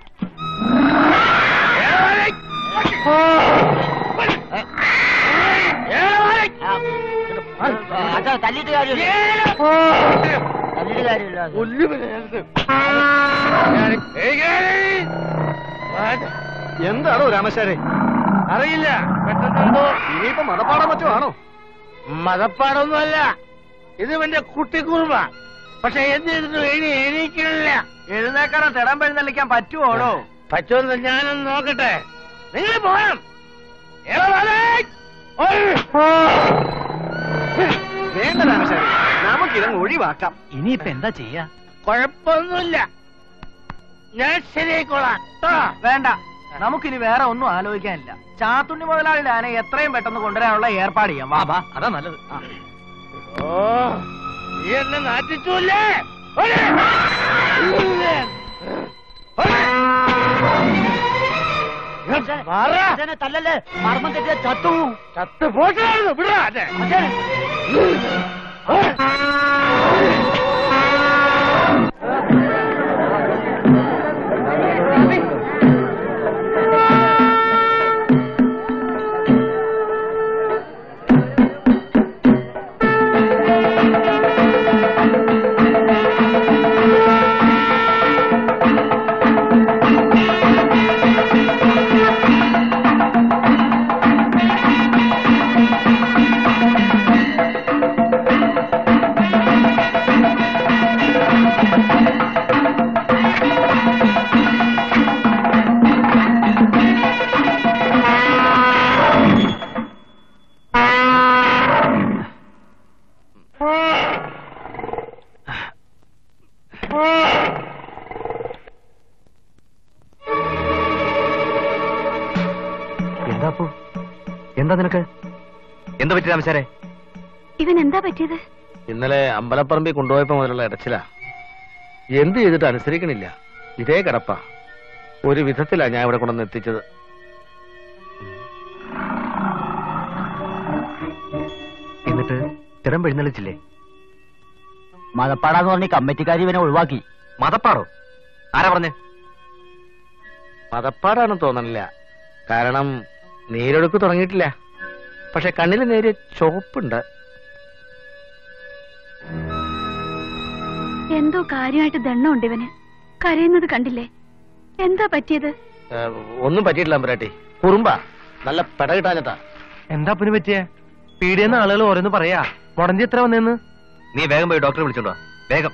തല്ലിട്ട് കാര്യമില്ല തല്ലിട്ട് കാര്യമില്ല എന്താണോ രാമശാരെ അറിയില്ല പെട്ടെന്നെന്തോ ഇനിയിപ്പോ മതപ്പാടം മറ്റോ ആണോ മതപ്പാടൊന്നുമല്ല ഇത് ഇവന്റെ കുട്ടിക്കുറുമ്പ പക്ഷെ എന്ത് ചെയ്തിട്ടും എണി എണീക്കണില്ല എഴുന്നേക്കാനോ തിടം പെഴുന്നള്ളിക്കാൻ പറ്റുമോടോ പറ്റുമെന്ന് ഞാനൊന്ന് നോക്കട്ടെ നിങ്ങൾ പോകാം ഏറെ വാലേ. ഓയ്. വേണ്ട രാമശാരെ നമുക്കിതങ്ങ് ഒഴിവാക്കാം ഇനിയിപ്പോ എന്താ ചെയ്യാ കുഴപ്പമൊന്നുമില്ല ഞാൻ ശരിയായിക്കോളാം ട്ടോ. വേണ്ട നമുക്കിനി വേറെ ഒന്നും ആലോചിക്കാനില്ല ചാത്തുണ്ണി മുതലാളിയുടെ ആന എത്രയും പെട്ടെന്ന് കൊണ്ടുവരാനുള്ള ഏർപ്പാട് ചെയ്യാം വാ വാ അതാ നല്ലത് ഓ നീ എന്നെ നാട്ടിച്ചൂല്ലേ ഓടി. ഓടി. മാറാ. തല്ലല്ലേ മർമ്മം തെറ്റിയ ചത്തു ചത്ത് പോട്ടായിരുന്നു വിടാ അതെ എന്താ എന്താ നിനക്ക് എന്താ പറ്റി രാമശാരെ ഇവൻ എന്താ പറ്റിയത് ഇന്നലെ അമ്പലപ്പറമ്പിൽ കൊണ്ടുപോയപ്പോ മുതലുള്ള ഇടച്ചില എന്ത് ചെയ്തിട്ട് അനുസരിക്കണില്ല ഇതേ കിടപ്പ ഒരു വിധത്തിലാ ഞാൻ ഇവിടെ കൊണ്ടുവന്ന് എത്തിച്ചത് എന്നിട്ട് തിടം പെഴുന്നള്ളിച്ചില്ലേ മതപ്പാടാന്ന് പറഞ്ഞ് കമ്മിറ്റിക്കാരി ഇവനെ ഒഴിവാക്കി മതപ്പാടോ ആരാ പറഞ്ഞേ മതപ്പാടാണെന്ന് തോന്നണില്ല കാരണം നീരൊഴുക്ക് തുടങ്ങിയിട്ടില്ല പക്ഷെ കണ്ണിൽ നേരിയ ചോപ്പുണ്ട് എന്തോ കാര്യമായിട്ട് ദണ്ണമുണ്ട് ഇവന് കരയുന്നത് കണ്ടില്ലേ എന്താ പറ്റിയത് ഏഹ്, ഒന്നും പറ്റിയിട്ടില്ല അമ്പരാട്ടി കുറുമ്പ നല്ല പെടകിട്ടാഞ്ഞിട്ടാ എന്താ പിന്നെ പറ്റിയ പീടിയെന്ന് ആളുകൾ ഓരോന്ന് പറയാ മുടന്തി എത്ര വന്നെന്ന് നീ വേഗം പോയി ഡോക്ടറെ വിളിച്ചോണ്ടോ വേഗം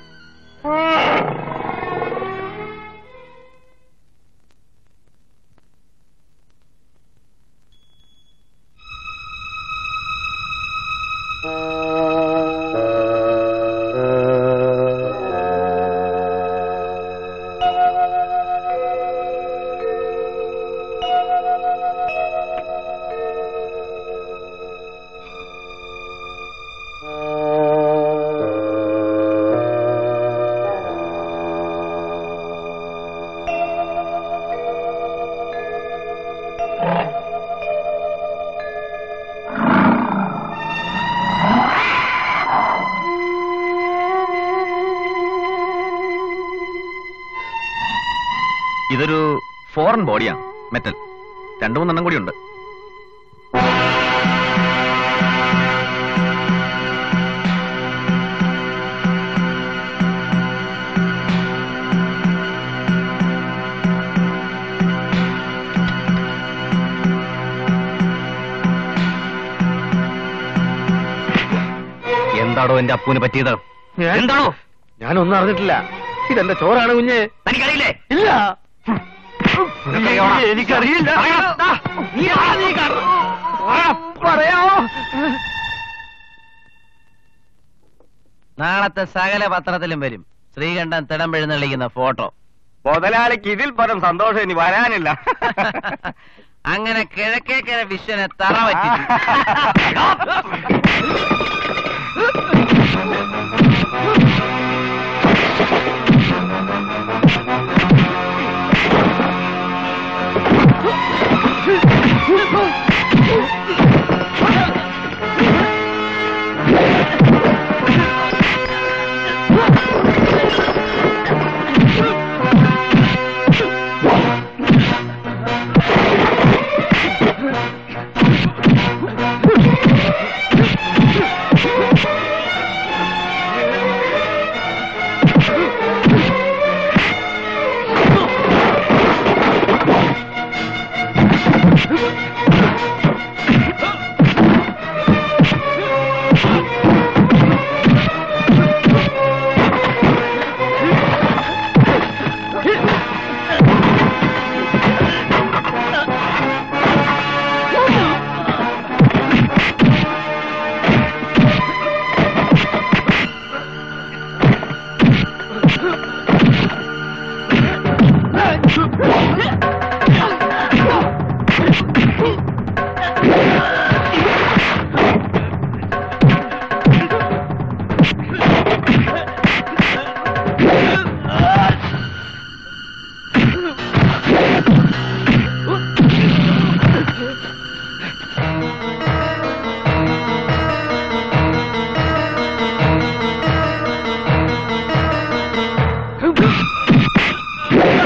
ഇതൊരു ഫോറിൻ ബോഡിയാണ് മെറ്റൽ രണ്ടു മൂന്നെണ്ണം കൂടി ഉണ്ട് എന്താടോ എന്റെ അപ്പൂന് പറ്റിയത് എന്താണോ ഞാനൊന്നും അറിഞ്ഞിട്ടില്ല ഇതെന്റെ ചോറാണ് കുഞ്ഞ് തനിക്കറിയില്ലേ ഇല്ല എനിക്കറിയില്ല പറയാമോ നാളത്തെ സകല പത്രത്തിലും വരും ശ്രീകണ്ഠൻ തിടമ്പെഴുന്നള്ളിക്കുന്ന ഫോട്ടോ മുതലാളിക്ക് ഇതിൽ പരം സന്തോഷം ഇനി വരാനില്ല അങ്ങനെ കിഴക്കേക്കര വിശ്വനെ തറ പറ്റി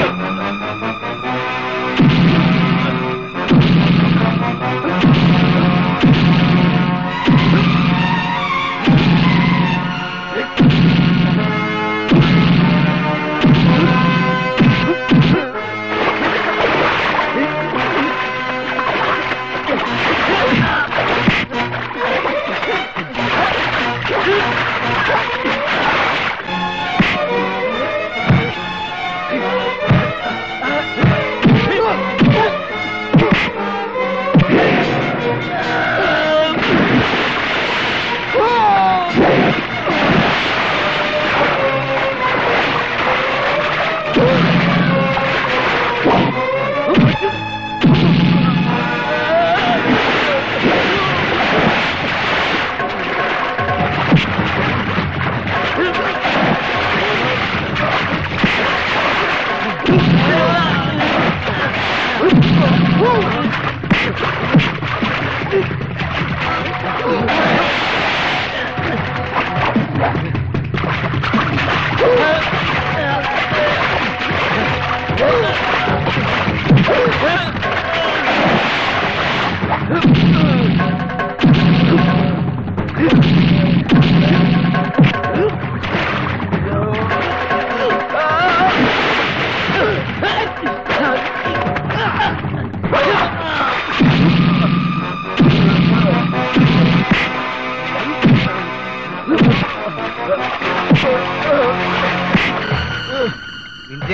ആ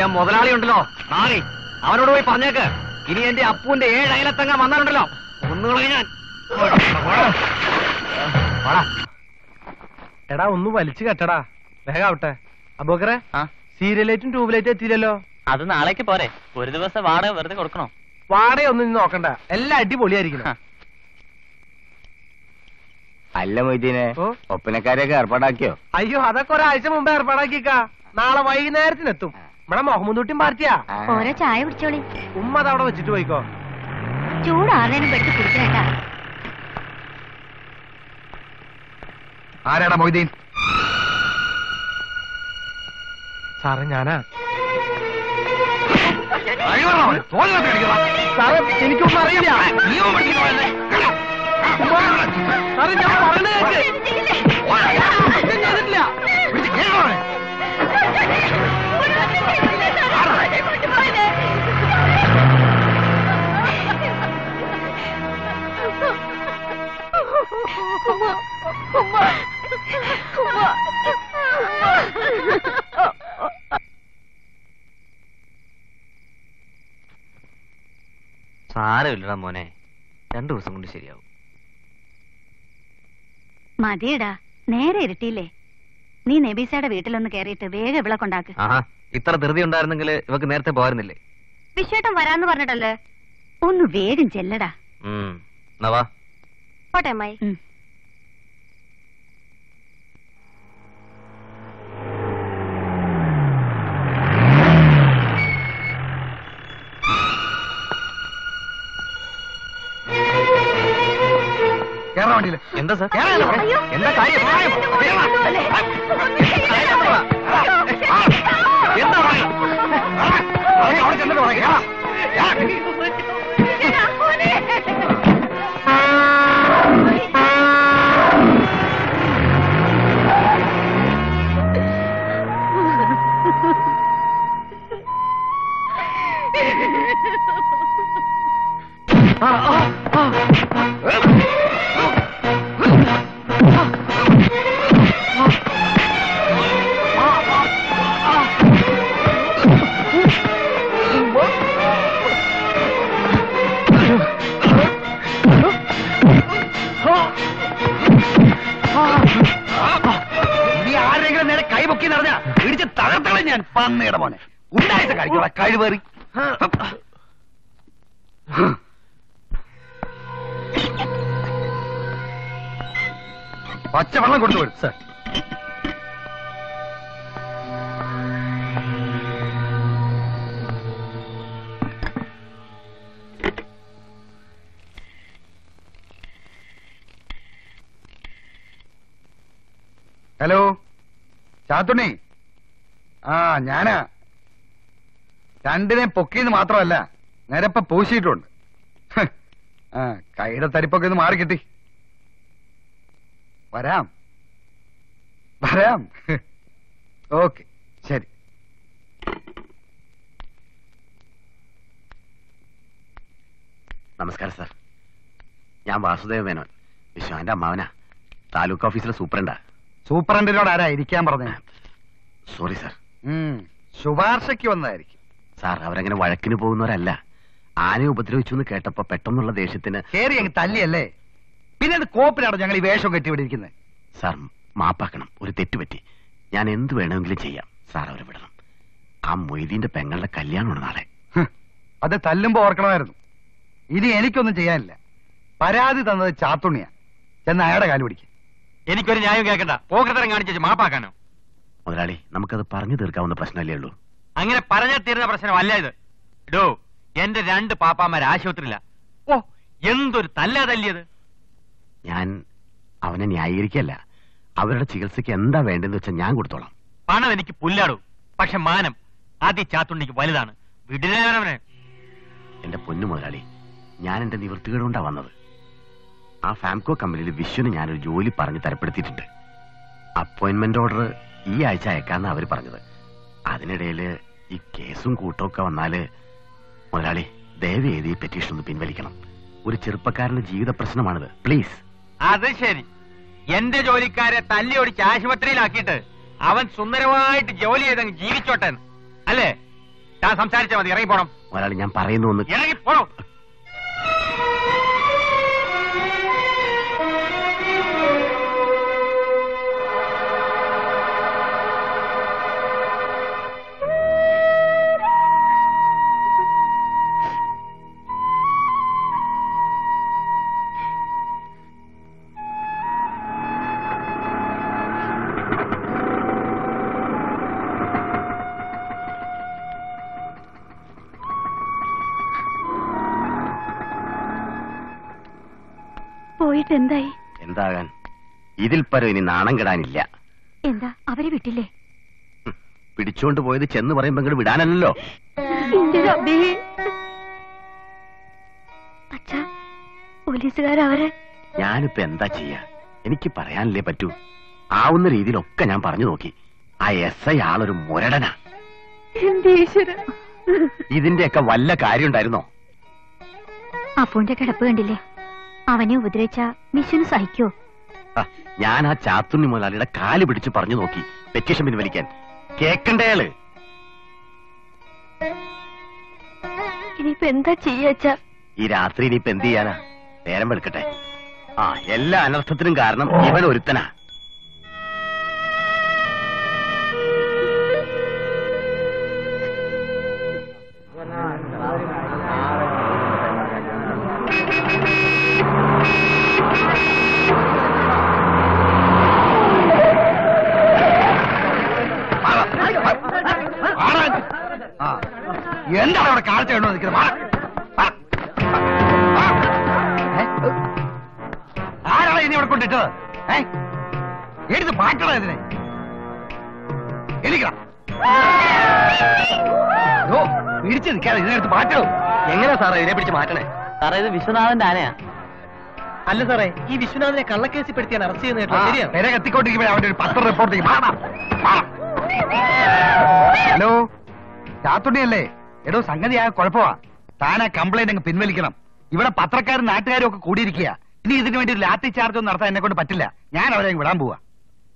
ആ മുതലാളി ഉണ്ടല്ലോ മാറി അവനോട് പോയി പറഞ്ഞേക്ക് ഇനി എന്റെ അപ്പുവിന്റെ ഏഴ് അയലത്തങ്ങ വന്നാലുണ്ടല്ലോ ഒന്നുകളെ ഞാൻ എടാ ഒന്ന് വലിച്ചു കെട്ടടാ വേഗം ആവട്ടെ അബോക്കറെ സീരിയൽ ലൈറ്റും ട്യൂബ് ലൈറ്റും എത്തിയില്ലല്ലോ അത് നാളേക്ക് പോരെ ഒരു ദിവസം വാടക വെറുതെ കൊടുക്കണോ വാടക ഒന്നും ഇനി നോക്കണ്ട എല്ലാം അടിപൊളിയായിരിക്കണം അല്ല മൊയ്തീനെ ഓ? ഒപ്പനക്കാരെയൊക്കെ ഏർപ്പാടാക്കിയോ അയ്യോ അതൊക്കെ ഒരാഴ്ച മുമ്പ് ഏർപ്പാടാക്കിക്കാ നാളെ വൈകുന്നേരത്തിനെത്തും ഇവിടെ മുഹമ്മദ് പാർട്ടിയാ ഓരോ ചായ കുടിച്ചോളി ഉമ്മ അതവിടെ വെച്ചിട്ട് പോയിക്കോ ചൂടാറിനും പെടുത്ത് കുടിക്കണേട്ടാ ആരാടാ മൊയ്തീൻ സാറേ ഞാനാ സാറേ എനിക്കൊന്നും അറിയില്ല സാറേ ഞാൻ പറയണ കേക്ക്. ഞാൻ ചെയ്തിട്ടില്ല സാരമില്ലടാ മോനെ രണ്ടു ദിവസം കൊണ്ട് ശരിയാവും മതിയടാ നേരെ ഇരുട്ടിയില്ലേ നീ നബീസയുടെ വീട്ടിലൊന്ന് കേറിയിട്ട് വേഗം ഇവിടെ കൊണ്ടാക്ക് ആഹാ ഇത്ര ധൃതി ഉണ്ടായിരുന്നെങ്കിൽ ഇവക്ക് നേരത്തെ പോരുന്നില്ലേ വിശ്വേട്ടൻ വരാന്ന് പറഞ്ഞിട്ടല്ലേ ഒന്ന് വേഗം ചെല്ലടാ ഉം നവാ പോട്ടെ അമ്മായി കേറാ വണ്ടിയില് എന്താ സാർ കേറാനല്ലേ പറഞ്ഞത്? എന്താ കാര്യം എന്താ പറയാ അവിടെ ചെന്നിട്ട് പറയാം നീ ആരെങ്കിലും നേരെ കൈപൊക്കി നടഞ്ഞ ഇടിച്ച് തകർത്തളെ ഞാൻ പന്നയുടെ മോനെ ഉണ്ടായിട്ട് കഴിക്കോളാം കഴിവേറി പച്ചവെള്ളം കൊണ്ടുപോയി സർ ഹലോ ചാത്തുണ്ണി ആ ഞാനാ രണ്ടിനെ പൊക്കിയെന്ന് മാത്രമല്ല നിരപ്പ പൂശിയിട്ടുണ്ട് ഹ്. ആ കൈയുടെ തരിപ്പൊക്കെ ഒന്ന് മാറി കിട്ടി വരാം വരാം ഓക്കെ ശരി നമസ്കാരം സാർ ഞാൻ വാസുദേവ മേനോൻ വിശ്വാന്റെ അമ്മാവനാ താലൂക്ക് ഓഫീസിലെ സൂപ്രണ്ടാ സൂപ്രണ്ടിനോട് ആരാ ഇരിക്കാൻ പറഞ്ഞേ സോറി സാർ ഉം, ശുപാർശയ്ക്ക് വന്നതായിരിക്കും സാർ അവരങ്ങനെ വഴക്കിന് പോകുന്നവരല്ല ആനയെ ഉപദ്രവിച്ചു എന്ന് കേട്ടപ്പോ പെട്ടെന്നുള്ള ദേഷ്യത്തിന് കേറി അങ്ങ് തല്ലിയല്ലേ പിന്നെ അത് കോപ്പിലാണോ ഞങ്ങൾ ഈ വേഷം കെട്ടി ഇവിടെ ഇരിക്കുന്നത് സാർ മാപ്പാക്കണം ഒരു തെറ്റ് പറ്റി ഞാൻ എന്ത് വേണമെങ്കിലും ചെയ്യാം സാർ അവരെ വിടണം ആ മൊയ്തീന്റെ പെങ്ങളുടെ കല്യാണമാണ് നാളെ അത് തല്ലുമ്പോ ഓർക്കണമായിരുന്നു ഇനി എനിക്കൊന്നും ചെയ്യാനില്ല പരാതി തന്നത് ചാത്തുണ്ണിയാ ചെന്ന് അയാളുടെ കാല് പിടിക്കും എനിക്കൊരു ന്യായം കേൾക്കണ്ട പോക്കത്തരം കാണിച്ചു മാപ്പാക്കാനോ മുതലാളി നമുക്കത് പറഞ്ഞു തീർക്കാവുന്ന പ്രശ്നമല്ലേ ഉള്ളൂ അങ്ങനെ പറഞ്ഞാൽ തീരുന്ന പ്രശ്നമല്ല ഇത് ഡോ എന്റെ രണ്ട് പാപ്പാമാർ ആശുപത്രിയില്ല ഓ എന്തൊരു തല്ലാ തല്ലിയത് ഞാൻ അവനെ ന്യായീകരിക്കല്ല അവരുടെ ചികിത്സയ്ക്ക് എന്താ വേണ്ടെന്ന് വെച്ചാൽ ഞാൻ കൊടുത്തോളാം പണം എനിക്ക് പുല്ലാടൂ പക്ഷെ മാനം ആദ്യ ചാത്തുണ്ണിക്ക് വലുതാണ് വിടിനവനെ എന്റെ പൊന്നു മുതലാളി ഞാൻ എന്റെ നിവൃത്തികേട് കൊണ്ടാ വന്നത് ആ ഫാംകോ കമ്പനിയിൽ വിശ്വന് ഞാനൊരു ജോലി പറഞ്ഞ് തരപ്പെടുത്തിയിട്ടുണ്ട് അപ്പോയിന്റ്മെന്റ് ഓർഡർ ഈ ആഴ്ച അയക്കാന്നാ അവര് പറഞ്ഞത് അതിനിടയില് ഈ കേസും കൂട്ടമൊക്കെ വന്നാല് മുതലാളി ദയവ് ചെയ്ത് ഈ പെറ്റീഷൻ ഒന്ന് പിൻവലിക്കണം ഒരു ചെറുപ്പക്കാരന്റെ ജീവിത പ്രശ്നമാണിത് പ്ലീസ് അത് ശരി എന്റെ ജോലിക്കാരെ തല്ലി ഒടിച്ച് ആശുപത്രിയിലാക്കിയിട്ട് അവൻ സുന്ദരമായിട്ട് ജോലി ചെയ്തങ്ങ് ജീവിച്ചോട്ടെ എന്ന്. അല്ലേ ഞാൻ സംസാരിച്ചാൽ മതി ഇറങ്ങി പോണം മുതലാളി ഞാൻ പറയുന്നു ഒന്ന് ഇറങ്ങി പോണോ പോയിട്ട് എന്തായി എന്താകാൻ ഇതിൽ പരം ഇനി നാണം കെടാനില്ല എന്താ അവരെ വിട്ടില്ലേ പിടിച്ചോണ്ട് പോയത് ചെന്ന് പറയുമ്പോ ഇങ്ങോട്ട് വിടാനല്ലോ എന്റെ റബ്ബേ അച്ഛാ പോലീസുകാരവരെ ഞാനിപ്പോ എന്താ ചെയ്യാ എനിക്ക് പറയാനല്ലേ പറ്റൂ ആവുന്ന രീതിയിലൊക്കെ ഞാൻ പറഞ്ഞു നോക്കി ആ എസ് ഐ ആളൊരു മുരടനാ എന്റെ ഈശ്വര ഇതിന്റെയൊക്കെ വല്ല കാര്യം ഉണ്ടായിരുന്നോ അപ്പുവിന്റെ കിടപ്പ് കണ്ടില്ലേ അവനെ ഉപദ്രവിച്ച മിഷന് സഹിക്കോ ആ, ഞാൻ ആ ചാത്തുണ്ണി മുതലാളിയുടെ കാല് പിടിച്ച് പറഞ്ഞു നോക്കി പെറ്റീഷൻ പിൻവലിക്കാൻ കേക്കണ്ടേള് ഇനിയിപ്പോ എന്താ ചെയ്യാച്ചാ ഈ രാത്രി ഇനിയിപ്പോ എന്ത് ചെയ്യാനാ നേരം വെളുക്കട്ടെ ആ എല്ലാ അനർത്ഥത്തിനും കാരണം ഇവൻ ഒരുത്തനാ ആ. എന്താണ് അവിടെ കാഴ്ച കണ്ടു നിൽക്കുന്നത് വാ. വാ. വാ. ഏ? ആരാണ് ഇനി ഇവിടെ കൊണ്ടിട്ടത് ഏ എടുത്ത് മാറ്റണം ഇതിനെ എലിക്കണം ഓ പിടിച്ചു നിൽക്കാതെ ഇതിനെടുത്ത് മാറ്റോ എങ്ങനെ സാറേ ഇതിനെ പിടിച്ച് മാറ്റണേ സാറേ ഇത് വിശ്വനാഥന്റെ ആനയാ അല്ല സാറേ ഈ വിശ്വനാഥിനെ കള്ളക്കേസിപ്പെടുത്തിയാണ് അറസ്റ്റ് ചെയ്യുന്നത് കേട്ടോ ശരിയാണ് പേരെ കത്തിക്കൊണ്ടിരിക്കുമ്പോൾ അവന്റെ ഒരു പത്രം റിപ്പോർട്ട് ചെയ്യും വാ, വാ. വാ. ഹലോ ചാത്തുണ്ണിയല്ലേ എടോ സംഗതി ആ കുഴപ്പമാ താൻ ആ കംപ്ലൈന്റ് അങ്ങ് പിൻവലിക്കണം ഇവിടെ പത്രക്കാരും നാട്ടുകാരും ഒക്കെ കൂടിയിരിക്കുക ഇനി ഇതിനു വേണ്ടി ഒരു ലാത്തി ചാർജ് ഒന്നും നടത്താൻ എന്നെ കൊണ്ട് പറ്റില്ല ഞാൻ അവരെ അങ്ങ് വിടാൻ പോവാ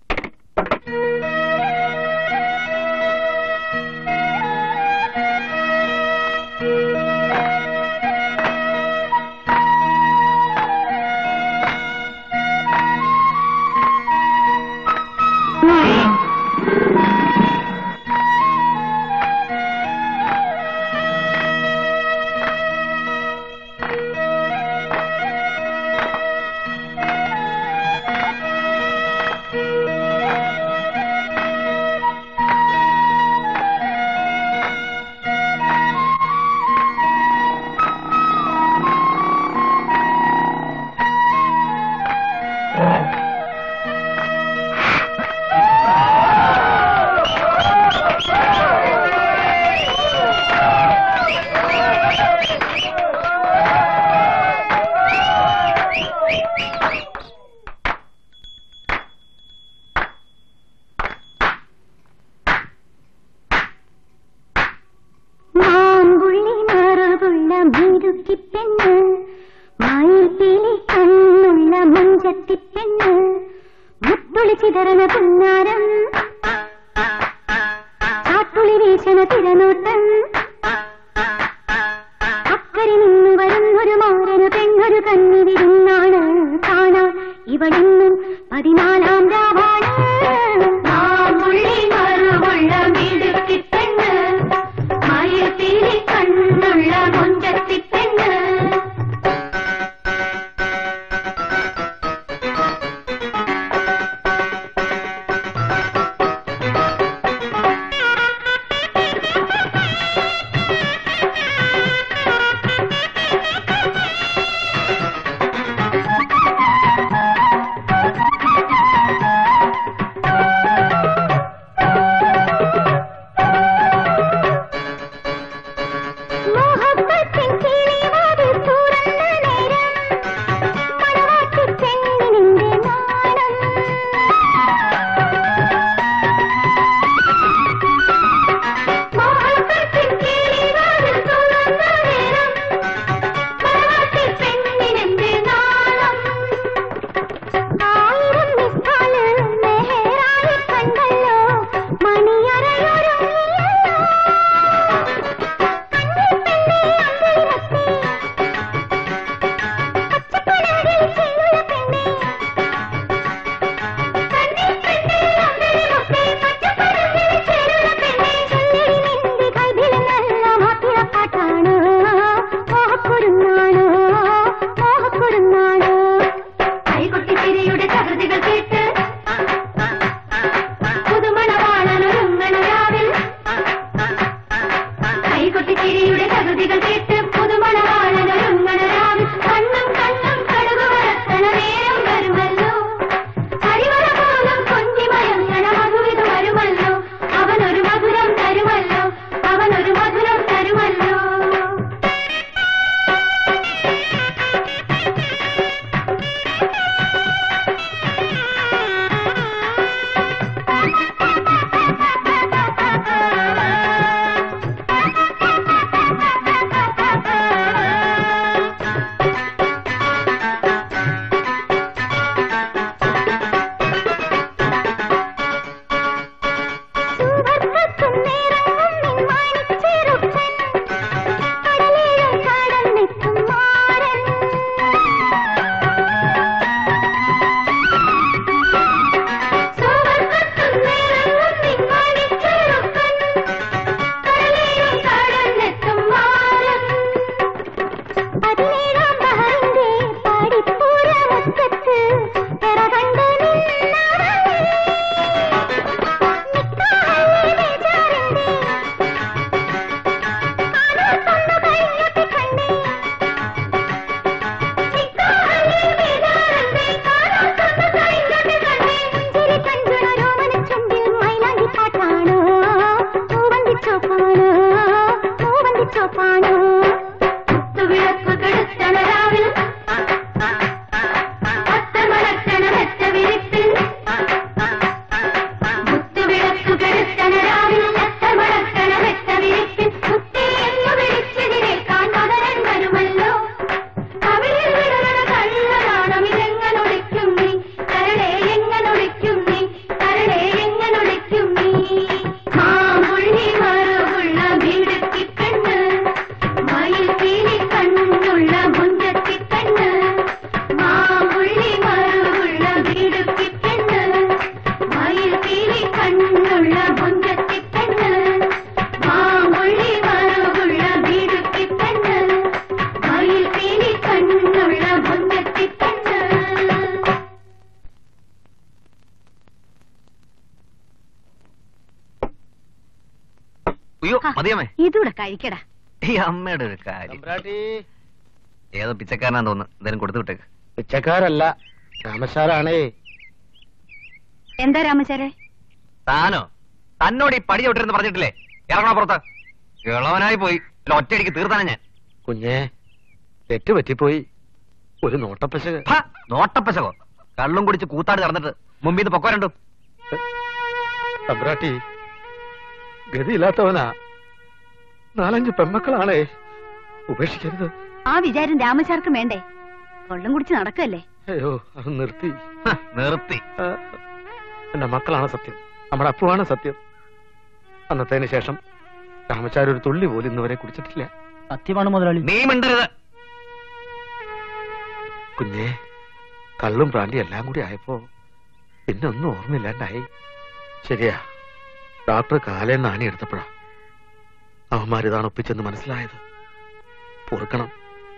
മാമ്പുള്ളി മറുതുള്ള മിരുക്കിപ്പെണ്ണ് മയിൽപ്പീലി കണ്ണുള്ള മഞ്ചത്തിപ്പെണ്ണ് മുത്തുളി ചിതറണ പുന്നാരം ചാട്ടുളി വീശണ തിരനോട്ടം അക്കരെ നിന്ന് വരുന്നൊരു മാറന് പെണ്ണൊരു കണ്ണി വിരുന്നാണ് കാണാൻ ഇവളെന്നും പതിനാലാം രാവാണ് മാമ്പുള്ളി മറുതുള്ള മിടുക്കിപ്പെണ്ണ് മയിൽപ്പീലി കണ്ണുള്ള മുഞ്ചത്തിപ്പെണ്ണ് അയ്യോ മതിയമ്മേ ഇതൂടെ കഴിക്കടാ ഈ അമ്മയുടെ ഒരു കാര്യം ഏതോ പിച്ചക്കാരനാന്ന് തോന്നുന്നു എന്തായാലും കൊടുത്തു വിട്ടേക്ക് പിച്ചക്കാരല്ല രാമസാറാണേ എന്താ രാമചാരെ താനോ തന്നോട് ഈ പടി ചവിട്ടിരുന്ന് പറഞ്ഞിട്ടില്ലേ ഇറങ്ങണ പുറത്ത് ഇളവനായി പോയി ഒരു ഒറ്റയടിക്ക് തീർത്താനെ ഞാൻ കുഞ്ഞെ തെറ്റ് പറ്റിപ്പോയി ഒരു നോട്ടപ്പശക് ഹ, നോട്ടപ്പശകോ കള്ളും കുടിച്ച് കൂത്താടി നടന്നിട്ട് മുമ്പിൽ നിന്ന് പൊക്കോ രണ്ടും തമ്പ്രാട്ടി ഗതിയില്ലാത്തവനാ നാലഞ്ച് പെമ്മക്കളാണേ ഉപേക്ഷിക്കരുത് ആ വിചാരം രാമചാർക്കും വേണ്ടേ വെള്ളം കുടിച്ച് നടക്കല്ലേ അയ്യോ അത് നിർത്തി ഹ, നിർത്തി ആ, എന്റെ മക്കളാണ് സത്യം നമ്മുടെ അപ്പുവാണ് സത്യം അന്നത്തേന് ശേഷം രാമച്ചാരി ഒരു തുള്ളി പോലും ഇന്നുവരെ കുടിച്ചിട്ടില്ല സത്യമാണ് മുതലാളി നീ മിണ്ടരുത് കുഞ്ഞെ കള്ളും പ്രാണ്ടി എല്ലാം കൂടി ആയപ്പോ പിന്നെ ഒന്നും ഓർമ്മയില്ലാണ്ടായി ശരിയാ ഡോക്ടർ കാലേന്ന് നാണി എടുത്തപ്പോഴാ അവന്മാരിതാണ് ഒപ്പിച്ചെന്ന് മനസ്സിലായത് പൊറുക്കണം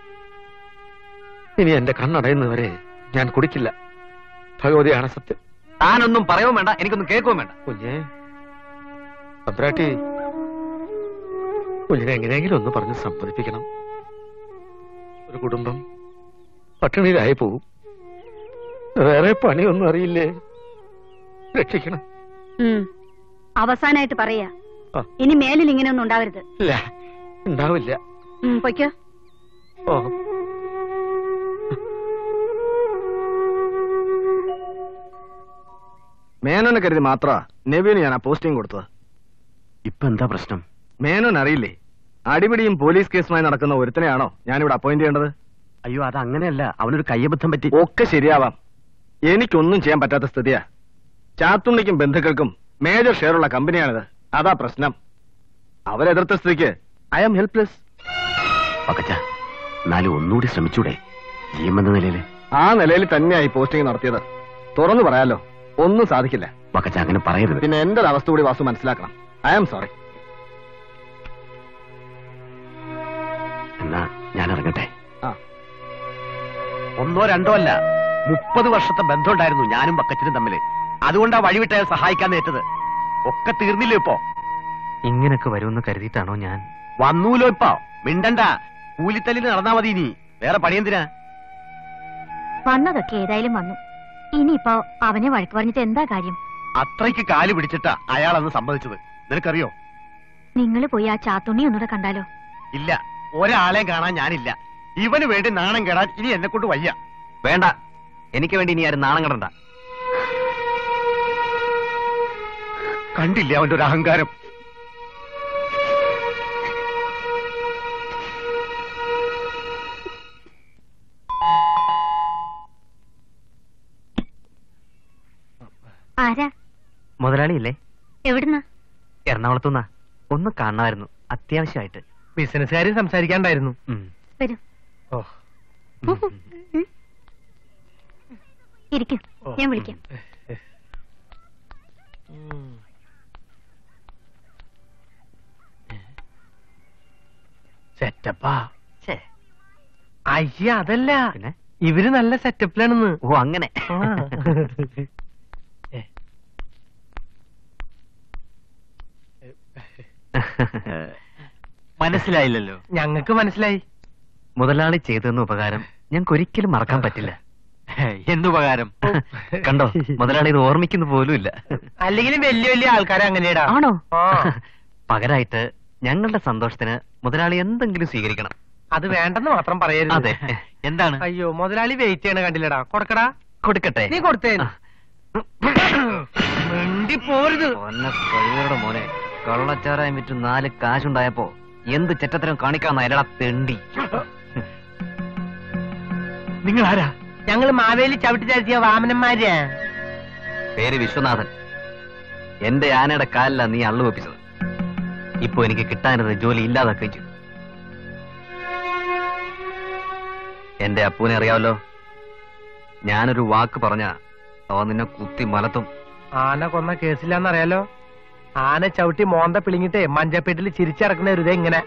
ഇനി എന്റെ കണ്ണടയുന്നവരെ ഞാൻ കുടിക്കില്ല ഭഗവതിയാണ് സത്യം താനൊന്നും പറയുകയും വേണ്ട എനിക്കൊന്നും കേൾക്കുകയും വേണ്ട കുഞ്ഞെ തമ്പ്രാട്ടി കുഞ്ഞിനെ എങ്ങനെയെങ്കിലും ഒന്ന് പറഞ്ഞ് സമ്മതിപ്പിക്കണം ഒരു കുടുംബം പട്ടിണിയിലായി പോകും വേറെ പണിയൊന്നും അറിയില്ലേ രക്ഷിക്കണം ഉം. അവസാനായിട്ട് പറയാ ആ. ഇനി മേലിൽ ഇങ്ങനെയൊന്നും ഉണ്ടാവരുത് ഇല്ല ഉണ്ടാവില്ല ഉം, പൊയ്ക്കോ ഓ മേനോനെ കരുതി മാത്ര നെവിന് ഞാൻ ആ പോസ്റ്റിംഗ് കൊടുത്തത് ഇപ്പൊ എന്താ പ്രശ്നം മേനോൻ അറിയില്ലേ അടിപിടിയും പോലീസ് കേസുമായി നടക്കുന്ന ഒരുത്തനെയാണോ ഞാനിവിടെ അപ്പോയിന്റ് ചെയ്യേണ്ടത് അയ്യോ അത് അങ്ങനെയല്ല അവനൊരു കയ്യബദ്ധം പറ്റി ഒക്കെ ശരിയാവാം എനിക്കൊന്നും ചെയ്യാൻ പറ്റാത്ത സ്ഥിതിയാ ചാത്തുണ്ണിക്കും ബന്ധുക്കൾക്കും മേജർ ഷെയറുള്ള കമ്പനിയാണിത് അതാ പ്രശ്നം അവരെതിർത്ത സ്ഥിതിക്ക് ഐ ആം ഹെൽപ്ലെസ് പക്കച്ച എന്നാലും ഒന്നുകൂടി ശ്രമിച്ചൂടെ ജീവൻ എന്ന നിലയില് ആ നിലയിൽ തന്നെയായി പോസ്റ്റിംഗ് നടത്തിയത് തുറന്നു പറയാലോ ഒന്നും സാധിക്കില്ല പക്കച്ച അങ്ങനെ പറയരുത് പിന്നെ എന്റെ ഒരു അവസ്ഥ കൂടി വാസു മനസ്സിലാക്കണം ഐ ആം സോറി എന്നാ ഞാൻ ഇറങ്ങട്ടെ ആ. ഒന്നോ രണ്ടോ അല്ല മുപ്പത് വർഷത്തെ ബന്ധമുണ്ടായിരുന്നു ഞാനും പക്കച്ചനും തമ്മില് അതുകൊണ്ടാ വഴിവിട്ട് അയാൾ സഹായിക്കാൻ നേറ്റത് ഒക്കെ തീർന്നില്ലേ ഇപ്പോ ഇങ്ങനൊക്കെ വരുമെന്ന് കരുതിയിട്ടാണോ ഞാൻ വന്നൂലോ ഇപ്പൊ മിണ്ടണ്ട കൂലിത്തല്ലിന് നടന്നാ മതി ഇനി വേറെ പണിയെന്തിനാ വന്നതൊക്കെ ഏതായാലും വന്നു ഇനിയിപ്പോ അവനെ വഴക്ക് പറഞ്ഞിട്ട് എന്താ കാര്യം അത്രയ്ക്ക് കാല് പിടിച്ചിട്ടാ അയാൾ അന്ന് സമ്മതിച്ചത് നിനക്കറിയോ നിങ്ങൾ പോയി ആ ചാത്തുണ്ണി ഒന്നുകൂടെ കണ്ടാലോ ഇല്ല ഒരാളെയും കാണാൻ ഞാനില്ല ഇവന് വേണ്ടി നാണം കേടാൻ ഇനി എന്നെ കൊണ്ട് വയ്യ വേണ്ട എനിക്ക് വേണ്ടി ഇനി ആരും നാണം കടണ്ട കണ്ടില്ലേ അവന്റെ ഒരു അഹങ്കാരം ആരാ മുതലാളിയില്ലേ എവിടുന്ന് എറണാകുളത്തുനിന്നാ ഒന്ന് കാണണമായിരുന്നു അത്യാവശ്യമായിട്ട് ബിസിനസ്സുകാരും സംസാരിക്കാണ്ടായിരുന്നു ഉം. വരൂ ഓ ഇരിക്കും ഓ. ഞാൻ വിളിക്കാം സെറ്റപ്പാ ഛേ, അയ്യ അതല്ല പിന്നെ ഇവര് നല്ല സെറ്റപ്പിലാണെന്ന് ഓ അങ്ങനെ ആ. മനസ്സിലായില്ലല്ലോ ഞങ്ങക്ക് മനസ്സിലായി മുതലാളി ചെയ്തെന്ന ഉപകാരം ഞങ്ങൾക്ക് ഒരിക്കലും മറക്കാൻ പറ്റില്ല എന്തുപകാരം കണ്ടോ മുതലാളി ഇത് ഓർമ്മിക്കുന്ന പോലുമില്ല അല്ലെങ്കിലും വലിയ വലിയ ആൾക്കാരെ അങ്ങനെയാടാ ആണോ ആ പകരമായിട്ട് ഞങ്ങളുടെ സന്തോഷത്തിന് മുതലാളി എന്തെങ്കിലും സ്വീകരിക്കണം അത് വേണ്ടെന്ന് മാത്രം പറയരുത് അതെ എന്താണ് അയ്യോ മുതലാളി വെയിറ്റ് ചെയ്യണ കണ്ടില്ലടാ കൊടുക്കടാ കൊടുക്കട്ടെ നീ കൊടുത്തേ ആ. മിണ്ടി പോരുത് ഒന്ന കഴിവരുടെ മോനെ കള്ളച്ചാരായം വിറ്റ് നാല് കാശുണ്ടായപ്പോ എന്ത് ചെറ്റത്തരം കാണിക്കാന്ന എരടാ തെണ്ടി നിങ്ങൾ ആരാ ഞങ്ങള് മാവേലി ചവിട്ടി ചരിച്ചിയ വാമനന്മാരാ പേര് വിശ്വനാഥൻ എന്റെ ആനയുടെ കാലിലാ നീ അള്ളു വെപ്പിച്ചത് ഇപ്പൊ എനിക്ക് കിട്ടാനത് ജോലി ഇല്ലാതാക്കുകയും ചെയ്തു എന്റെ അപ്പൂനെ അറിയാമല്ലോ ഞാനൊരു വാക്ക് പറഞ്ഞ അവ നിന്നെ കുത്തി മലത്തും ആന കൊന്ന കേസില്ലാന്നറിയാലോ ആന ചവിട്ടി മോന്ത പിളിങ്ങിട്ടേ മഞ്ചപ്പെട്ടിൽ ചിരിച്ചിറക്കുന്ന ഒരു ഇങ്ങനെ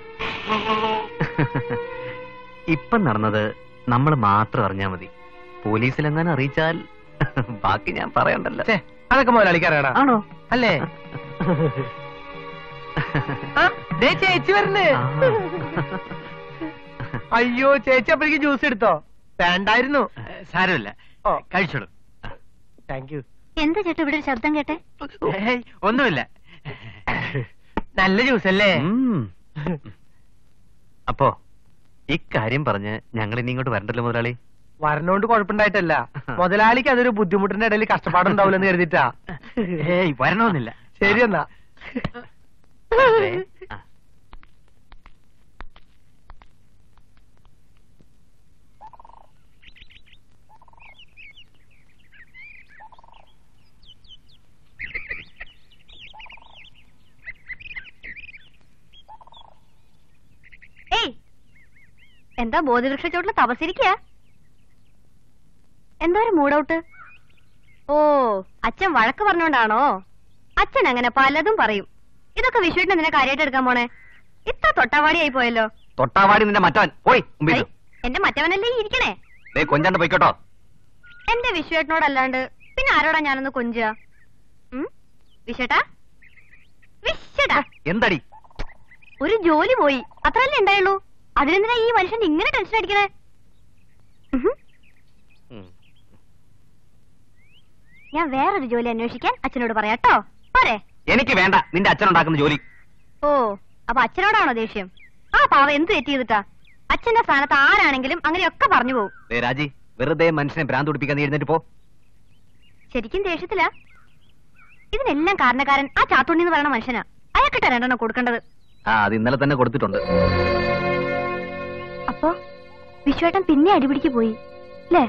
ഇപ്പം നടന്നത് നമ്മൾ മാത്രം അറിഞ്ഞാ മതി പോലീസിലെങ്ങാനും അറിയിച്ചാൽ ബാക്കി ഞാൻ പറയണ്ടല്ലോ ഛേ, അതൊക്കെ മുതലാളിക്ക് അറിയടാ ആണോ അല്ലേ ആ, ദേ ചേച്ചി വരുന്നേ അയ്യോ ചേച്ചി അപ്പോഴേക്ക് ജ്യൂസ് എടുത്തോ വേണ്ടായിരുന്നു സാരമില്ല കഴിച്ചോളൂ താങ്ക് യു എന്താ ചേട്ടാ ഇവിടെ ഒരു ശബ്ദം കേട്ടെ ഏയ്, ഒന്നുമില്ല നല്ല ജ്യൂസ് അല്ലേ അപ്പോ ഇക്കാര്യം പറഞ്ഞ് ഞങ്ങൾ ഇനി ഇങ്ങോട്ട് വരണ്ടല്ലോ മുതലാളി വരണോണ്ട് കുഴപ്പമുണ്ടായിട്ടല്ല മുതലാളിക്ക് അതൊരു ബുദ്ധിമുട്ടിന്റെ ഇടയിൽ കഷ്ടപ്പാടുണ്ടാവില്ലെന്ന് കരുതിട്ടാ ഏയ് വരണമെന്നില്ല ശരി എന്നാ ഏയ് എന്താ ബോധവൃക്ഷ ചോട്ടില് തപസിരിക്കുക എന്താ ഒരു മൂഡൌട്ട് ഓ അച്ഛൻ വഴക്ക് പറഞ്ഞോണ്ടാണോ അച്ഛൻ അങ്ങനെ പലതും പറയും ഇതൊക്കെ വിഷുവിന്റെ നിന്നെ കാര്യമായിട്ട് എടുക്കാൻ പോണേ ഇത്ര തൊട്ടാവാടിയായി പോയല്ലോ തൊട്ടാവാടി നിന്റെ മറ്റവൻ പോയി മുമ്പിൽ ഐ, എന്റെ മറ്റവനല്ലേ ഈ ഇരിക്കണേ ദേ കൊഞ്ചാണ്ട് പോയിക്കോട്ടോ എന്റെ വിഷുവേട്ടനോടല്ലാണ്ട് പിന്നെ ആരോടാ ഞാനൊന്ന് കൊഞ്ചുക ഉം? വിഷേട്ടാ വിഷേട്ടാ എന്തടി ഒരു ജോലി പോയി അത്രല്ലേ ഉണ്ടായുള്ളൂ അതിനെന്തിനാ ഈ മനുഷ്യൻ ഇങ്ങനെ ടെൻഷൻ അടിക്കണേ ഉഹും. ഞാൻ വേറൊരു ജോലി അന്വേഷിക്കാൻ അച്ഛനോട് പറയാട്ടോ പോരെ എനിക്ക് വേണ്ട നിന്റെ അച്ഛനുണ്ടാക്കുന്ന ജോലി ഓ അപ്പൊ അച്ഛനോടാണോ ദേഷ്യം ആ പാവ എന്ത് തെറ്റ് ചെയ്തിട്ടാ അച്ഛന്റെ സ്ഥാനത്ത് ആരാണെങ്കിലും അങ്ങനെയൊക്കെ പറഞ്ഞു പോകും ദേ രാജി വെറുതെ മനുഷ്യനെ ഭ്രാന്ത് പിടിപ്പിക്കാൻ നീ എഴുന്നേറ്റ് പോ ശരിക്കും ദേഷ്യത്തിലാ ഇതിനെല്ലാം കാരണക്കാരൻ ആ ചാത്തുണ്ണി എന്ന് പറയുന്ന മനുഷ്യനാ അയാൾക്കിട്ട രണ്ടെണ്ണം കൊടുക്കേണ്ടത് ആ അത് ഇന്നലെ തന്നെ കൊടുത്തിട്ടുണ്ട് അപ്പോ വിശ്വേട്ടൻ പിന്നെ അടിപിടിക്ക് പോയി അല്ലേ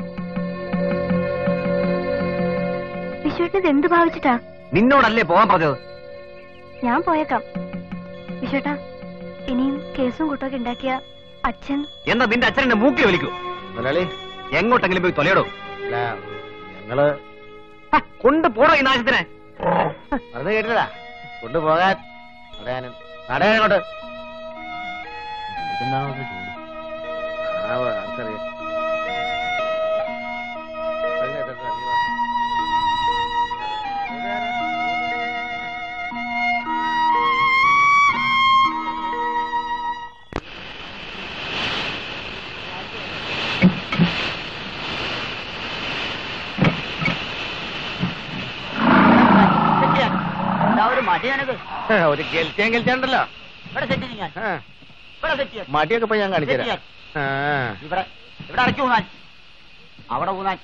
വിശ്വേട്ടൻ ഇത് എന്ത് ഭാവിച്ചിട്ടാ നിന്നോടല്ലേ പോകാൻ പറഞ്ഞത് ഞാൻ പോയേക്കാം വിശ്വേട്ടാ ഇനിയും കേസും കൂട്ടമൊക്കെ ഉണ്ടാക്കിയ അച്ഛൻ എന്താ നിന്റെ അച്ഛനെ മൂക്കി വലിക്കൂ മുതലാളി എങ്ങോട്ടെങ്കിലും പോയി തൊലയിടോ അല്ല ഞങ്ങള് കൊണ്ട് പോടോ ഈ നാശത്തിനെ പറഞ്ഞ് കേട്ടില്ല കൊണ്ടുപോകാൻ നടയാനും നടയാനോട്ട് ആവോ, ആർക്കറിയാം. വെള്ളം എടുത്തിട്ട് നീ വാ. ഒരു ഗെൽറ്റിയാൻ ഗെൽറ്റിയാണ്ടല്ലോ ആ. മടിയൊക്കെ ഇപ്പൊ ഞാൻ കാണിച്ചു തരാം ആ. ഇവിടെ ഇവിടെ അടക്കി ഊന്നാൻ അവിടെ ഊന്നാൻ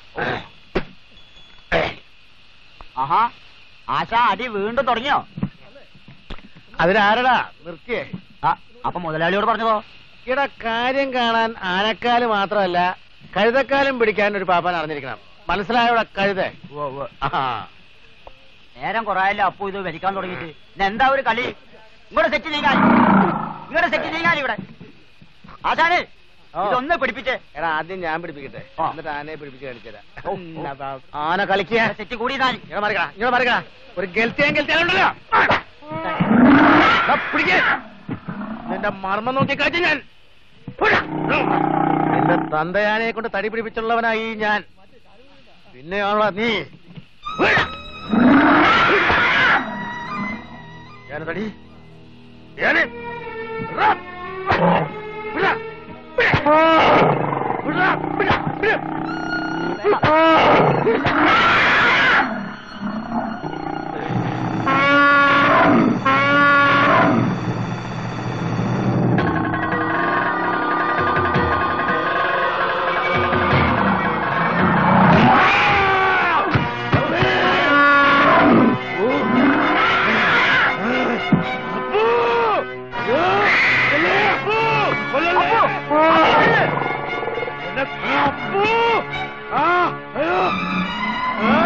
ആഹാ ആശ അടി വീണ്ടും തുടങ്ങിയോ അതിനാരടാ നിർത്തിയേ ആ അപ്പൊ മുതലാളിയോട് പറഞ്ഞതോ ഇവിടെ കാര്യം കാണാൻ ആനക്കാല് മാത്രമല്ല കഴുതക്കാലും പിടിക്കാൻ ഒരു പാപ്പാൻ അറിഞ്ഞിരിക്കണം മനസ്സിലായോടെ കഴുത ആ നേരം കൊറേ അപ്പു ഇത് വലിക്കാൻ തുടങ്ങിയിട്ട് ഇന്ന് എന്താ ഒരു കളി ഇങ്ങോട്ട് സെറ്റ് നീങ്ങാൻ ഇങ്ങോട്ട് സെറ്റ് നീങ്ങാൻ ഇവിടെ ആശാനെ ഓ. ഇതൊന്ന് പിടിപ്പിച്ച് എടാ ആദ്യം ഞാൻ പിടിപ്പിക്കട്ടെ ആ. എന്നിട്ട് ആനയെ പിടിപ്പിച്ച് കാണിച്ചു തരാം ഓ, എന്നാ പാ- ആന കളിക്കുക സെറ്റ് കൂടി താൻ ഇങ്ങനെ മറിക്കടാ ഇങ്ങനെ മറിക്കടാ ഒരു ഗെൽറ്റിയാൻ ഗെൽറ്റിയാൻ ഉണ്ടല്ലോ ദാ പിടിക്ക്. നിന്റെ മർമ്മം നോക്കി കാച്ചു ഞാൻ ഉഴ. എന്റെ തന്തയാനെ കൊണ്ട് തടി പിടിപ്പിച്ചുള്ളവനായി ഞാൻ പിന്നെയാണോ നീ ഉഴ. ഞാന് തടി ഞാന് റ. വിട. വിട. വിട. വിട. വിട. അപ്പു! ആ, അയ്യോ! ആ!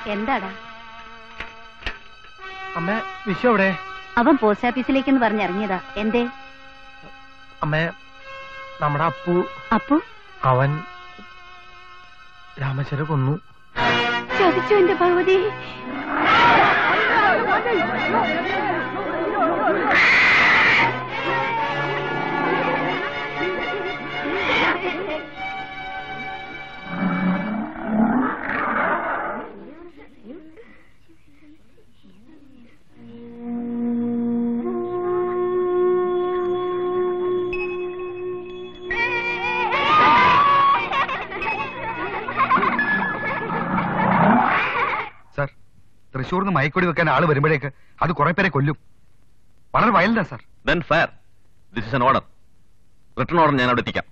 എന്താടാ അമ്മ വിഷു എവിടെ അവൻ പോസ്റ്റ് ഓഫീസിലേക്കെന്ന് പറഞ്ഞിറങ്ങിയതാ എന്തേ അമ്മ നമ്മുടെ അപ്പു അപ്പു അവൻ രാമചര കൊന്നു ചതിച്ചു എന്റെ ഭഗവതി സാർ തൃശ്ശൂർന്ന് മയക്കൊടി വെക്കാൻ ആള് വരുമ്പോഴേക്ക് അത് കുറെ പേരെ കൊല്ലും വളരെ വയലന്റാ sir then fire this is an order return order ഞാൻ അവിടെ എത്തിക്കാം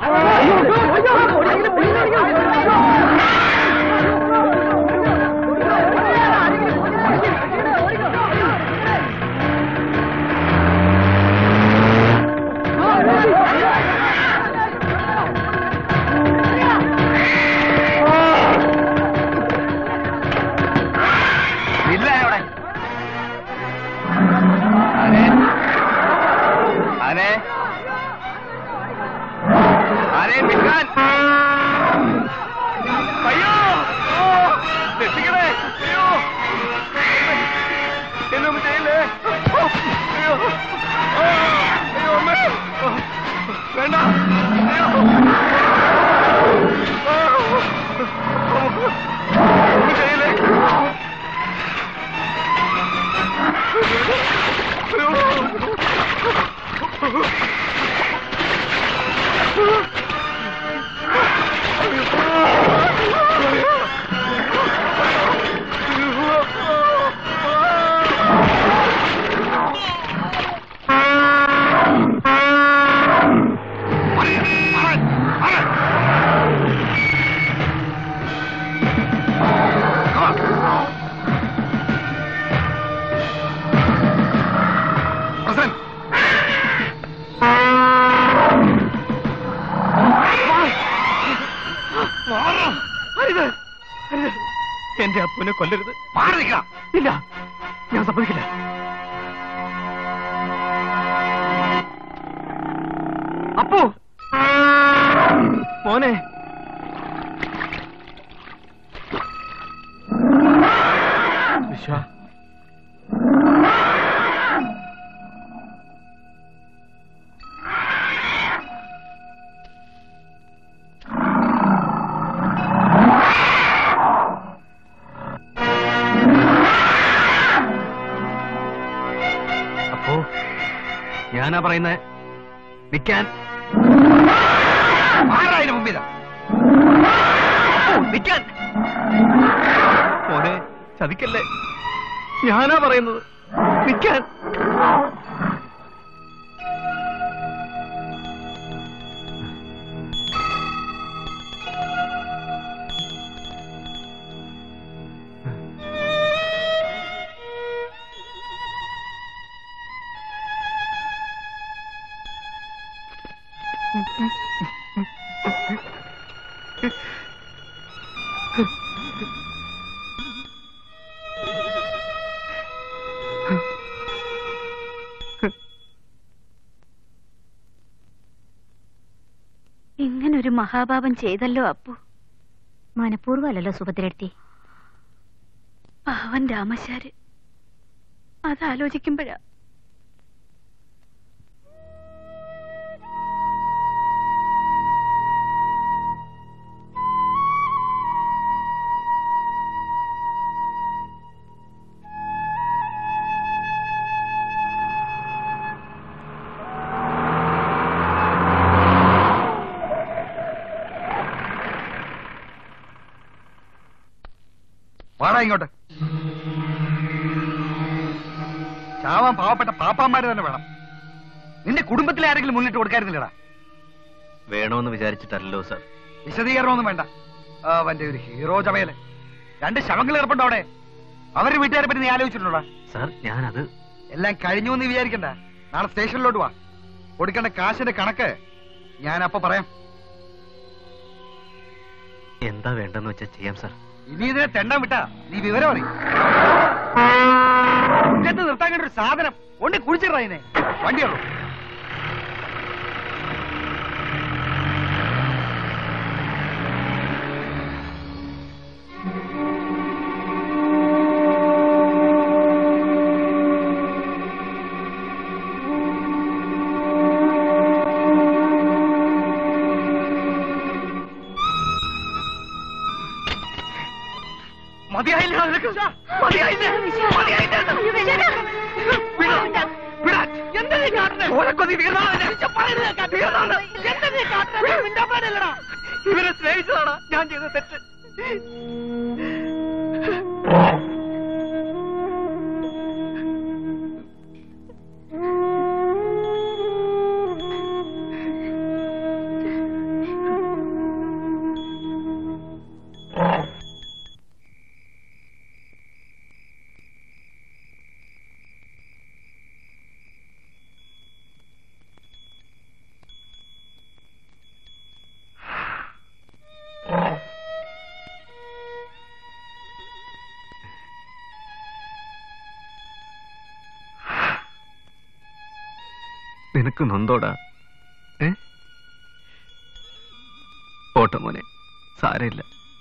ഇല്ല അവിടെ ആരെ ആരെ നിൽക്കാൻ അയ്യോ ഓ, രക്ഷിക്കണേ അയ്യോ എന്നൊന്നും ചെയ്യില്ലേ ഓ, അയ്യോ ഓ, അയ്യോ അമ്മേ ഓ, വേണ്ട അയ്യോ ഓ, ഒന്നും ചെയ്യില്ലേ പ്രസിഡന്റ് എന്റെ അപ്പുനെ കൊല്ലരുത് മാറി നിൽക്കാം ഇല്ല ഞാൻ സമ്മതിക്കില്ല അപ്പു മോനെ വിശ്വ അപ്പോ ഞാനാ പറയുന്നത് നിൽക്കാൻ ആരാതിന് മുമ്പിലാ നിൽക്കാൻ മോനെ ചതിക്കല്ലേ ഞാനാ പറയുന്നത് നിൽക്കാൻ ഇങ്ങനൊരു മഹാപാപം ചെയ്തല്ലോ അപ്പു മനഃപൂർവ്വമല്ലല്ലോ സുഭദ്രടുത്തി പാവൻ രാമശാര് അതാലോചിക്കുമ്പോഴാ വാടാ ഇങ്ങോട്ട് ചാവാൻ പാവപ്പെട്ട പാപ്പാന്മാര് തന്നെ വേണം നിന്റെ കുടുംബത്തിലെ ആരെങ്കിലും മുന്നിട്ട് കൊടുക്കായിരുന്നില്ലടാ വേണമെന്ന് വിചാരിച്ചിട്ടല്ലോ സർ വിശദീകരണമൊന്നും വേണ്ട അവന്റെ ഒരു ഹീറോ ചമയല് രണ്ട് ശവങ്ങൾ കിടപ്പുണ്ടോ അവിടെ അവരുടെ വീട്ടുകാരെ പറ്റി നീ ആലോചിച്ചിട്ടുണ്ടോടാ സർ ഞാനത് എല്ലാം കഴിഞ്ഞു എന്ന് വിചാരിക്കണ്ട നാളെ സ്റ്റേഷനിലോട്ട് വാ കൊടുക്കേണ്ട കാശിന്റെ കണക്ക് ഞാൻ അപ്പൊ പറയാം എന്താ വേണ്ടെന്ന് വെച്ചാൽ ചെയ്യാം സർ ഇനി ഇതിനെ തെണ്ടാൻ വിട്ടാ നീ വിവരം അറിയും മുറ്റത്ത് നിർത്താൻ കണ്ട ഒരു സാധനം കൊണ്ട് കുടിച്ചിടാ ഇതിനെ വണ്ടിയുള്ളൂ മതിയായില്ല നിനക്ക്? മതിയായില്ല? മതിയായില്ല? വിടാ, വിടാ. എന്താ നീ കാട്ടുന്നെ? ഓലക്കൊതി വീണാളല്ലേ? പറയരുത് കേൾക്കാൻ. വീണാള്. എന്താ നീ കാട്ടുന്നെ? നീ മിണ്ടാൻ പാടില്ലടാ. ഇവരെ സ്നേഹിച്ചതാടാ ഞാൻ ചെയ്ത തെറ്റ് നിനക്ക് നൊന്തോടാ ഏ പോട്ടെ മോനെ സാരമില്ല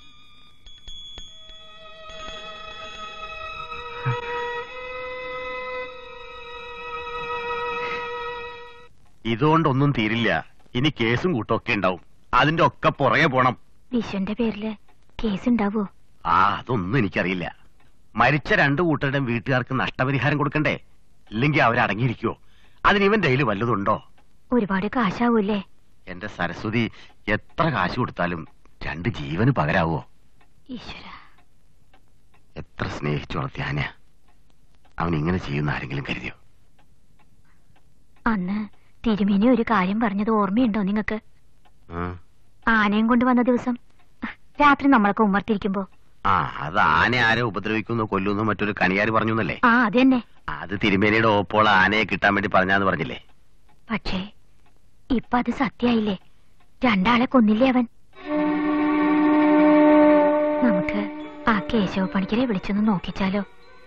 ഇതുകൊണ്ടൊന്നും തീരില്ല ഇനി കേസും കൂട്ടൊക്കെ ഉണ്ടാവും അതിന്റെ ഒക്കെ പുറകെ പോണം വിശ്വന്റെ പേരില് കേസ് ഉണ്ടാവോ ആ അതൊന്നും എനിക്കറിയില്ല മരിച്ച രണ്ടു കൂട്ടരുടെയും വീട്ടുകാർക്ക് നഷ്ടപരിഹാരം കൊടുക്കണ്ടേ ഇല്ലെങ്കിൽ അവരടങ്ങിയിരിക്കുവോ അതിന് ഇവൻ ഡെയിലി വല്ലതുണ്ടോ ഒരുപാട് കാശാവൂല്ലേ എന്റെ സരസ്വതി എത്ര കാശ് കൊടുത്താലും രണ്ട് ജീവന് പകരാവോ ഈശ്വര എത്ര സ്നേഹിച്ചു വളർത്തിയ ആന അവൻ ഇങ്ങനെ ചെയ്യുന്ന ആരെങ്കിലും കരുതിയോ അന്ന് തിരുമേനി ഒരു കാര്യം പറഞ്ഞത് ഓർമ്മയുണ്ടോ നിങ്ങക്ക് ആ? ആനയും കൊണ്ട് വന്ന ദിവസം രാത്രി നമ്മളൊക്കെ ഉമ്മർത്തിരിക്കുമ്പോ ആ അത് ആന ആരെ ഉപദ്രവിക്കുന്നു കൊല്ലുന്നു മറ്റൊരു കണിയാര് പറഞ്ഞു എന്നല്ലേ ആ അതന്നെ അത് തിരുമേനിയുടെ ഓപ്പോൾ ആനയെ കിട്ടാൻ വേണ്ടി പറഞ്ഞാന്ന് പറഞ്ഞില്ലേ പക്ഷേ ഇപ്പൊ അത് സത്യായില്ലേ രണ്ടാളെ കൊന്നില്ലേ അവൻ നമുക്ക് ആ കേശവ പണിക്കരെ വിളിച്ചൊന്ന് നോക്കിച്ചാലോ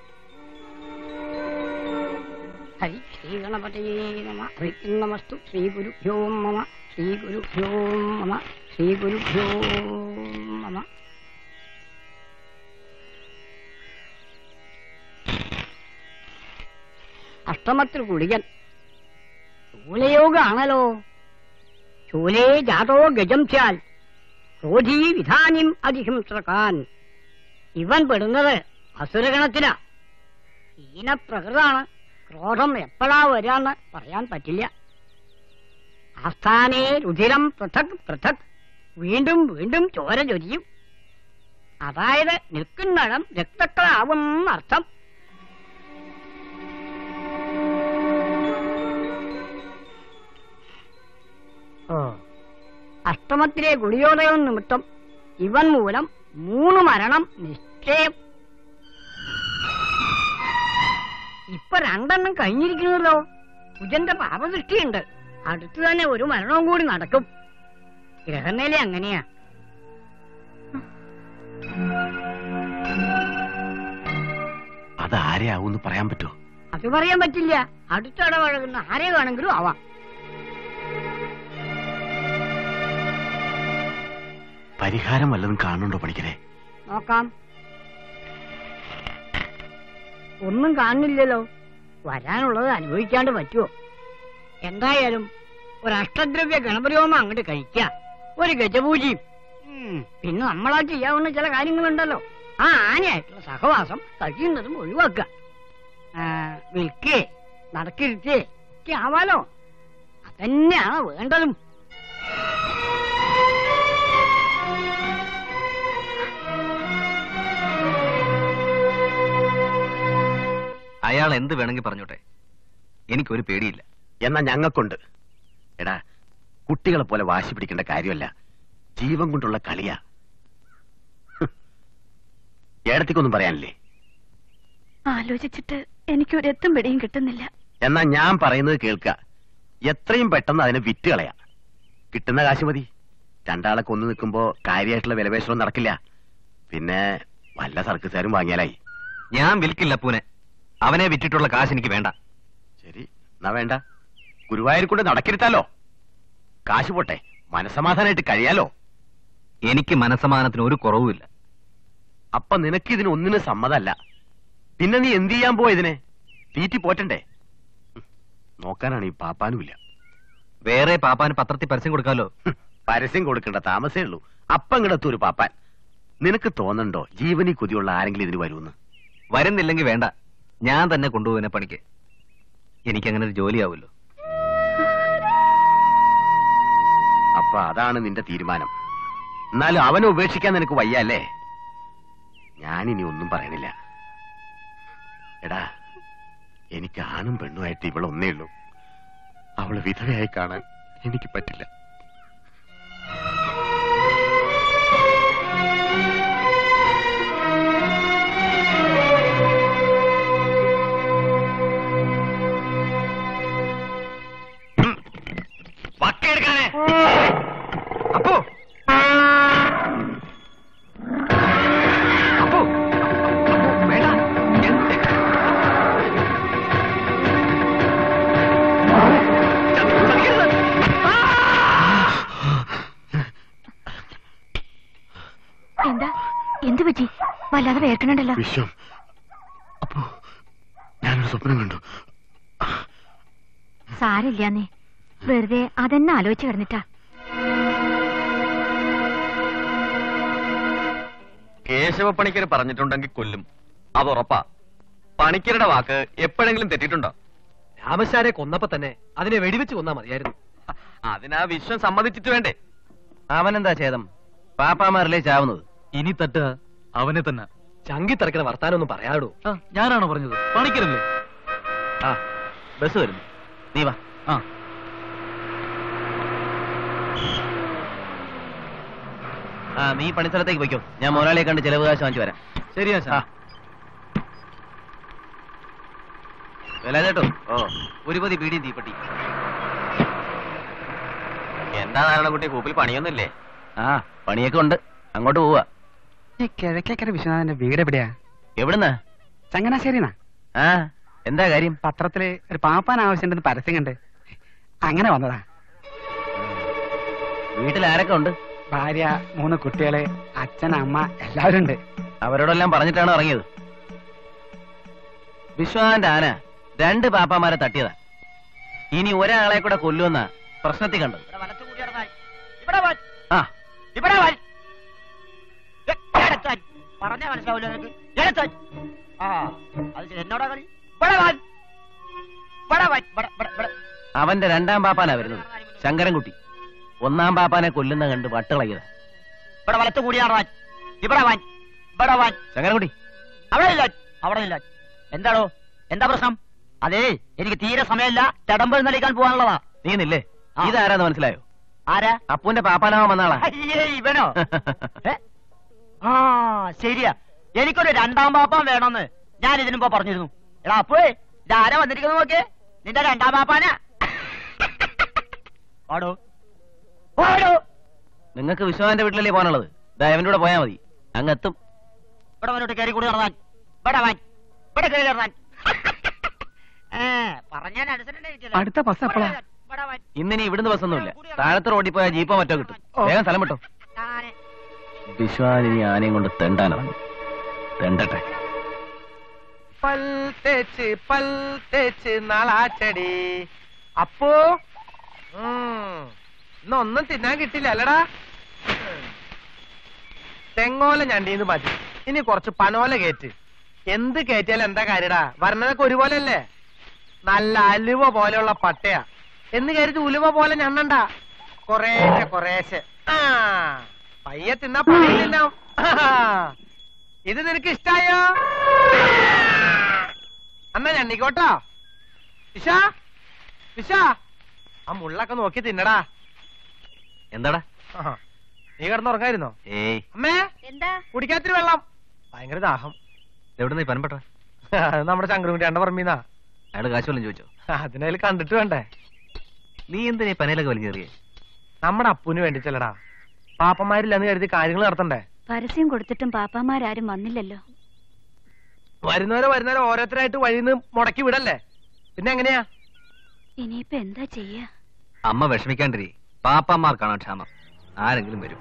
ഹരി ശ്രീഗണപതയേ നമ ഹരിന്നമസ്തു ശ്രീഗുരുഭ്യോ മമ ശ്രീഗുരുഭ്യോ മമ ശ്രീഗുരുഭ്യോ മമ അഷ്ടമത്തിൽ കുളികൻ ശൂലയോഗാണല്ലോ ശൂലേ ജാതോ ഗജം സ്യാൽ ക്രോധീ വിധാനിം അതിഹിംസ്രകാൻ ഇവൻ പെടുന്നത് അസുരഗണത്തിലാ ഹീനപ്രകൃതാണ് ക്രോധം എപ്പോഴാ വരാന്ന് പറയാൻ പറ്റില്ല ആസ്ഥാനേ രുധിരം പൃഥക് പൃഥക് വീണ്ടും വീണ്ടും ചോര ചൊരിയും അതായത് നിൽക്കുന്നിടം രക്തക്കളാവും അർത്ഥം ഓ അഷ്ടമത്തിലെ ഗുളിയോദയം നിമിത്തം ഇവൻ മൂലം മൂന്ന് മരണം നിശ്ചയം ഇപ്പൊ രണ്ടെണ്ണം കഴിഞ്ഞിരിക്കുന്നല്ലോ കുജന്റെ പാപദൃഷ്ടിയുണ്ട് അടുത്തു തന്നെ ഒരു മരണവും കൂടി നടക്കും ഗ്രഹനില അങ്ങനെയാ അത് ആരെയാവൂന്ന് പറയാൻ പറ്റുമോ അത് പറയാൻ പറ്റില്ല അടുത്തിടപഴകുന്ന ആരെ വേണമെങ്കിലും ആവാം പരിഹാരം വല്ലതും കാണുന്നുണ്ടോ പണിക്കരെ നോക്കാം ഒന്നും കാണുന്നില്ലല്ലോ വരാനുള്ളത് അനുഭവിക്കാണ്ട് പറ്റുമോ എന്തായാലും ഒരു അഷ്ടദ്രവ്യ ഗണപതിയോമം അങ്ങോട്ട് കഴിക്ക ഒരു ഗജപൂജയും ഉം, പിന്നെ നമ്മളാ ചെയ്യാവുന്ന ചില കാര്യങ്ങളുണ്ടല്ലോ ആ ആനയായിട്ടുള്ള സഹവാസം കഴിയുന്നതും ഒഴിവാക്കുക ആ, വിൽക്കേ നടക്കിരുത്തേ ഒക്കെ ആവാലോ അതന്നെയാണ് വേണ്ടതും അയാൾ എന്ത് വേണമെങ്കിൽ പറഞ്ഞോട്ടെ എനിക്കൊരു പേടിയില്ല എന്നാ ഞങ്ങൾക്കുണ്ട് എടാ കുട്ടികളെ പോലെ വാശി പിടിക്കേണ്ട കാര്യമല്ല ജീവൻ കൊണ്ടുള്ള കളിയാ ഹ്. ഏടത്തിക്കൊന്നും പറയാനില്ലേ ആലോചിച്ചിട്ട് എനിക്കൊരെത്തും പിടിയും കിട്ടുന്നില്ല എന്നാ ഞാൻ പറയുന്നത് കേൾക്ക എത്രയും പെട്ടെന്ന് അതിനെ വിറ്റ് കളയാ കിട്ടുന്ന കാശ് മതി രണ്ടാളെ കൊന്നു നിൽക്കുമ്പോ കാര്യമായിട്ടുള്ള വിലപേശനം നടക്കില്ല പിന്നെ വല്ല സർക്കസുകാരും വാങ്ങിയാലായി ഞാൻ വിൽക്കില്ല പൂനെ അവനെ വിറ്റിട്ടുള്ള കാശ് എനിക്ക് വേണ്ട ശരി എന്നാ വേണ്ട ഗുരുവായൂർ കൊണ്ട് നടക്കിരുത്താലോ കാശ് പോട്ടെ മനസമാധാനമായിട്ട് കഴിയാലോ എനിക്ക് മനസമാനത്തിന് ഒരു കുറവുമില്ല അപ്പൊ നിനക്ക് ഇതിന് ഒന്നിനും സമ്മതല്ല പിന്നെ നീ എന്ത് ചെയ്യാൻ പോവാ ഇതിനെ തീറ്റി പോറ്റണ്ടേ ഉം. നോക്കാനാണ് ഈ പാപ്പാനുമില്ല വേറെ പാപ്പാന് പത്രത്തിൽ പരസ്യം കൊടുക്കാലോ പരസ്യം കൊടുക്കേണ്ട താമസേ ഉള്ളൂ അപ്പം ഇങ്ങടത്തു ഒരു പാപ്പാൻ നിനക്ക് തോന്നണ്ടോ ജീവനി കൊതിയുള്ള ആരെങ്കിലും ഇതിന് വരുമെന്ന് വരുന്നില്ലെങ്കിൽ വേണ്ട ഞാൻ തന്നെ കൊണ്ടുപോകുന്ന പണിക്ക് എനിക്കങ്ങനെ ഒരു ജോലിയാവുമല്ലോ അപ്പൊ അതാണ് നിന്റെ തീരുമാനം എന്നാലും അവനെ ഉപേക്ഷിക്കാൻ നിനക്ക് വയ്യല്ലേ ഞാനിനി ഒന്നും പറയണില്ല എടാ എനിക്ക് ആണും പെണ്ണുമായിട്ട് ഇവളൊന്നേ ഉള്ളൂ അവള് വിധവയായി കാണാൻ എനിക്ക് പറ്റില്ല വക്കെടുക്കാനേ അപ്പോ അപ്പോ വേണ്ട എന്താ എന്ത് പറ്റി വല്ലാതെ വേർക്കണുണ്ടല്ലോ വിശ്വം അപ്പോ ഞാനൊരു സ്വപ്നം കണ്ടു സാരില്ലാന്നേ വെറുതെ അതെന്നെ ആലോചിച്ച് കിടന്നിട്ടാ കേശവ പണിക്കർ പറഞ്ഞിട്ടുണ്ടെങ്കിൽ കൊല്ലും അതുറപ്പാ പണിക്കരുടെ വാക്ക് എപ്പോഴെങ്കിലും തെറ്റിയിട്ടുണ്ടോ രാമശാരെ കൊന്നപ്പോ തന്നെ അതിനെ വെടിവെച്ച് കൊന്നാ മതിയായിരുന്നു അതിനാ വിശ്വം സമ്മതിച്ചിട്ട് വേണ്ടേ അവനെന്താ ഛേദം പാപ്പാമാരല്ലേ ചാവുന്നത് ഇനി തട്ടുക അവനെ തന്നെ ചങ്കി തിറക്കുന്ന വർത്താനം ഒന്നും പറയാടോ ആ, ഞാനാണോ പറഞ്ഞത് പണിക്കരല്ലേ ആ ബസ് വരുന്നു നീ വാ ആ ആ നീ പണിസ്ഥലത്തേക്ക് പോയിക്കോ ഞാൻ മുതലാളിയെ കണ്ട് ചെലവ് കാശ് വാങ്ങിച്ചു വരാം ശരിയാ ആ വില ഓ ഒരു പതി പീടിയും തീപ്പെട്ടി എന്താ നാരായണക്കുട്ടി കൂപ്പിൽ പണിയൊന്നുമില്ലേ ആ പണിയൊക്കെ ഉണ്ട് അങ്ങോട്ട് പോവാ ഈ കിഴക്കേക്കര വിശ്വനാഥന്റെ വീട് എവിടെയാ എവിടുന്നാ ചങ്ങനാശ്ശേരിന്നാ ആ എന്താ കാര്യം പത്രത്തില് ഒരു പാപ്പാൻ ആവശ്യമുണ്ടെന്ന് പരസ്യം കണ്ട് അങ്ങനെ വന്നതാ വീട്ടിൽ ആരൊക്കെ ഉണ്ട് ഭാര്യ മൂന്ന് കുട്ടികള് അച്ഛൻ അമ്മ എല്ലാവരും ഉണ്ട് അവരോടെല്ലാം പറഞ്ഞിട്ടാണ് ഇറങ്ങിയത് വിശ്വനാഥന്റെ ആന രണ്ട് പാപ്പാമാരെ തട്ടിയതാ ഇനി ഒരാളെ കൂടെ കൊല്ലുമെന്ന പ്രശ്നത്തിൽ കണ്ടത് ആ പറഞ്ഞാ മനസ്സിലാവില്ല നിനക്ക് എടുത്താൻ ആ അത് ശരി എന്നോടാ കളി ഇവിടെ വാൻ ഇവിടെ വാൻ ഇവിടെ ഇവിടെ ഇവിടെ അവന്റെ രണ്ടാം പാപ്പാനാ വരുന്നത് ശങ്കരൻകുട്ടി ഒന്നാം പാപ്പാനെ കൊല്ലുന്ന കണ്ട് വട്ടുകളയതാ ഇവിടെ വലത്ത് കൂടിയാണ് വാൻ ഇവിടെ വാൻ ഇവിടെ വാൻ ശങ്കരൻകുട്ടി അവിടെ ഇല്ല അവിടെ ഇല്ല എന്താടോ എന്താ പ്രശ്നം അതേ എനിക്ക് തീരെ സമയമില്ല ചടമ്പ് നലിക്കാൻ പോകാനുള്ളതാ നീ നില്ലേ ഇതാരാന്ന് മനസ്സിലായോ ആരാ അപ്പുന്റെ പാപ്പാനാവാൻ വന്നാളാ അയ്യേ ഇവനോ ഏ? ആ ശരിയാ എനിക്കൊരു രണ്ടാം പാപ്പാൻ വേണമെന്ന് ഞാൻ ഇതിനു മുമ്പ് പറഞ്ഞിരുന്നു എടാ അപ്പോഴേ ഇതാരാ വന്നിരിക്കുന്നത് നോക്കിയേ നിന്റെ രണ്ടാം പാപ്പാനാ ഓടോ ഓടോ നിങ്ങൾക്ക് വിശ്വനാഥന്റെ വീട്ടിലല്ലേ പോകാനുള്ളത് ഇതാ അവന്റെ കൂടെ പോയാ മതി അങ്ങെത്തും ഇവിടെ വന്നോട്ട് കയറി കൂടി നടന്നാൻ ഇവിടെ വാൻ ഇവിടെ കയറി നടന്നാൻ ഏ പറഞ്ഞാൽ അനുസരണ അടുത്ത ബസ് എപ്പോഴാ ഇന്നിനി ഇവിടുന്ന് ബസ്സൊന്നുമില്ല താഴത്തെ റോഡിൽ പോയാൽ ജീപ്പോ മറ്റോ കിട്ടും വേഗം സ്ഥലം വിട്ടോ വിശ്വാനിനി ആനയും കൊണ്ട് തെണ്ടാനിറങ്ങി തെണ്ടട്ടെ പൽ തേച്ച് പൽ തേച്ച് നാളാച്ചടി അപ്പോ ഉം, ഇന്നൊന്നും തിന്നാൻ കിട്ടില്ല അല്ലടാ തെങ്ങോല ഞണ്ടീന്ന് മതി ഇനി കുറച്ച് പനോല കേറ്റ് എന്ത് കേറ്റിയാലും എന്താ കാര്യടാ വരണതൊക്കെ ഒരുപോലെ അല്ലേ നല്ല അലുവ പോലെയുള്ള പട്ടയാ എന്ന് കരുതി ഉലുവ പോലെ ഞണ്ണണ്ട കൊറേശ്ശെ കൊറേശ്ശെ ആ പയ്യെ തിന്നാ പയ്യെ തിന്നാം ഇത് നിനക്ക് ഇഷ്ടായോ അന്നാ ഞണ്ണിക്കോട്ടോ വിശ വിശ ആ മുള്ളൊക്കെ നോക്കി തിന്നടാ എന്താടാ ആഹാ. നീ കിടന്നുറങ്ങായിരുന്നോ ഏയ് അമ്മേ എന്താ കുടിക്കാത്തിരി വെള്ളം ഭയങ്കര ദാഹം എവിടെ നീ പനപ്പെട്ട അത് നമ്മുടെ ശങ്കരൻകുട്ടി അണ്ട പറമ്പീന്നാ അയാള് കാശ് വല്ലതും ചോദിച്ചോ അതിനതിൽ കണ്ടിട്ട് വേണ്ടേ നീ എന്തിനാ ഈ പനയിലൊക്കെ വലിഞ്ഞേറിയേ നമ്മുടെ അപ്പുന് വേണ്ടിച്ചല്ലടാ പാപ്പന്മാരില്ലെന്ന് കരുതി കാര്യങ്ങൾ നടത്തണ്ടേ പരസ്യം കൊടുത്തിട്ടും പാപ്പാമാരാരും വന്നില്ലല്ലോ വരുന്നവരോ വരുന്നവരോ ഓരോരുത്തരായിട്ട് വഴിയിൽ നിന്ന് മുടക്കി വിടല്ലേ പിന്നെ എങ്ങനെയാ ഇനിയിപ്പോ എന്താ ചെയ്യാ അമ്മ വിഷമിക്കാണ്ടിരി പാപ്പാമാർക്കാണ് ക്ഷാമം ആരെങ്കിലും വരും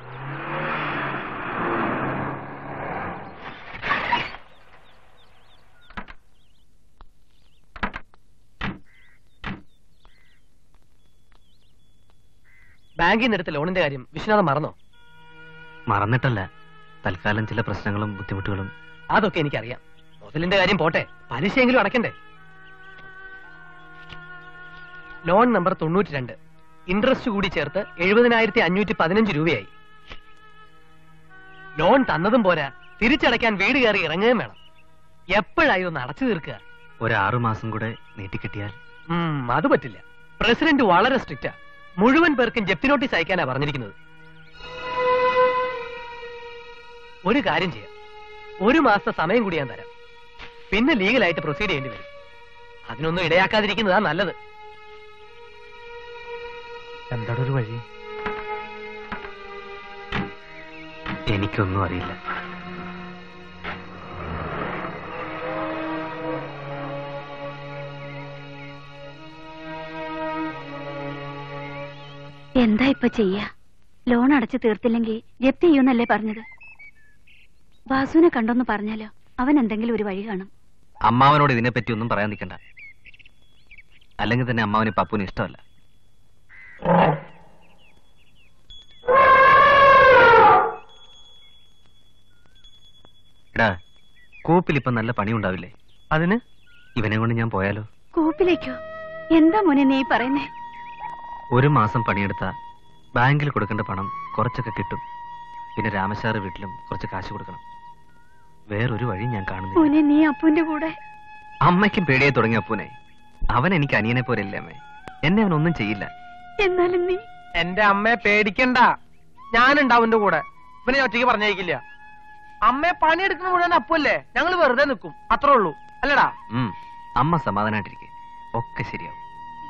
ബാങ്കിൽ നിന്ന് എടുത്ത ലോണിന്റെ കാര്യം വിശ്വനാഥൻ മറന്നോ മറന്നിട്ടല്ല തൽക്കാലം ചില പ്രശ്നങ്ങളും ബുദ്ധിമുട്ടുകളും അതൊക്കെ എനിക്കറിയാം മുതലിന്റെ കാര്യം പോട്ടെ പലിശയെങ്കിലും അടക്കണ്ടേ ലോൺ നമ്പർ തൊണ്ണൂറ്റി രണ്ട് ഇൻട്രസ്റ്റ് കൂടി ചേർത്ത് എഴുപതിനായിരത്തി അഞ്ഞൂറ്റി പതിനഞ്ച് രൂപയായി ലോൺ തന്നതും പോരാ തിരിച്ചടയ്ക്കാൻ വീട് കയറി ഇറങ്ങുകയും വേണം എപ്പോഴായി ഒന്ന് അടച്ചു തീർക്കുക ഒരു ആറു മാസം കൂടെ നീട്ടിക്കിട്ടിയാൽ ഉം, അത് പറ്റില്ല പ്രസിഡന്റ് വളരെ സ്ട്രിക്റ്റാ മുഴുവൻ പേർക്കും ജപ്തി നോട്ടീസ് അയക്കാനാ പറഞ്ഞിരിക്കുന്നത് ഒരു കാര്യം ചെയ്യാം ഒരു മാസത്തെ സമയം കൂടി ഞാൻ തരാം പിന്നെ ലീഗലായിട്ട് പ്രൊസീഡ് ചെയ്യേണ്ടി വരും അതിനൊന്നും ഇടയാക്കാതിരിക്കുന്നതാ നല്ലത് എന്താണ് ഒരു വഴി എനിക്കൊന്നും അറിയില്ല എന്താ ഇപ്പൊ ചെയ്യാ ലോൺ അടച്ചു തീർത്തില്ലെങ്കിൽ ജപ്തി ചെയ്യുന്നല്ലേ പറഞ്ഞത് വാസുവിനെ കണ്ടോന്ന് പറഞ്ഞാലോ അവൻ എന്തെങ്കിലും ഒരു വഴി കാണും അമ്മാവനോട് ഇതിനെപ്പറ്റി ഒന്നും പറയാൻ നിൽക്കണ്ട അല്ലെങ്കിൽ തന്നെ അമ്മാവന് പപ്പുവിന് ഇഷ്ടമല്ല എടാ കൂപ്പിൽ ഇപ്പൊ നല്ല പണി ഉണ്ടാവില്ലേ അതിന് ഇവനെ കൊണ്ട് ഞാൻ പോയാലോ കൂപ്പിലേക്കോ എന്താ മോനെ നീ പറയുന്നേ ഒരു മാസം പണിയെടുത്ത ബാങ്കിൽ കൊടുക്കേണ്ട പണം കുറച്ചൊക്കെ കിട്ടും പിന്നെ രാമശാറ് വീട്ടിലും കുറച്ച് കാശ് കൊടുക്കണം വേറൊരു വഴി ഞാൻ കാണുന്നില്ല മോനെ നീ അപ്പുവിന്റെ കൂടെ അമ്മയ്ക്കും പേടിയായി തുടങ്ങിയ അപ്പൂനെ അവൻ എനിക്ക് അനിയനെ പോലെയല്ലേ അമ്മേ എന്നെ അവൻ ഒന്നും ചെയ്യില്ല എന്നാലും നീ എന്റെ അമ്മയെ പേടിക്കണ്ട ഞാനുണ്ടാവും എന്റെ കൂടെ ഇവനെ ഞാൻ ഒറ്റയ്ക്ക് പറഞ്ഞേക്കില്ല അമ്മയെ പണിയെടുക്കുന്ന മുഴുവൻ അപ്പല്ലേ ഞങ്ങൾ വെറുതെ നിൽക്കും അത്രേ ഉള്ളൂ അല്ലടാ ഉം. അമ്മ സമാധാനായിട്ടിരിക്കെ ഒക്കെ ശരിയാവും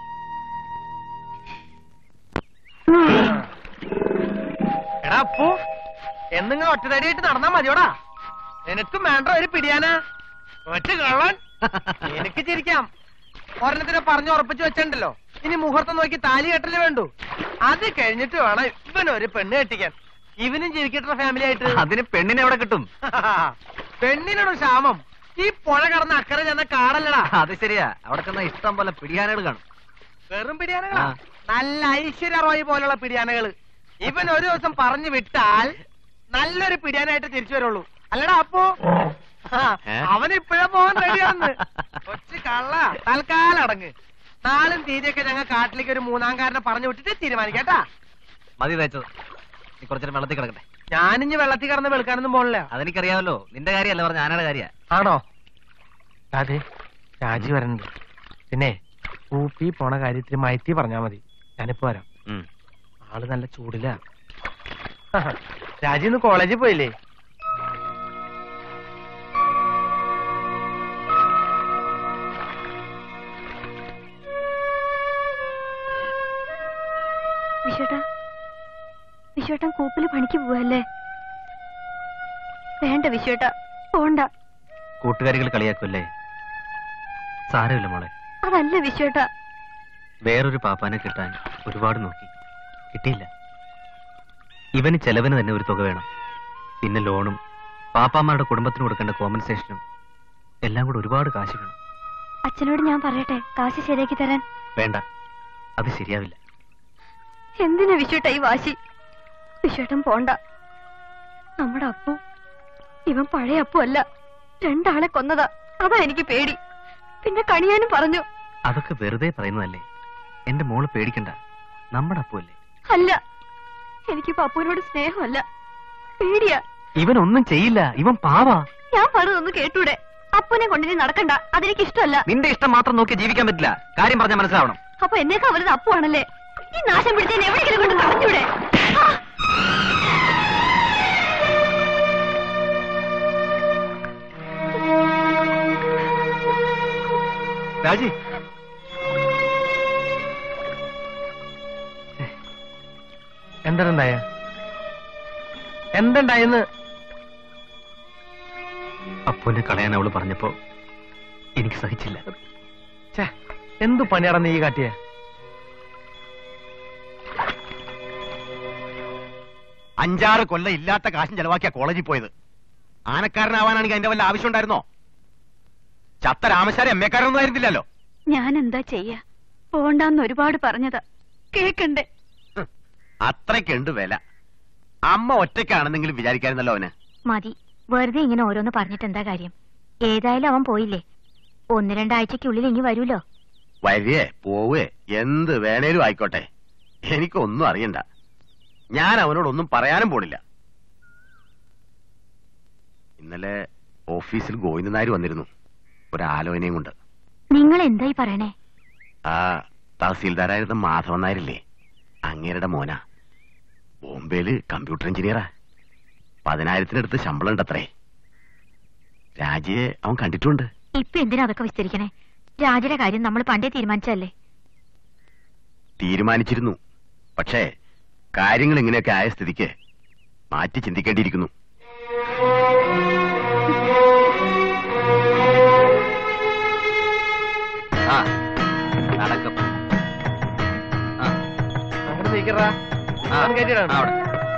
എടാ അപ്പു എന്നിങ്ങനെ ഒറ്റതടിയായിട്ട് നടന്നാ മതിയോടാ നിനക്കും വേണ്ട ഒരു പിടിയാനാ ഒറ്റ കള്ളൻ എനിക്ക് ചിരിക്കാം ഒരെണ്ണത്തിനെ പറഞ്ഞു ഉറപ്പിച്ചു വെച്ചിട്ടുണ്ടല്ലോ ഇനി മുഹൂർത്തം നോക്കി താലി കെട്ടല് വേണ്ടു അത് കഴിഞ്ഞിട്ട് വേണം ഇവനൊരു പെണ്ണ് കെട്ടിക്കാൻ ഇവനും ചിരിക്കിട്ടുള്ള ഫാമിലി ആയിട്ട് അതിന് പെണ്ണിനെ എവിടെ കിട്ടും പെണ്ണിനോട് ക്ഷാമം ഈ പുഴ കടന്ന് അക്കരെ ചെന്ന കാടല്ലടാ അത് ശരിയാ അവിടെ ചെന്ന ഇഷ്ടം പോലെ പിടിയാനുകൾ കാണും വെറും പിടിയാനകളാ ആ. നല്ല ഐശ്വര്യ റോയ് പോലുള്ള പിടിയാനകള് ഇവൻ ഒരു ദിവസം പറഞ്ഞു വിട്ടാൽ നല്ലൊരു പിടിയാനായിട്ട് തിരിച്ചു വരുള്ളൂ അല്ലടാ അപ്പോ ഏ? അവൻ ഇപ്പോഴേ പോകാൻ റെഡിയാന്ന് കൊച്ചു കള്ള തൽക്കാലം അടങ്ങ് നാളും തീയതിയൊക്കെ ഞങ്ങൾ കാട്ടിലേക്ക് ഒരു മൂന്നാംകാരനെ പറഞ്ഞു വിട്ടിട്ട് തീരുമാനിക്കട്ടാ മതി തേച്ചത് നീ കുറച്ചേരം വെള്ളത്തിൽ കിടക്കട്ടെ ഞാനിഞ്ഞ് വെള്ളത്തിൽ കിടന്ന് വെളുക്കാനൊന്നും പോണില്ല അതെനിക്കറിയാമല്ലോ നിന്റെ കാര്യമല്ല പറഞ്ഞ ആനയുടെ കാര്യ ആണോ അതെ രാജി വരണ്ട് പിന്നെ ഊപ്പി പോണ കാര്യത്തിൽ മയത്തി പറഞ്ഞാ മതി ഞാനിപ്പോ വരാം ആള് നല്ല ചൂടില്ല രാജി ഇന്ന് കോളേജിൽ പോയില്ലേ വിശ്വട്ടാ വിശ്വട്ടൻ കൂപ്പില് പണിക്ക് പോവല്ലേ വേണ്ട വിശ്വട്ടാ പോണ്ട കൂട്ടുകാരികൾ കളിയാക്കുമല്ലേ സാരമില്ല മോളെ അതല്ല വിശ്വട്ടാ വേറൊരു പാപ്പാനെ കിട്ടാൻ ഒരുപാട് നോക്കി കിട്ടിയില്ല ഇവന് ചെലവിന് തന്നെ ഒരു തുക വേണം പിന്നെ ലോണും പാപ്പാമാരുടെ കുടുംബത്തിന് കൊടുക്കേണ്ട കോമ്പൻസേഷനും എല്ലാം കൂടെ ഒരുപാട് കാശ് വേണം അച്ഛനോട് ഞാൻ പറയട്ടെ കാശ് ശരിയാക്കി തരാൻ വേണ്ട അത് ശരിയാവില്ല എന്തിനാ വിശ്വട്ട ഈ വാശി വിശ്വട്ടൻ പോണ്ട നമ്മുടെ അപ്പു ഇവൻ പഴയ അപ്പു അല്ല രണ്ടാളെ കൊന്നതാ അതാ എനിക്ക് പേടി പിന്നെ കണിയാനും പറഞ്ഞു അതൊക്കെ വെറുതെ പറയുന്നതല്ലേ എന്റെ മോള് പേടിക്കണ്ട നമ്മുടെ അപ്പുവല്ലേ അല്ല എനിക്കിപ്പോ അപ്പുവിനോട് സ്നേഹമല്ല പേടിയാ ഇവൻ ഒന്നും ചെയ്യില്ല ഇവൻ പാവാ ഞാൻ പറഞ്ഞതൊന്ന് കേട്ടൂടെ അപ്പുനെ കൊണ്ടിനി നടക്കണ്ട അതെനിക്ക് ഇഷ്ടമല്ല നിന്റെ ഇഷ്ടം മാത്രം നോക്കി ജീവിക്കാൻ പറ്റില്ല കാര്യം പറഞ്ഞാൽ മനസ്സിലാവണം അപ്പൊ എന്നേക്കാ വലുത് അപ്പുവാണല്ലേ ഈ നാശം പിടിച്ചതിന് എവിടെയെങ്കിലും കൊണ്ട് കളഞ്ഞൂടെ ആ! രാജി എന്താണ് ഉണ്ടായ എന്തുണ്ടായിന്ന് അപ്പുവിനെ കളയാൻ അവള് പറഞ്ഞപ്പോ എനിക്ക് സഹിച്ചില്ല ഛേ, എന്തു പണിയാടാ നീ കാട്ടിയേ അഞ്ചാറ് കൊല്ലം ഇല്ലാത്ത കാശും ചെലവാക്കിയ കോളേജിൽ പോയത് ആനക്കാരനാവാനാണെങ്കിൽ അതിന്റെ വല്ല ആവശ്യം ഉണ്ടായിരുന്നോ ചത്ത രാമശാരി എമ്മേക്കാരൊന്നും ആയിരുന്നില്ലല്ലോ ഞാൻ എന്താ ചെയ്യാ പോണ്ടാന്ന് ഒരുപാട് പറഞ്ഞതാ കേക്കണ്ടേ അത്രയ്ക്കുണ്ട് വില അമ്മ ഒറ്റയ്ക്കാണെന്നെങ്കിലും വിചാരിക്കായിരുന്നല്ലോ അവന് മതി വെറുതെ ഇങ്ങനെ ഓരോന്ന് പറഞ്ഞിട്ട് എന്താ കാര്യം ഏതായാലും അവൻ പോയില്ലേ ഒന്ന് രണ്ടാഴ്ചക്കുള്ളിൽ ഇനി വരൂലോ വരികേ പോവേ എന്ത് വേണേലും ആയിക്കോട്ടെ എനിക്കൊന്നും അറിയണ്ട ഞാൻ അവനോടൊന്നും പറയാനും പോണില്ല ഇന്നലെ ഓഫീസിൽ ഗോവിന്ദൻ നായർ വന്നിരുന്നു ഒരാലോചനയും കൊണ്ട് നിങ്ങൾ എന്തായി പറയണേ ആ തഹസീൽദാരായിരുന്ന മാധവൻ നായരില്ലേ അങ്ങേരുടെ മോന ബോംബെയില് കമ്പ്യൂട്ടർ എഞ്ചിനീയറാ പതിനായിരത്തിനടുത്ത് ശമ്പളം ഉണ്ടത്രേ രാജയെ അവൻ കണ്ടിട്ടുണ്ട് ഇപ്പൊ എന്തിനാ അതൊക്കെ വിസ്തരിക്കണേ രാജയുടെ കാര്യം നമ്മൾ പണ്ടേ തീരുമാനിച്ചല്ലേ തീരുമാനിച്ചിരുന്നു പക്ഷേ കാര്യങ്ങൾ ഇങ്ങനെയൊക്കെ ആയ സ്ഥിതിക്ക് മാറ്റി ചിന്തിക്കേണ്ടിയിരിക്കുന്നു ആ നടക്കും അങ്ങോട്ട് നീക്കറാ ആ, കയറ്റിയിടാണ് അവിടെ.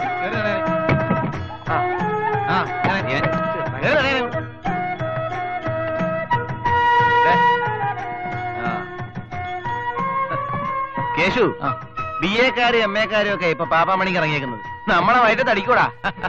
ആ, ഞാൻ- കേറ്, കേറ്. ദേ. ആ. കേശു ബി എക്കാരും എം എക്കാരും ഒക്കെ ഇപ്പൊ പാപ്പാമണിക്ക് ഇറങ്ങിയേക്കുന്നത് നമ്മളെ വയറ്റ് തടിക്കൂടാ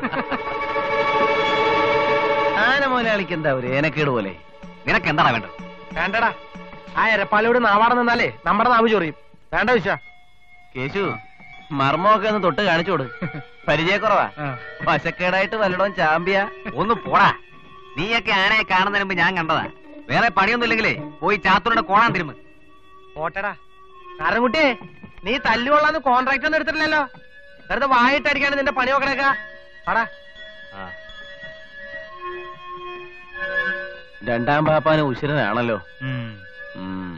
ആന മുതലാളിക്ക് എന്താ ഒരു ഏനക്കേട് പോലെ നിനക്ക് എന്താണ് വേണ്ടത് വേണ്ടടാ ആ എരപ്പാളിയോട് നാവാട നിന്നാലേ നമ്മുടെ നാവ് ചൊറിയും വേണ്ട വിശ്വ കേശു മർമ്മമൊക്കെ ഒന്ന് തൊട്ട് കാണിച്ചോട് പരിചയക്കുറവാ വശക്കേടായിട്ട് വല്ലടവും ചാമ്പ്യ ഒന്ന് പോടാ നീയൊക്കെ ആനയെ കാണുന്നതിന് മുമ്പ് ഞാൻ കണ്ടതാ വേറെ പണിയൊന്നും ഇല്ലെങ്കിലേ പോയി ചാത്തൂരുടെ കോണാൻ തിരുമ്പ് പോട്ടടാ നാരൻകുട്ടിയെ നീ തല്ലുകൊള്ളാന്ന് കോൺട്രാക്ട് ഒന്നും എടുത്തിട്ടില്ലല്ലോ വെറുതെ വായിട്ടടിക്കാണ് നിന്റെ പണി നോക്കണേക്ക പാടാ രണ്ടാം പാപ്പാന് ഉശിരനാണല്ലോ ഉം.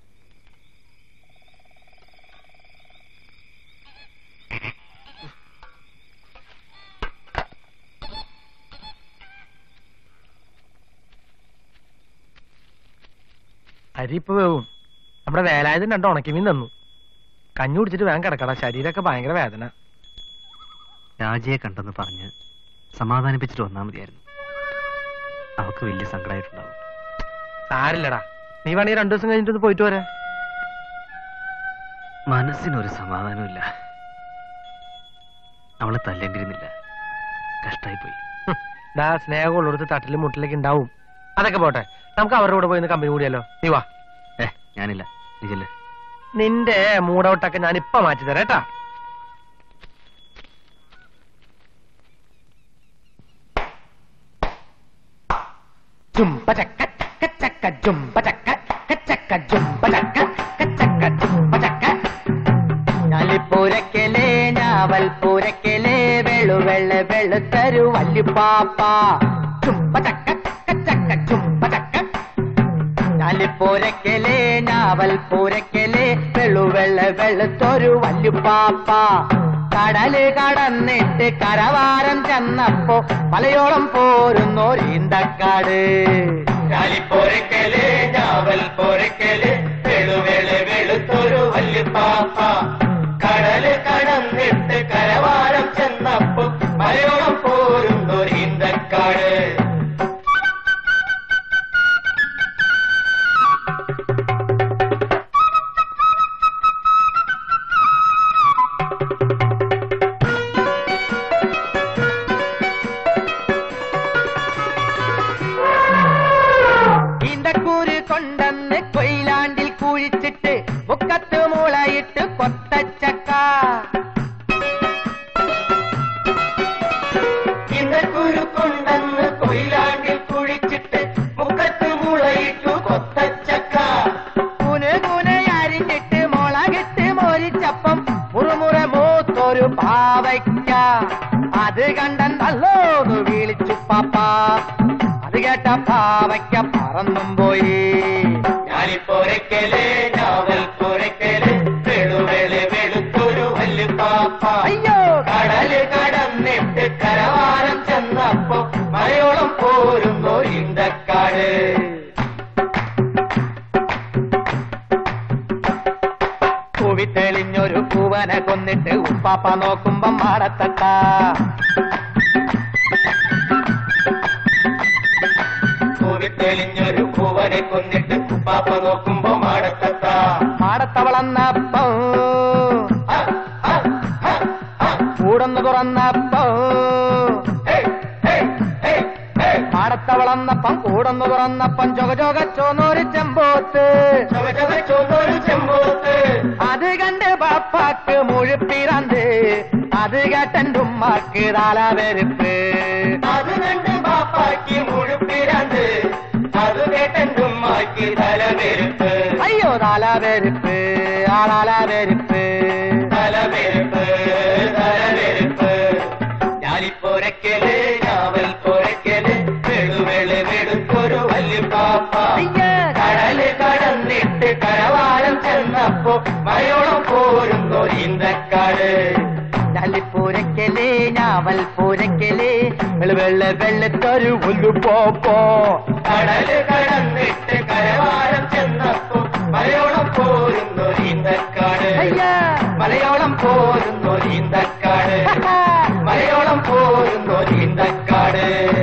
അരി ഇപ്പൊ വേവും നമ്മുടെ വേലായുധം രണ്ട് ഉണക്കിമീൻ തന്നു കഞ്ഞി കുടിച്ചിട്ട് വേഗം കിടക്കടാ ശരീരമൊക്കെ ഭയങ്കര വേദന രാജയെ കണ്ടെന്ന് പറഞ്ഞ് സമാധാനിപ്പിച്ചിട്ട് വന്നാൽ മതിയായിരുന്നു അവക്ക് വലിയ സങ്കടമായിട്ടുണ്ടാവും സാരില്ലടാ നീ വേണമെങ്കിൽ രണ്ടു ദിവസം കഴിഞ്ഞിട്ട് ഒന്ന് പോയിട്ട് വരാ മനസ്സിനൊരു സമാധാനമില്ല അവളെ തല്ലേണ്ടിരുന്നില്ല കഷ്ടായി പോയി ഡാ സ്നേഹമുള്ളിടത്ത് തട്ടിലും മുട്ടിലേക്ക് ഉണ്ടാവും അതൊക്കെ പോട്ടെ നമുക്ക് അവരുടെ കൂടെ പോയി ഒന്ന് കമ്പനി കൂടിയല്ലോ നീ വാ ഏ ഞാനില്ല നീ ചെല്ല് നിന്റെ മൂടൗട്ടൊക്കെ ഞാൻ ഇപ്പൊ മാറ്റി തരാം കേട്ടാ ജുംബ ചക്ക ചക്ക ചക്ക ജുംബ ചക്ക ചക്ക ജുംബ ചക്ക ചക്ക ജുംബ ചക്ക ഞാലിപ്പൂരക്കലേ ഞാവൽ പൂരക്കലേ വെളുവെള്ള വെളുത്തരു വല്ലുപ്പാപ്പ ചുംബ ചക്ക ചക്ക ചുംബ ചക്ക ഞാലിപ്പൂരക്കലേ ഞാവൽ പൂരക്കലേ വെളുവെള്ള വെളുത്തൊരു വല്ലുപ്പാപ്പ കടല് കടന്നിട്ട് കരവാരം ചെന്നപ്പോ മലയോളം പോരുന്നോരീന്തക്കാട് ഞാലിപ്പോരക്കലേ ഞാവൽ പോരക്കലേ വെളുവെള് വെളുത്തൊരു വല്ലുപ്പാപ്പ കടല് കടന്നിട്ട് കരവാരം ചെന്നപ്പോ മലയോളം പോരുന്നോരീന്തക്കാട് ഈന്തക്കൂര് കൊണ്ടെന്ന് കൊയിലാണ്ടിൽ കുഴിച്ചിട്ട് മുക്കത്ത് മുളയിട്ട് കൊത്തച്ചക്ക ഈന്തക്കൂര് കൊണ്ടെന്ന് കൊയിലാണ്ടിൽ കുഴിച്ചിട്ട് മുക്കത്ത് മുളയിട്ടു കൊത്തച്ചക്ക കുന് കുനയരിഞ്ഞിട്ട് മുളകിട്ട് മോരിച്ചപ്പം മുറുമുറ മൂത്തൊരു പാവയ്ക്ക അത് കണ്ടൻ നല്ലോന്ന് വിളിച്ചു പാപ്പാ അത് കേട്ട പാവയ്ക്ക പറന്നും പോയി ഞാനിപ്പോരക്കല് ഞാവൽ പോരക്കല് വെളുവെള് വെളുത്തൊരു വല്ല് പാപ്പ അയ്യോ കടല് കടന്നിട്ട് കരവാ തെളിഞ്ഞൊരു പൂവനെ കൊന്നിട്ട് ഉപ്പാപ്പ നോക്കുമ്പം മാടത്തട്ട തെളിഞ്ഞൊരു പൂവനെ കൊന്നിട്ട് ഉപ്പാപ്പ നോക്കുമ്പോ മാടത്തട്ട മാടത്തവളന്നപ്പോ കൂടൊന്നു തുറന്നപ്പോ മാടത്തവളന്നപ്പം കൂടൊന്നു തുറന്നപ്പം ചൊക ചൊക ചോന്നൊരു ചെമ്പോത്ത് അത് കണ്ട് പാപ്പാക്ക് മുഴുപ്പിറന്ത് അത് കേട്ടൻ്റെ ഉമ്മാക്ക് താലാവെരുപ്പ് അത് കണ്ട് പാപ്പാക്ക് മുഴുപ്പിറന്ത് അത് കേട്ടൻ്റെ ഉമ്മാക്ക് തലവെരുപ്പ് അയ്യോ താലാവെരുപ്പ് ആ താലാവെരുപ്പ് തലവെരുപ്പ് തലവെരുപ്പ് ഞാലിപ്പോരക്കല് ഞാവൽ പോരക്കല് വെളുവെള് വെടുക്കൊരു വല്യ പാപ്പ കടല് കടന്നിട്ട് കരവാലം ചെന്നപ്പോ മലയോളം പോരുന്നു ഈന്തക്കാട് ഞാലിപ്പൂരക്കല് ഞാവൽ പൂരക്കല് വെള്ള വെള്ളത്തൊരു ഉല്ലു പോപ്പോ കടല് കടന്നിട്ട് കരവാലം ചെന്നപ്പോ മലയോളം പോരുന്നു ഈന്തക്കാട് മലയോളം പോരുന്നു ഈന്തക്കാട് മലയോളം പോരുന്നു ഈന്തക്കാട്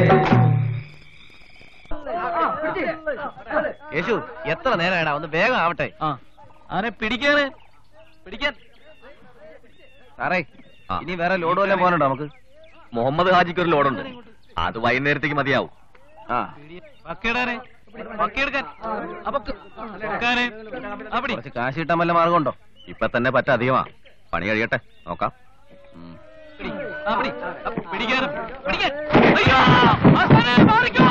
യേശു എത്ര നേരമായിടാ ഒന്ന് വേഗം ആവട്ടെ ആനെ പിടിക്കാന് പിടിക്കാൻ സാറേ ഇനി വേറെ ലോഡ് വല്ലതും പോകാനുണ്ടോ നമുക്ക് മുഹമ്മദ് ഹാജിക്ക് ഒരു ലോഡുണ്ട് അത് വൈകുന്നേരത്തേക്ക് മതിയാവും ആ വക്കേടാനെ വക്കെടുക്കാൻ അപ്പൊക്ക് വെക്കാനെ അവിടെ കുറച്ച് കാശ് കിട്ടാൻ വല്ല മാർഗമുണ്ടോ ഇപ്പൊ തന്നെ പറ്റ അധികമാ പണി കഴിയട്ടെ നോക്കാം ഉം. അവിടെ പിടിക്കാനും പിടിക്കാൻ അയ്യോ! ആശാനെ, മാറിക്കോ!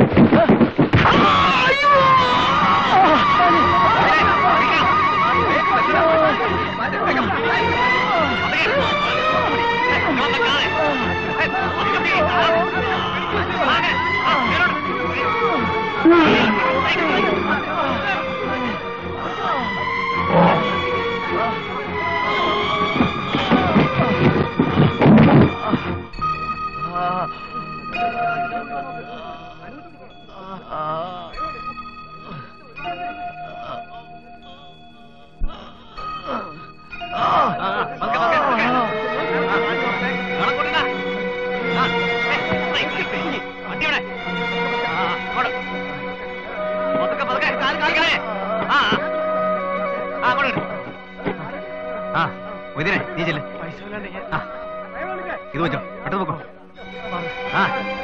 ആ മൊയ്തീനെ നീ ചെല്ല് ആ, ഇത് വെച്ചോ പെട്ടെന്ന് നോക്കോ ആ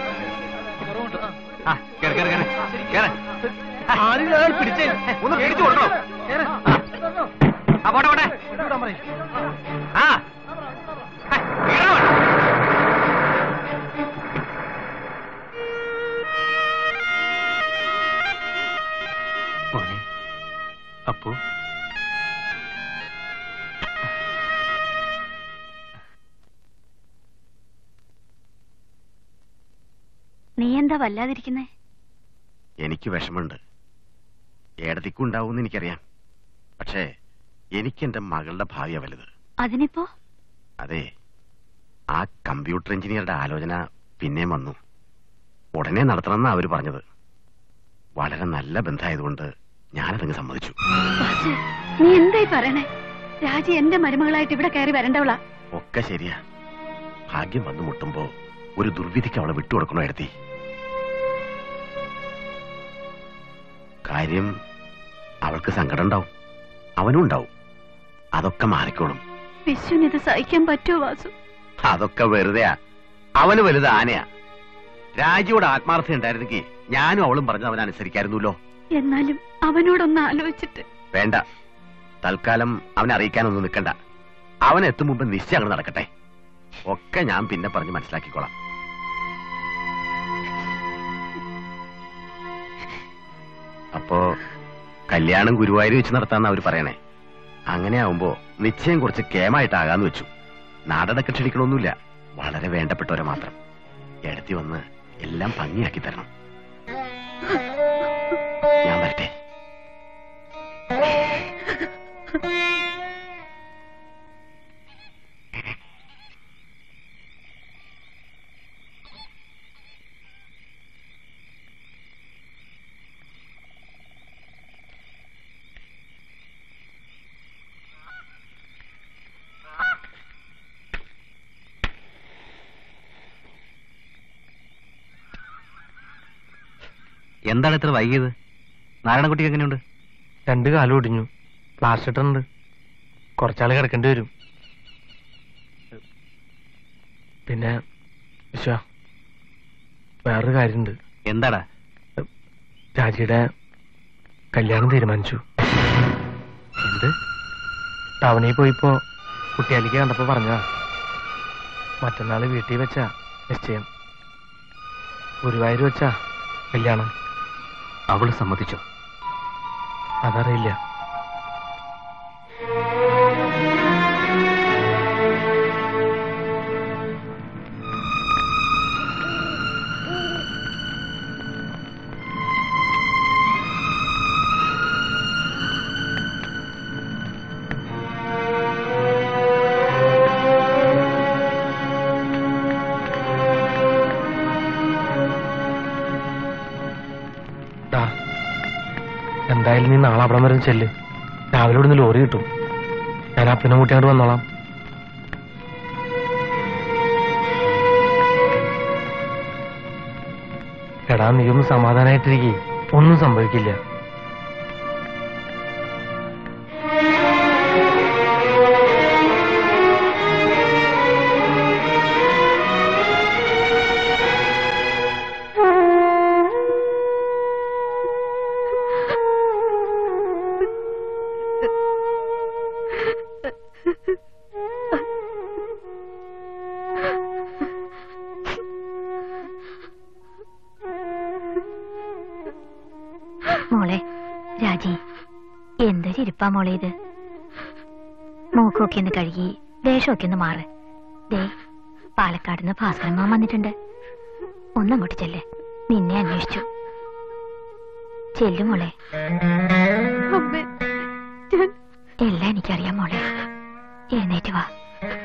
ആ കേറ് കേറ് കേറ് കേറ് ആളുകൾ പിടിച്ചേ ഒന്ന് പിടിച്ചു കൊടുക്കണോ ആ പോട്ടെ പോട്ടെ ആ ഹേ, കേറോ. മോനെ അപ്പോ നീ എന്താ വല്ലാതിരിക്കുന്നേ എനിക്ക് വിഷമുണ്ട് ഏടത്തിക്കുണ്ടാവും എനിക്കറിയാം പക്ഷേ എനിക്ക് എന്റെ മകളുടെ ഭാവിയാ വലുത് അതിനിപ്പോ അതെ ആ കമ്പ്യൂട്ടർ എഞ്ചിനീയറുടെ ആലോചന പിന്നെയും വന്നു ഉടനെ നടത്തണമെന്നാ അവര് പറഞ്ഞത് വളരെ നല്ല ബന്ധമായതുകൊണ്ട് ഞാനതങ്ങ് സമ്മതിച്ചു വാസു, നീ എന്തായി പറയണേ രാജി എന്റെ മരുമകളായിട്ട് ഇവിടെ കയറി വരണ്ടവളാ ഒക്കെ ശരിയാ ഭാഗ്യം വന്നു മുട്ടുമ്പോ ഒരു ദുർവിധിക്ക് അവളെ വിട്ടുകൊടുക്കണോ എടുത്തി കാര്യം അവൾക്ക് സങ്കടം ഉണ്ടാവും അവനും ഉണ്ടാവും അതൊക്കെ മാറിക്കോളും വിശ്വന് ഇത് സഹിക്കാൻ പറ്റുമോ വാസു അതൊക്കെ വെറുതെയാ അവന് വലുത് ആനയാ രാജിയോട് ആത്മാർത്ഥത ഉണ്ടായിരുന്നെങ്കിൽ ഞാനും അവളും പറഞ്ഞത് അവൻ അനുസരിക്കായിരുന്നല്ലോ എന്നാലും അവനോടൊന്ന് ആലോചിച്ചിട്ട് വേണ്ട തൽക്കാലം അവനെ അറിയിക്കാനൊന്നും നിൽക്കണ്ട അവൻ എത്തും മുമ്പ് നിശ്ചയം അങ്ങട് നടക്കട്ടെ ഒക്കെ ഞാൻ പിന്നെ പറഞ്ഞ് മനസ്സിലാക്കിക്കോളാം അപ്പോ കല്യാണം ഗുരുവായൂർ വെച്ച് നടത്താന്ന് അവര് പറയണേ അങ്ങനെ ആവുമ്പോ നിശ്ചയം കുറച്ച് കേമായിട്ടാകാന്ന് വെച്ചു നാടടക്കം ക്ഷണിക്കണമൊന്നുമില്ല വളരെ വേണ്ടപ്പെട്ടവരെ മാത്രം എടത്തി വന്ന് എല്ലാം ഭംഗിയാക്കി തരണം ഞാൻ വരട്ടെ എന്താണ് ഇത്ര വൈകിയത് നാരായണക്കുട്ടിക്ക് എങ്ങനെയുണ്ട് രണ്ട് കാലം ഒടിഞ്ഞു പ്ലാസ്റ്റർ ഇട്ടുണ്ട് കുറച്ചാള് കിടക്കേണ്ടി വരും പിന്നെ വിശ്വ വേറൊരു കാര്യമുണ്ട് എന്താടാ രാജിയുടെ കല്യാണം തീരുമാനിച്ചു എന്ത് ടൗണിൽ പോയിപ്പോ കുട്ടിയാലിക്ക് കണ്ടപ്പോ പറഞ്ഞതാ മറ്റന്നാള് വീട്ടിൽ വെച്ചാ നിശ്ചയം ഗുരുവായൂർ വെച്ചാ കല്യാണം അവള് സമ്മതിച്ചോ അതറിയില്ല ടാ, എന്തായാലും നീ നാളെ അവിടെ വരെ ചെല്ല് രാവിലെ ഇവിടുന്ന് ലോറി കിട്ടും ഞാൻ അപ്പനെ കൂട്ടി അങ്ങോട്ട് വന്നോളാം എടാ നീ ഒന്ന് സമാധാനായിട്ടിരിക്കേ ഒന്നും സംഭവിക്കില്ല മോളെ രാജി എന്ത് ചിരിപ്പാ മോളെ ഇത് മൂക്കൊക്കെ ഒന്ന് കഴുകി ദേഷമൊക്കെ ഒന്ന് മാറ് ദേ പാലക്കാട് നിന്ന് ഭാസ്കരമ്മ വന്നിട്ടുണ്ട് ഒന്നങ്ങോട്ട് ചെല്ലേ നിന്നെ അന്വേഷിച്ചു ചെല്ലു മോളെ എല്ലാം എനിക്കറിയാം മോളെ എഴുന്നേറ്റ് വാ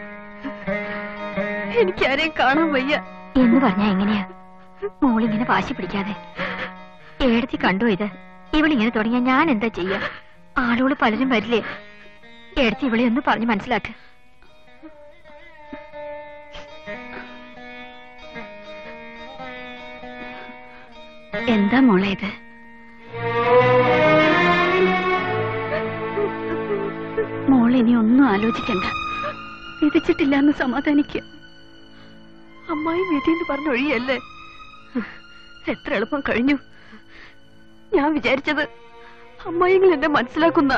എനിക്കാരെയും കാണാൻ വയ്യ എന്ന് പറഞ്ഞാ എങ്ങനെയാ മോളിങ്ങനെ വാശി പിടിക്കാതെ ഏടത്തി കണ്ടോ ഇത് ഇവളിങ്ങനെ തുടങ്ങിയാ ഞാൻ എന്താ ചെയ്യാ ആളുകൾ പലരും വരില്ലേ ഏടത്തി ഇവളെ ഒന്ന് പറഞ്ഞ് മനസ്സിലാക്ക് എന്താ മോളെ ഇത് മോൾ ഇനി ഒന്നും ആലോചിക്കണ്ട വിധിച്ചിട്ടില്ല എന്ന് സമാധാനിക്കുക അമ്മായി വിധി എന്ന് പറഞ്ഞൊഴിയല്ലേ എത്ര എളുപ്പം കഴിഞ്ഞു ഞാൻ വിചാരിച്ചത് അമ്മായിങ്ങൾ എന്നെ മനസ്സിലാക്കുന്ന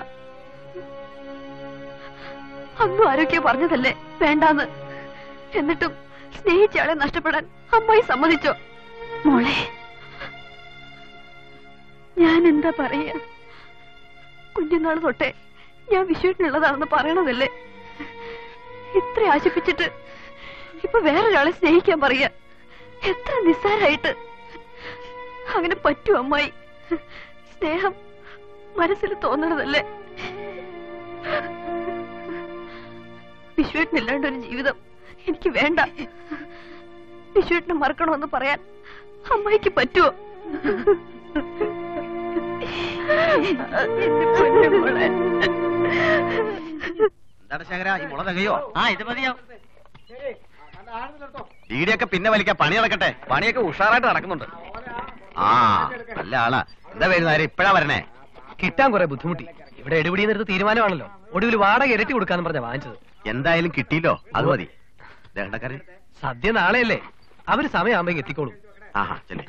അന്നും ആരോഗ്യ പറഞ്ഞതല്ലേ വേണ്ടാന്ന് എന്നിട്ടും സ്നേഹിച്ചയാളെ നഷ്ടപ്പെടാൻ അമ്മായി സമ്മതിച്ചോ മോളെ ഞാൻ എന്താ പറയാ കുഞ്ഞുനാൾ തൊട്ടേ ഞാൻ വിഷുവിനുള്ളതാണെന്ന് പറയണതല്ലേ ഇത്ര ആശിപ്പിച്ചിട്ട് ഇപ്പൊ വേറൊരാളെ സ്നേഹിക്കാൻ പറയാ എത്ര നിസ്സാരായിട്ട് അങ്ങനെ പറ്റൂ അമ്മായി സ്നേഹം മനസ്സിൽ തോന്നണതല്ലേ വിശ്വേട്ടനില്ലാണ്ട് ഒരു ജീവിതം എനിക്ക് വേണ്ട വിശ്വേട്ടനെ മറക്കണമെന്ന് പറയാൻ അമ്മായിക്ക് പറ്റുമോ എന്റെ പൊന്നുമോളെ. എന്താണ് ശേഖര ഈ മുള തികയോ ആ ഇത് മതിയോ ഈടിയൊക്കെ പിന്നെ വലിക്കാൻ പണി നടക്കട്ടെ പണിയൊക്കെ ഉഷാറായിട്ട് നടക്കുന്നുണ്ട് ആ നല്ല ആളാ എന്താ വരുന്ന ആര് ഇപ്പഴാ വരണേ കിട്ടാൻ കുറെ ബുദ്ധിമുട്ടി ഇവിടെ എടുപിടി നിർത്ത് തീരുമാനമാണല്ലോ ഒടുവിൽ വാടക ഇരട്ടി കൊടുക്കാന്ന് പറഞ്ഞ വാങ്ങിച്ചത് എന്തായാലും കിട്ടിയില്ലോ അത് മതി ദേണ്ടക്കാരൻ സദ്യ നാളെയല്ലേ അവര് സമയമാകുമ്പോ എത്തിക്കോളും ആഹാ ചെല്ലേ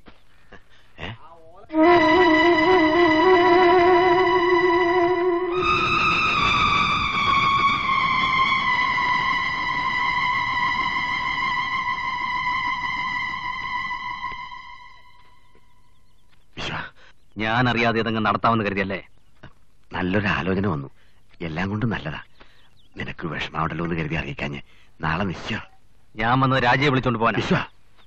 ഞാൻ അറിയാതെ ഇതങ്ങ് നടത്താമെന്ന് കരുതിയല്ലേ നല്ലൊരു ആലോചന വന്നു എല്ലാം കൊണ്ടും നല്ലതാ നിനക്ക് വിഷമാവണ്ടല്ലോ എന്ന് കരുതി അറിയിക്കാഞ്ഞ് നാളെ നിശ്ചയ ഞാൻ വന്നത് രാജയെ വിളിച്ചോണ്ട് പോവാനാ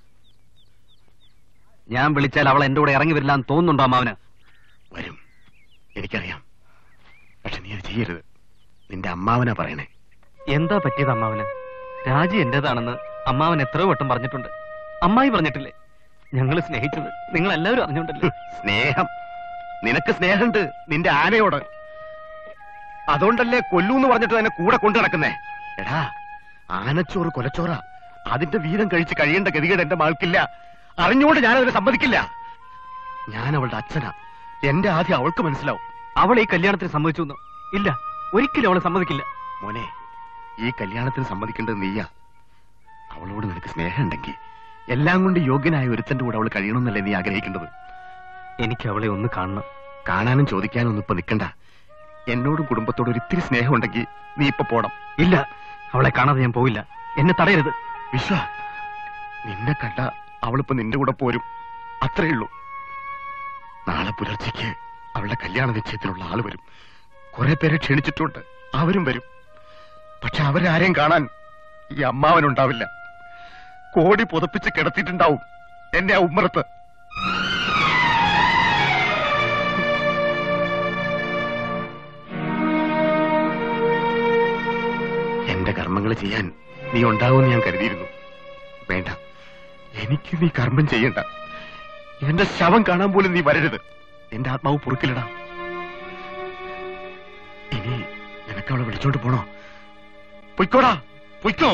ഞാൻ വിളിച്ചാൽ അവൾ എന്റെ കൂടെ ഇറങ്ങി വരില്ല എന്ന് തോന്നുന്നുണ്ടോ അമ്മാവന് വരും എനിക്കറിയാം പക്ഷെ നീ അത് ചെയ്യരുത് നിന്റെ അമ്മാവനാ പറയണേ എന്താ പറ്റിയത് അമ്മാവന് രാജി എന്റേതാണെന്ന് അമ്മാവൻ എത്രയോ വട്ടം പറഞ്ഞിട്ടുണ്ട് അമ്മായി പറഞ്ഞിട്ടില്ലേ ഞങ്ങൾ സ്നേഹിച്ചത് നിങ്ങൾ എല്ലാവരും അറിഞ്ഞോണ്ടല്ലേ സ്നേഹം നിനക്ക് സ്നേഹമുണ്ട് നിന്റെ ആനയോട് അതുകൊണ്ടല്ലേ കൊല്ലൂന്ന് പറഞ്ഞിട്ട് തന്നെ കൂടെ കൊണ്ടു നടക്കുന്നേ എടാ ആനച്ചോറ് കൊലച്ചോറ അതിന്റെ വീതം കഴിച്ച് കഴിയേണ്ട ഗതികേട് എന്റെ മകൾക്കില്ല അറിഞ്ഞുകൊണ്ട് ഞാനതിനെ സമ്മതിക്കില്ല ഞാൻ അവളുടെ അച്ഛനാ എന്റെ ആദ്യം അവൾക്ക് മനസ്സിലാവും അവൾ ഈ കല്യാണത്തിന് സമ്മതിച്ചു എന്ന് ഇല്ല ഒരിക്കലും അവളെ സമ്മതിക്കില്ല മോനെ ഈ കല്യാണത്തിന് സമ്മതിക്കേണ്ടത് നീയാ അവളോട് നിനക്ക് സ്നേഹമുണ്ടെങ്കിൽ എല്ലാം കൊണ്ട് യോഗ്യനായ ഒരുത്തന്റെ കൂടെ അവൾ കഴിയണമെന്നല്ലേ നീ ആഗ്രഹിക്കേണ്ടത് എനിക്ക് അവളെ ഒന്ന് കാണണം കാണാനും ചോദിക്കാനും ഒന്നും ഇപ്പൊ നിൽക്കണ്ട എന്നോടും കുടുംബത്തോടും ഒരു ഇത്തിരി സ്നേഹമുണ്ടെങ്കിൽ നീ ഇപ്പൊ പോണം ഇല്ല അവളെ കാണാതെ ഞാൻ പോവില്ല എന്നെ തടയരുത് വിശ്വ നിന്നെ കണ്ട അവളിപ്പോ നിന്റെ കൂടെ പോരും അത്രേ ഉള്ളൂ നാളെ പുലർച്ചയ്ക്ക് അവളുടെ കല്യാണ നിശ്ചയത്തിനുള്ള ആള് വരും കുറെ പേരെ ക്ഷണിച്ചിട്ടുണ്ട് അവരും വരും പക്ഷെ അവരാരെയും കാണാൻ ഈ അമ്മാവനുണ്ടാവില്ല കോടി പുതപ്പിച്ച് കിടത്തിയിട്ടുണ്ടാവും എന്നെ ആ ഉമ്മറത്ത് എന്റെ കർമ്മങ്ങൾ ചെയ്യാൻ നീ ഉണ്ടാവുമെന്ന് ഞാൻ കരുതിയിരുന്നു വേണ്ട എനിക്ക് നീ കർമ്മം ചെയ്യണ്ട എന്റെ ശവം കാണാൻ പോലും നീ വരരുത് എന്റെ ആത്മാവ് പൊറുക്കില്ലടാ ഇനി നിനക്ക് അവളെ വിളിച്ചോണ്ട് പോണോ പൊയ്ക്കോടാ പൊയ്ക്കോ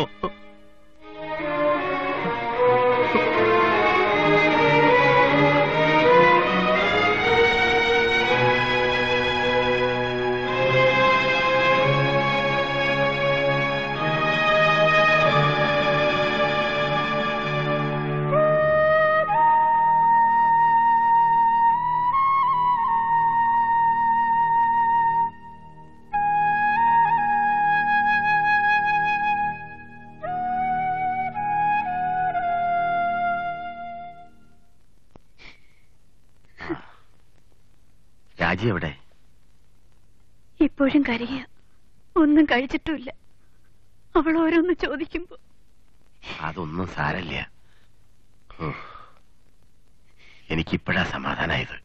രാജി എവിടെ ഇപ്പോഴും കരയ ഒന്നും കഴിച്ചിട്ടുമില്ല അവൾ ഓരോന്ന് ചോദിക്കുമ്പോ അതൊന്നും സാരല്ല ഓ, എനിക്കിപ്പോഴാ സമാധാനായത്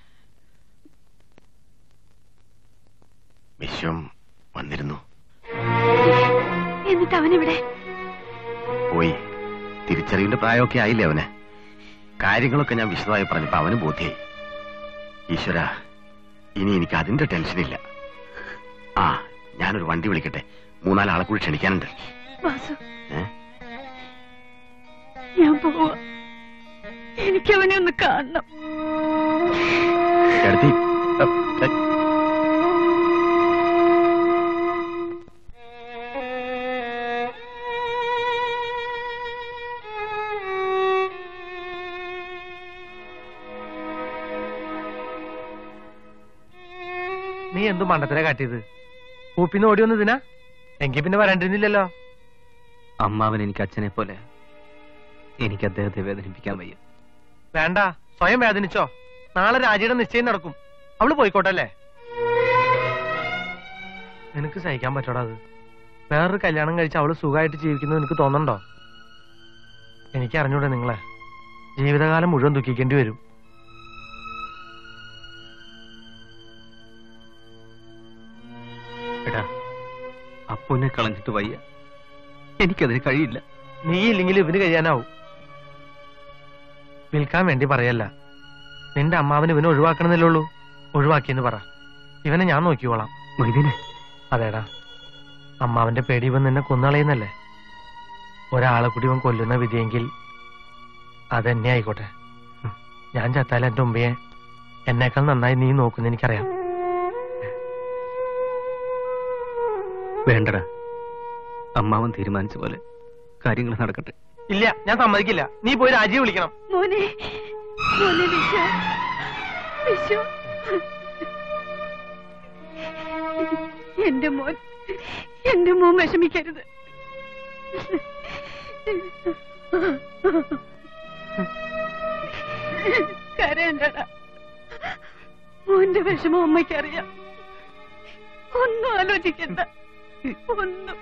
വിശ്വം വന്നിരുന്നു എന്നിട്ട് അവനെവിടെ പോയി തിരിച്ചറിവിന്റെ പ്രായമൊക്കെ ആയില്ലേ അവന് കാര്യങ്ങളൊക്കെ ഞാൻ വിശദമായി പറഞ്ഞപ്പോ അവന് ബോധ്യായി ഈശ്വര ഇനി എനിക്ക് അതിന്റെ ടെൻഷനില്ല ആ ഞാനൊരു വണ്ടി വിളിക്കട്ടെ മൂന്നാലാളെ കൂടി ക്ഷണിക്കാനുണ്ട് വാസു ഏ? ഞാൻ പോവാ എനിക്കവനെ ഒന്ന് കാണണം ചേട്ടത്തി അ, അ, നീ എന്തു മണ്ടത്തിനെ കാട്ടിയത് കൂപ്പിന്ന് ഓടി വന്നതിനാ എങ്കി പിന്നെ വരണ്ടിരുന്നില്ലല്ലോ അമ്മാവൻ എനിക്ക് അച്ഛനെ പോലെ എനിക്ക് അദ്ദേഹത്തെ വേദനിപ്പിക്കാൻ വയ്യ വേണ്ട സ്വയം വേദനിച്ചോ നാളെ രാജിയുടെ നിശ്ചയം നടക്കും അവള് പോയിക്കോട്ടല്ലേ നിനക്ക് സഹിക്കാൻ പറ്റോടാ അത് വേറൊരു കല്യാണം കഴിച്ച് അവള് സുഖമായിട്ട് ജീവിക്കുന്നത് നിനക്ക് തോന്നണ്ടോ എനിക്ക് അറിഞ്ഞൂടെ നിങ്ങളെ ജീവിതകാലം മുഴുവൻ ദുഃഖിക്കേണ്ടി വരും എടാ അപ്പുനെ കളഞ്ഞിട്ട് വയ്യ എനിക്കതിന് കഴിയില്ല നീ ഇല്ലെങ്കിൽ ഇവന് കഴിയാനാവും വിൽക്കാൻ വേണ്ടി പറയല്ല നിന്റെ അമ്മാവന് ഇവനെ ഒഴിവാക്കണമെന്നല്ലേ ഉള്ളൂ ഒഴിവാക്കിയെന്ന് പറ ഇവനെ ഞാൻ നോക്കിക്കോളാം മൊയ്തീനെ അതേടാ അമ്മാവന്റെ പേടി ഇവൻ നിന്നെ കൊന്നുകളയുന്നല്ലേ ഒരാളെ കൂടി ഇവൻ കൊല്ലുന്ന വിധിയെങ്കിൽ അതെന്നെ ആയിക്കോട്ടെ ഉം. ഞാൻ ചത്താൽ എന്റെ ഉമ്പയെ എന്നേക്കാൾ നന്നായി നീ നോക്കുന്ന എനിക്കറിയാം വേണ്ടടാ അമ്മാവൻ തീരുമാനിച്ച പോലെ കാര്യങ്ങൾ നടക്കട്ടെ ഇല്ല ഞാൻ സമ്മതിക്കില്ല നീ പോയി രാജിയെ വിളിക്കണം മോനെ മോനെ വിശ്വ വിശ്വ എന്റെ മോൻ എന്റെ മോൻ വിഷമിക്കരുത് കരയണ്ടടാ മോന്റെ വിഷമം അമ്മയ്ക്കറിയാം ഒന്നും ആലോചിക്കണ്ട ഒന്നും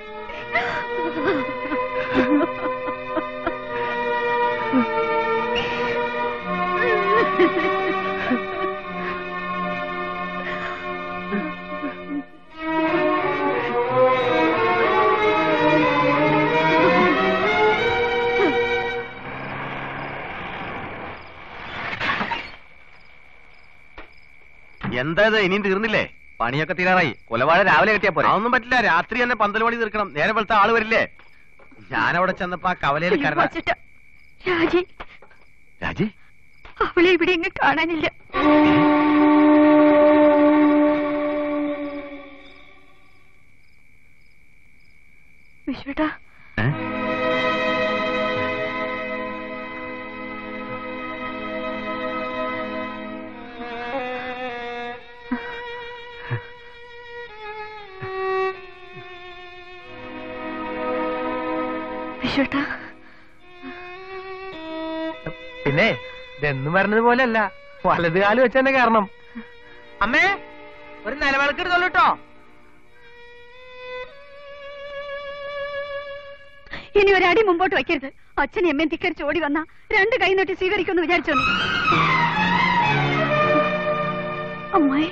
എന്താ ഇത് ഇനിയും തീർന്നില്ലേ പണിയൊക്കെ തീരാറായി കൊലവാഴ രാവിലെ കിട്ടിയാ പോരെ അതൊന്നും പറ്റില്ല രാത്രി തന്നെ പന്തൽ പണി തീർക്കണം നേരെ വെളുത്ത ആള് വരില്ലേ ഞാനവിടെ ചെന്നപ്പോ ആ കവലയിൽ കരണ വച്ചിട്ട് രാജി രാജി അവളെ ഇവിടെ എങ്ങ് കാണാനില്ല വിശ്വട്ടാ ഏ? വിശ്വട്ടാ പിന്നെ ഇതെന്നും പറഞ്ഞത് പോലെയല്ല വലത് കാല് വെച്ച് തന്നെ കാരണം അമ്മേ ഒരു നിലവിളക്കെടുത്തോളൂ കേട്ടോ ഇനി ഒരടി മുമ്പോട്ട് വയ്ക്കരുത് അച്ഛൻ എമ്മയും തിക്കരിച്ച് ഓടി വന്ന രണ്ട് കൈ നീട്ടി സ്വീകരിക്കുമെന്ന് വിചാരിച്ചോ നീ അമ്മായി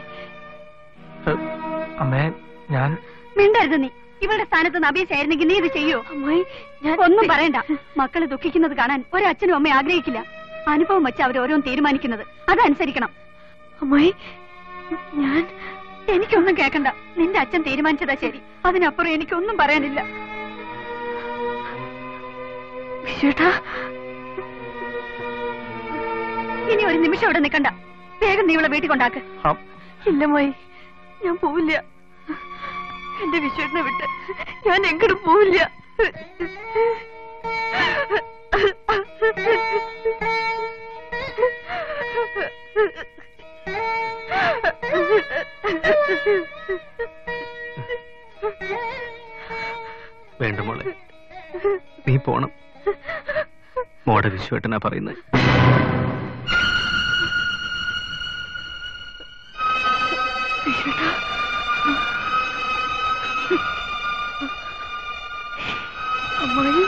അമ്മേ ഞാൻ മിണ്ടരുത് നീ ഇവളുടെ സ്ഥാനത്ത് നബീശായിരുന്നെങ്കിൽ നീ ഇത് ചെയ്യോ അമ്മായി ഞാൻ ഒന്നും പറയണ്ട മക്കള് ദുഃഖിക്കുന്നത് കാണാൻ ഒരച്ഛനും അമ്മയും ആഗ്രഹിക്കില്ല അനുഭവം വെച്ച് അവർ ഓരോന്ന് തീരുമാനിക്കുന്നത് അതനുസരിക്കണം അമ്മായി ഞാൻ എനിക്കൊന്നും കേക്കണ്ട നിന്റെ അച്ഛൻ തീരുമാനിച്ചതാ ശരി അതിനപ്പുറം എനിക്കൊന്നും പറയാനില്ല വിശ്വേട്ടാ ഇനി ഒരു നിമിഷം ഇവിടെ നിൽക്കണ്ട വേഗം നീ ഇവളെ വീട്ടിൽ കൊണ്ടാക്ക് ഇല്ല മോയി ഞാൻ പോവില്ല എന്റെ വിശ്വേട്ടനെ വിട്ട് ഞാൻ എങ്ങോട്ടും പോവില്ല വേണ്ട മോളെ നീ പോണം മോടെ വിശ്വേട്ടനാ പറയുന്നത് അമ്മായി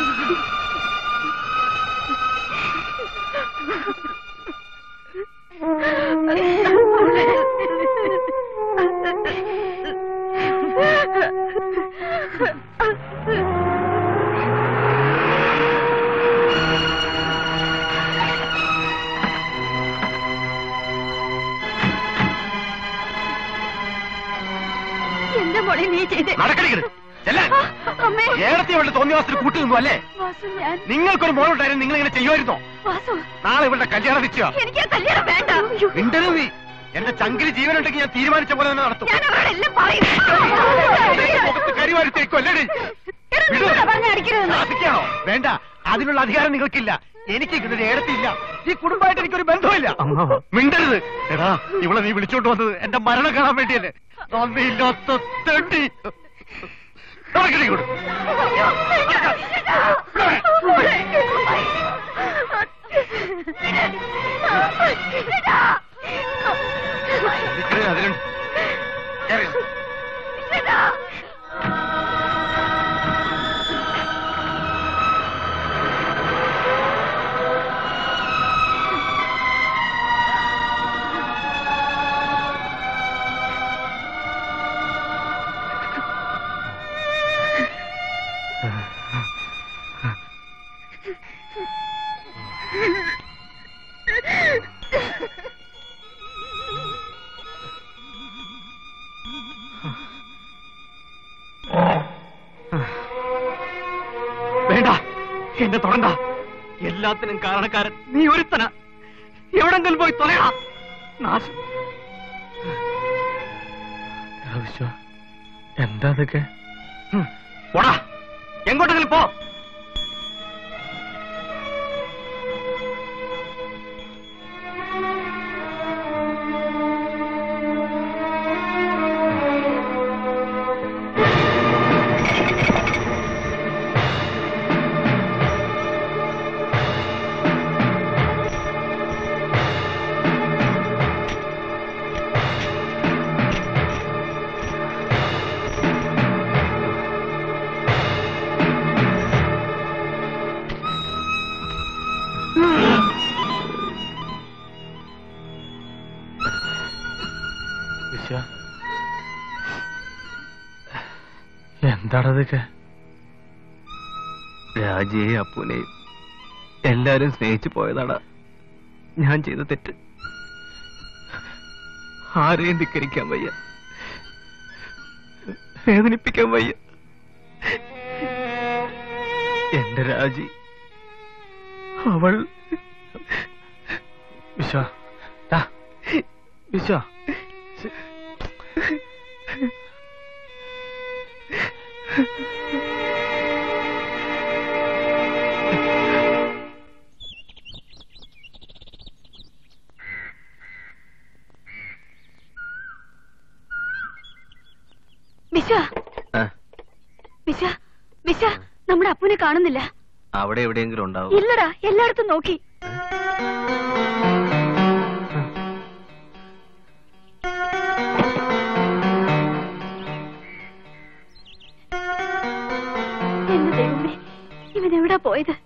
എന്റെ മോളെ നീ ചെയ്തേ നടക്കടിക്കരുത് ചെല്ലാൻ അമ്മേ ഏടത്തി അവളുടെ തോന്നിവാസത്തിന് കൂട്ടു നിന്നു അല്ലേ വാസു ഞാൻ നിങ്ങൾക്കൊരു മോളുണ്ടായിരുന്നു നിങ്ങൾ ഇങ്ങനെ ചെയ്യുമായിരുന്നോ വാസു നാളെ ഇവളുടെ കല്യാണം നിശ്ചയ എനിക്ക് ആ കല്യാണം വേണ്ട മിണ്ടരുത് നീ എന്റെ ചങ്കില് ജീവനുണ്ടെങ്കിൽ ഞാൻ തീരുമാനിച്ച പോലെ തന്നെ നടത്തും ഞാൻ അവളെല്ലാം പറയും മുഖത്ത് കരിവാരിത്തേക്കോ അല്ലേടി പറഞ്ഞ അടിക്കരുതെന്ന് സാധിക്കാണോ വേണ്ട അതിനുള്ള അധികാരം നിങ്ങൾക്കില്ല എനിക്ക് ഇതിന്റെ ഏടത്തില്ല ഈ കുടുംബമായിട്ട് എനിക്കൊരു ബന്ധമില്ല മിണ്ടരുത് എടാ ഇവളെ നീ വിളിച്ചോണ്ട് വന്നത് എന്റെ മരണം കാണാൻ വേണ്ടിയല്ലേ നന്ദിയില്ലാത്ത തെണ്ടി നടക്കടി ഇങ്ങോട്ട്. ഇത്രയും അതിലുണ്ട് കേറി. വേണ്ട എന്നെ തൊടണ്ട എല്ലാത്തിനും കാരണക്കാരൻ നീ ഒരുത്തന എവിടെങ്കിലും പോയി തൊലയാ നാശം എന്താ അതൊക്കെ പോടാ എങ്ങോട്ടെങ്കിലും പോ വിശ്വ എന്താണതൊക്കെ രാജയെ അപ്പൂനെയും എല്ലാരും സ്നേഹിച്ചു പോയതാടാ ഞാൻ ചെയ്ത തെറ്റ് ആരെയും ധിക്കരിക്കാൻ വയ്യ വേദനിപ്പിക്കാൻ വയ്യ എന്റെ രാജി അവൾ വിശ്വ ദാ, വിശ്വ വിശ്വ ആ, വിശ്വ വിശ്വ നമ്മുടെ അപ്പുനെ കാണുന്നില്ല അവിടെ എവിടെയെങ്കിലും ഉണ്ടാവും ഇല്ലടാ എല്ലായിടത്തും നോക്കി എന്റെ ദൈവമേ ഇവൻ എവിടാ പോയത്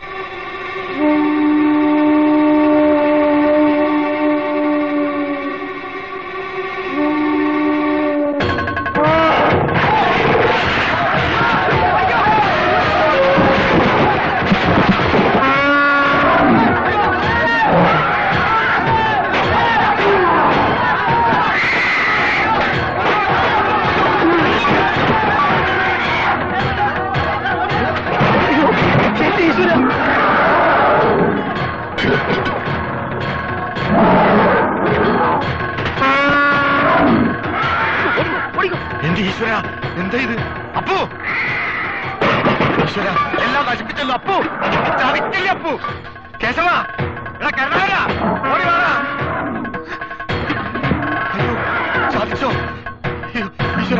എന്റെ ഈശ്വര എന്താ ഇത് അപ്പു ഈശ്വര എല്ലാം നശിപ്പിച്ചല്ലോ അപ്പു ചതിക്കില്ല അപ്പു കേശവ എടാ കരുണാകര ഓടി വാടാ അയ്യോ സാധിച്ചോ അയ്യോ, ഈശ്വര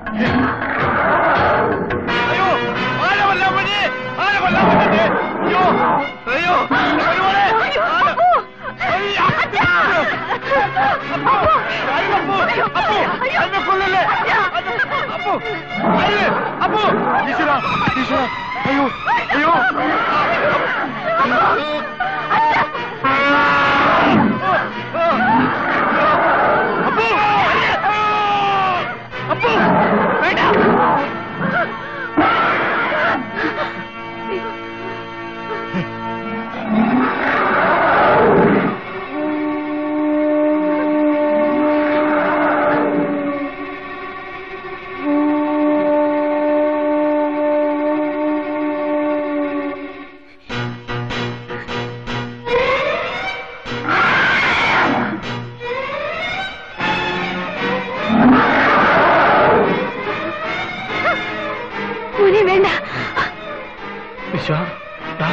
അയ്യോ ആന കൊല്ലാൻ പറ്റി ആന കൊല്ലാൻ പറ്റി അയ്യോ അയ്യോ ഒരുപോലെ ആന അയ്യോ. അപ്പു, അയ്യോ, അപ്പു, അപ്പു, എന്നെ കൊല്ലല്ലേ അപ്പു അയ്യേ, അപ്പു ഈശ്വര ഈശ്വര അയ്യോ അയ്യോ അപ്പു അപ്പു വേണ്ട മോനെ വേണ്ട വിശ്വ ദാ.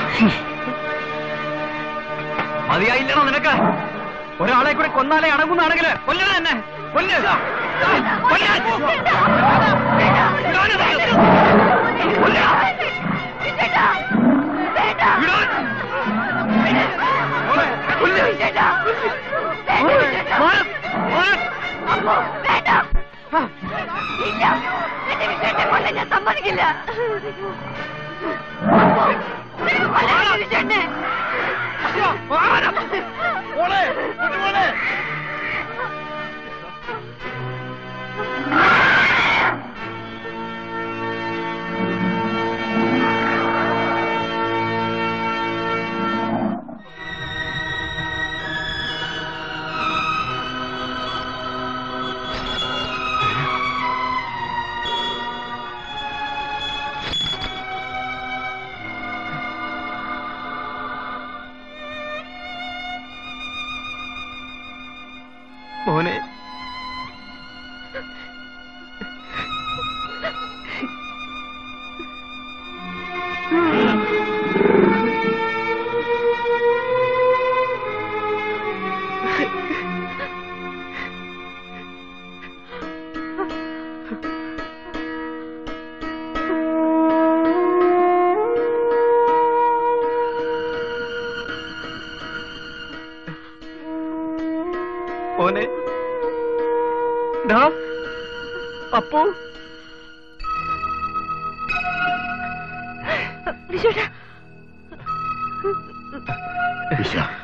മതിയായില്ലണോ നിനക്ക് ഒരാളെ കൂടി കൊന്നാലേ അടങ്ങുന്നാണെങ്കില് കൊല്ലണ തന്നെ കൊല്ല്. ദാ, കൊല്ല്. ഇടാന് ദാ. കൊല്ല്. ഇടാൻ. മോളെ, കൊല്ല്. മോളെ, മോളെ, മോളെ. ഞാൻ സമ്മതിക്കില്ല മോളെ കുഞ്ഞുമോളെ മോനെ മോനെ ഡാ അപ്പു വിശ്വട്ടാ വിശ്വ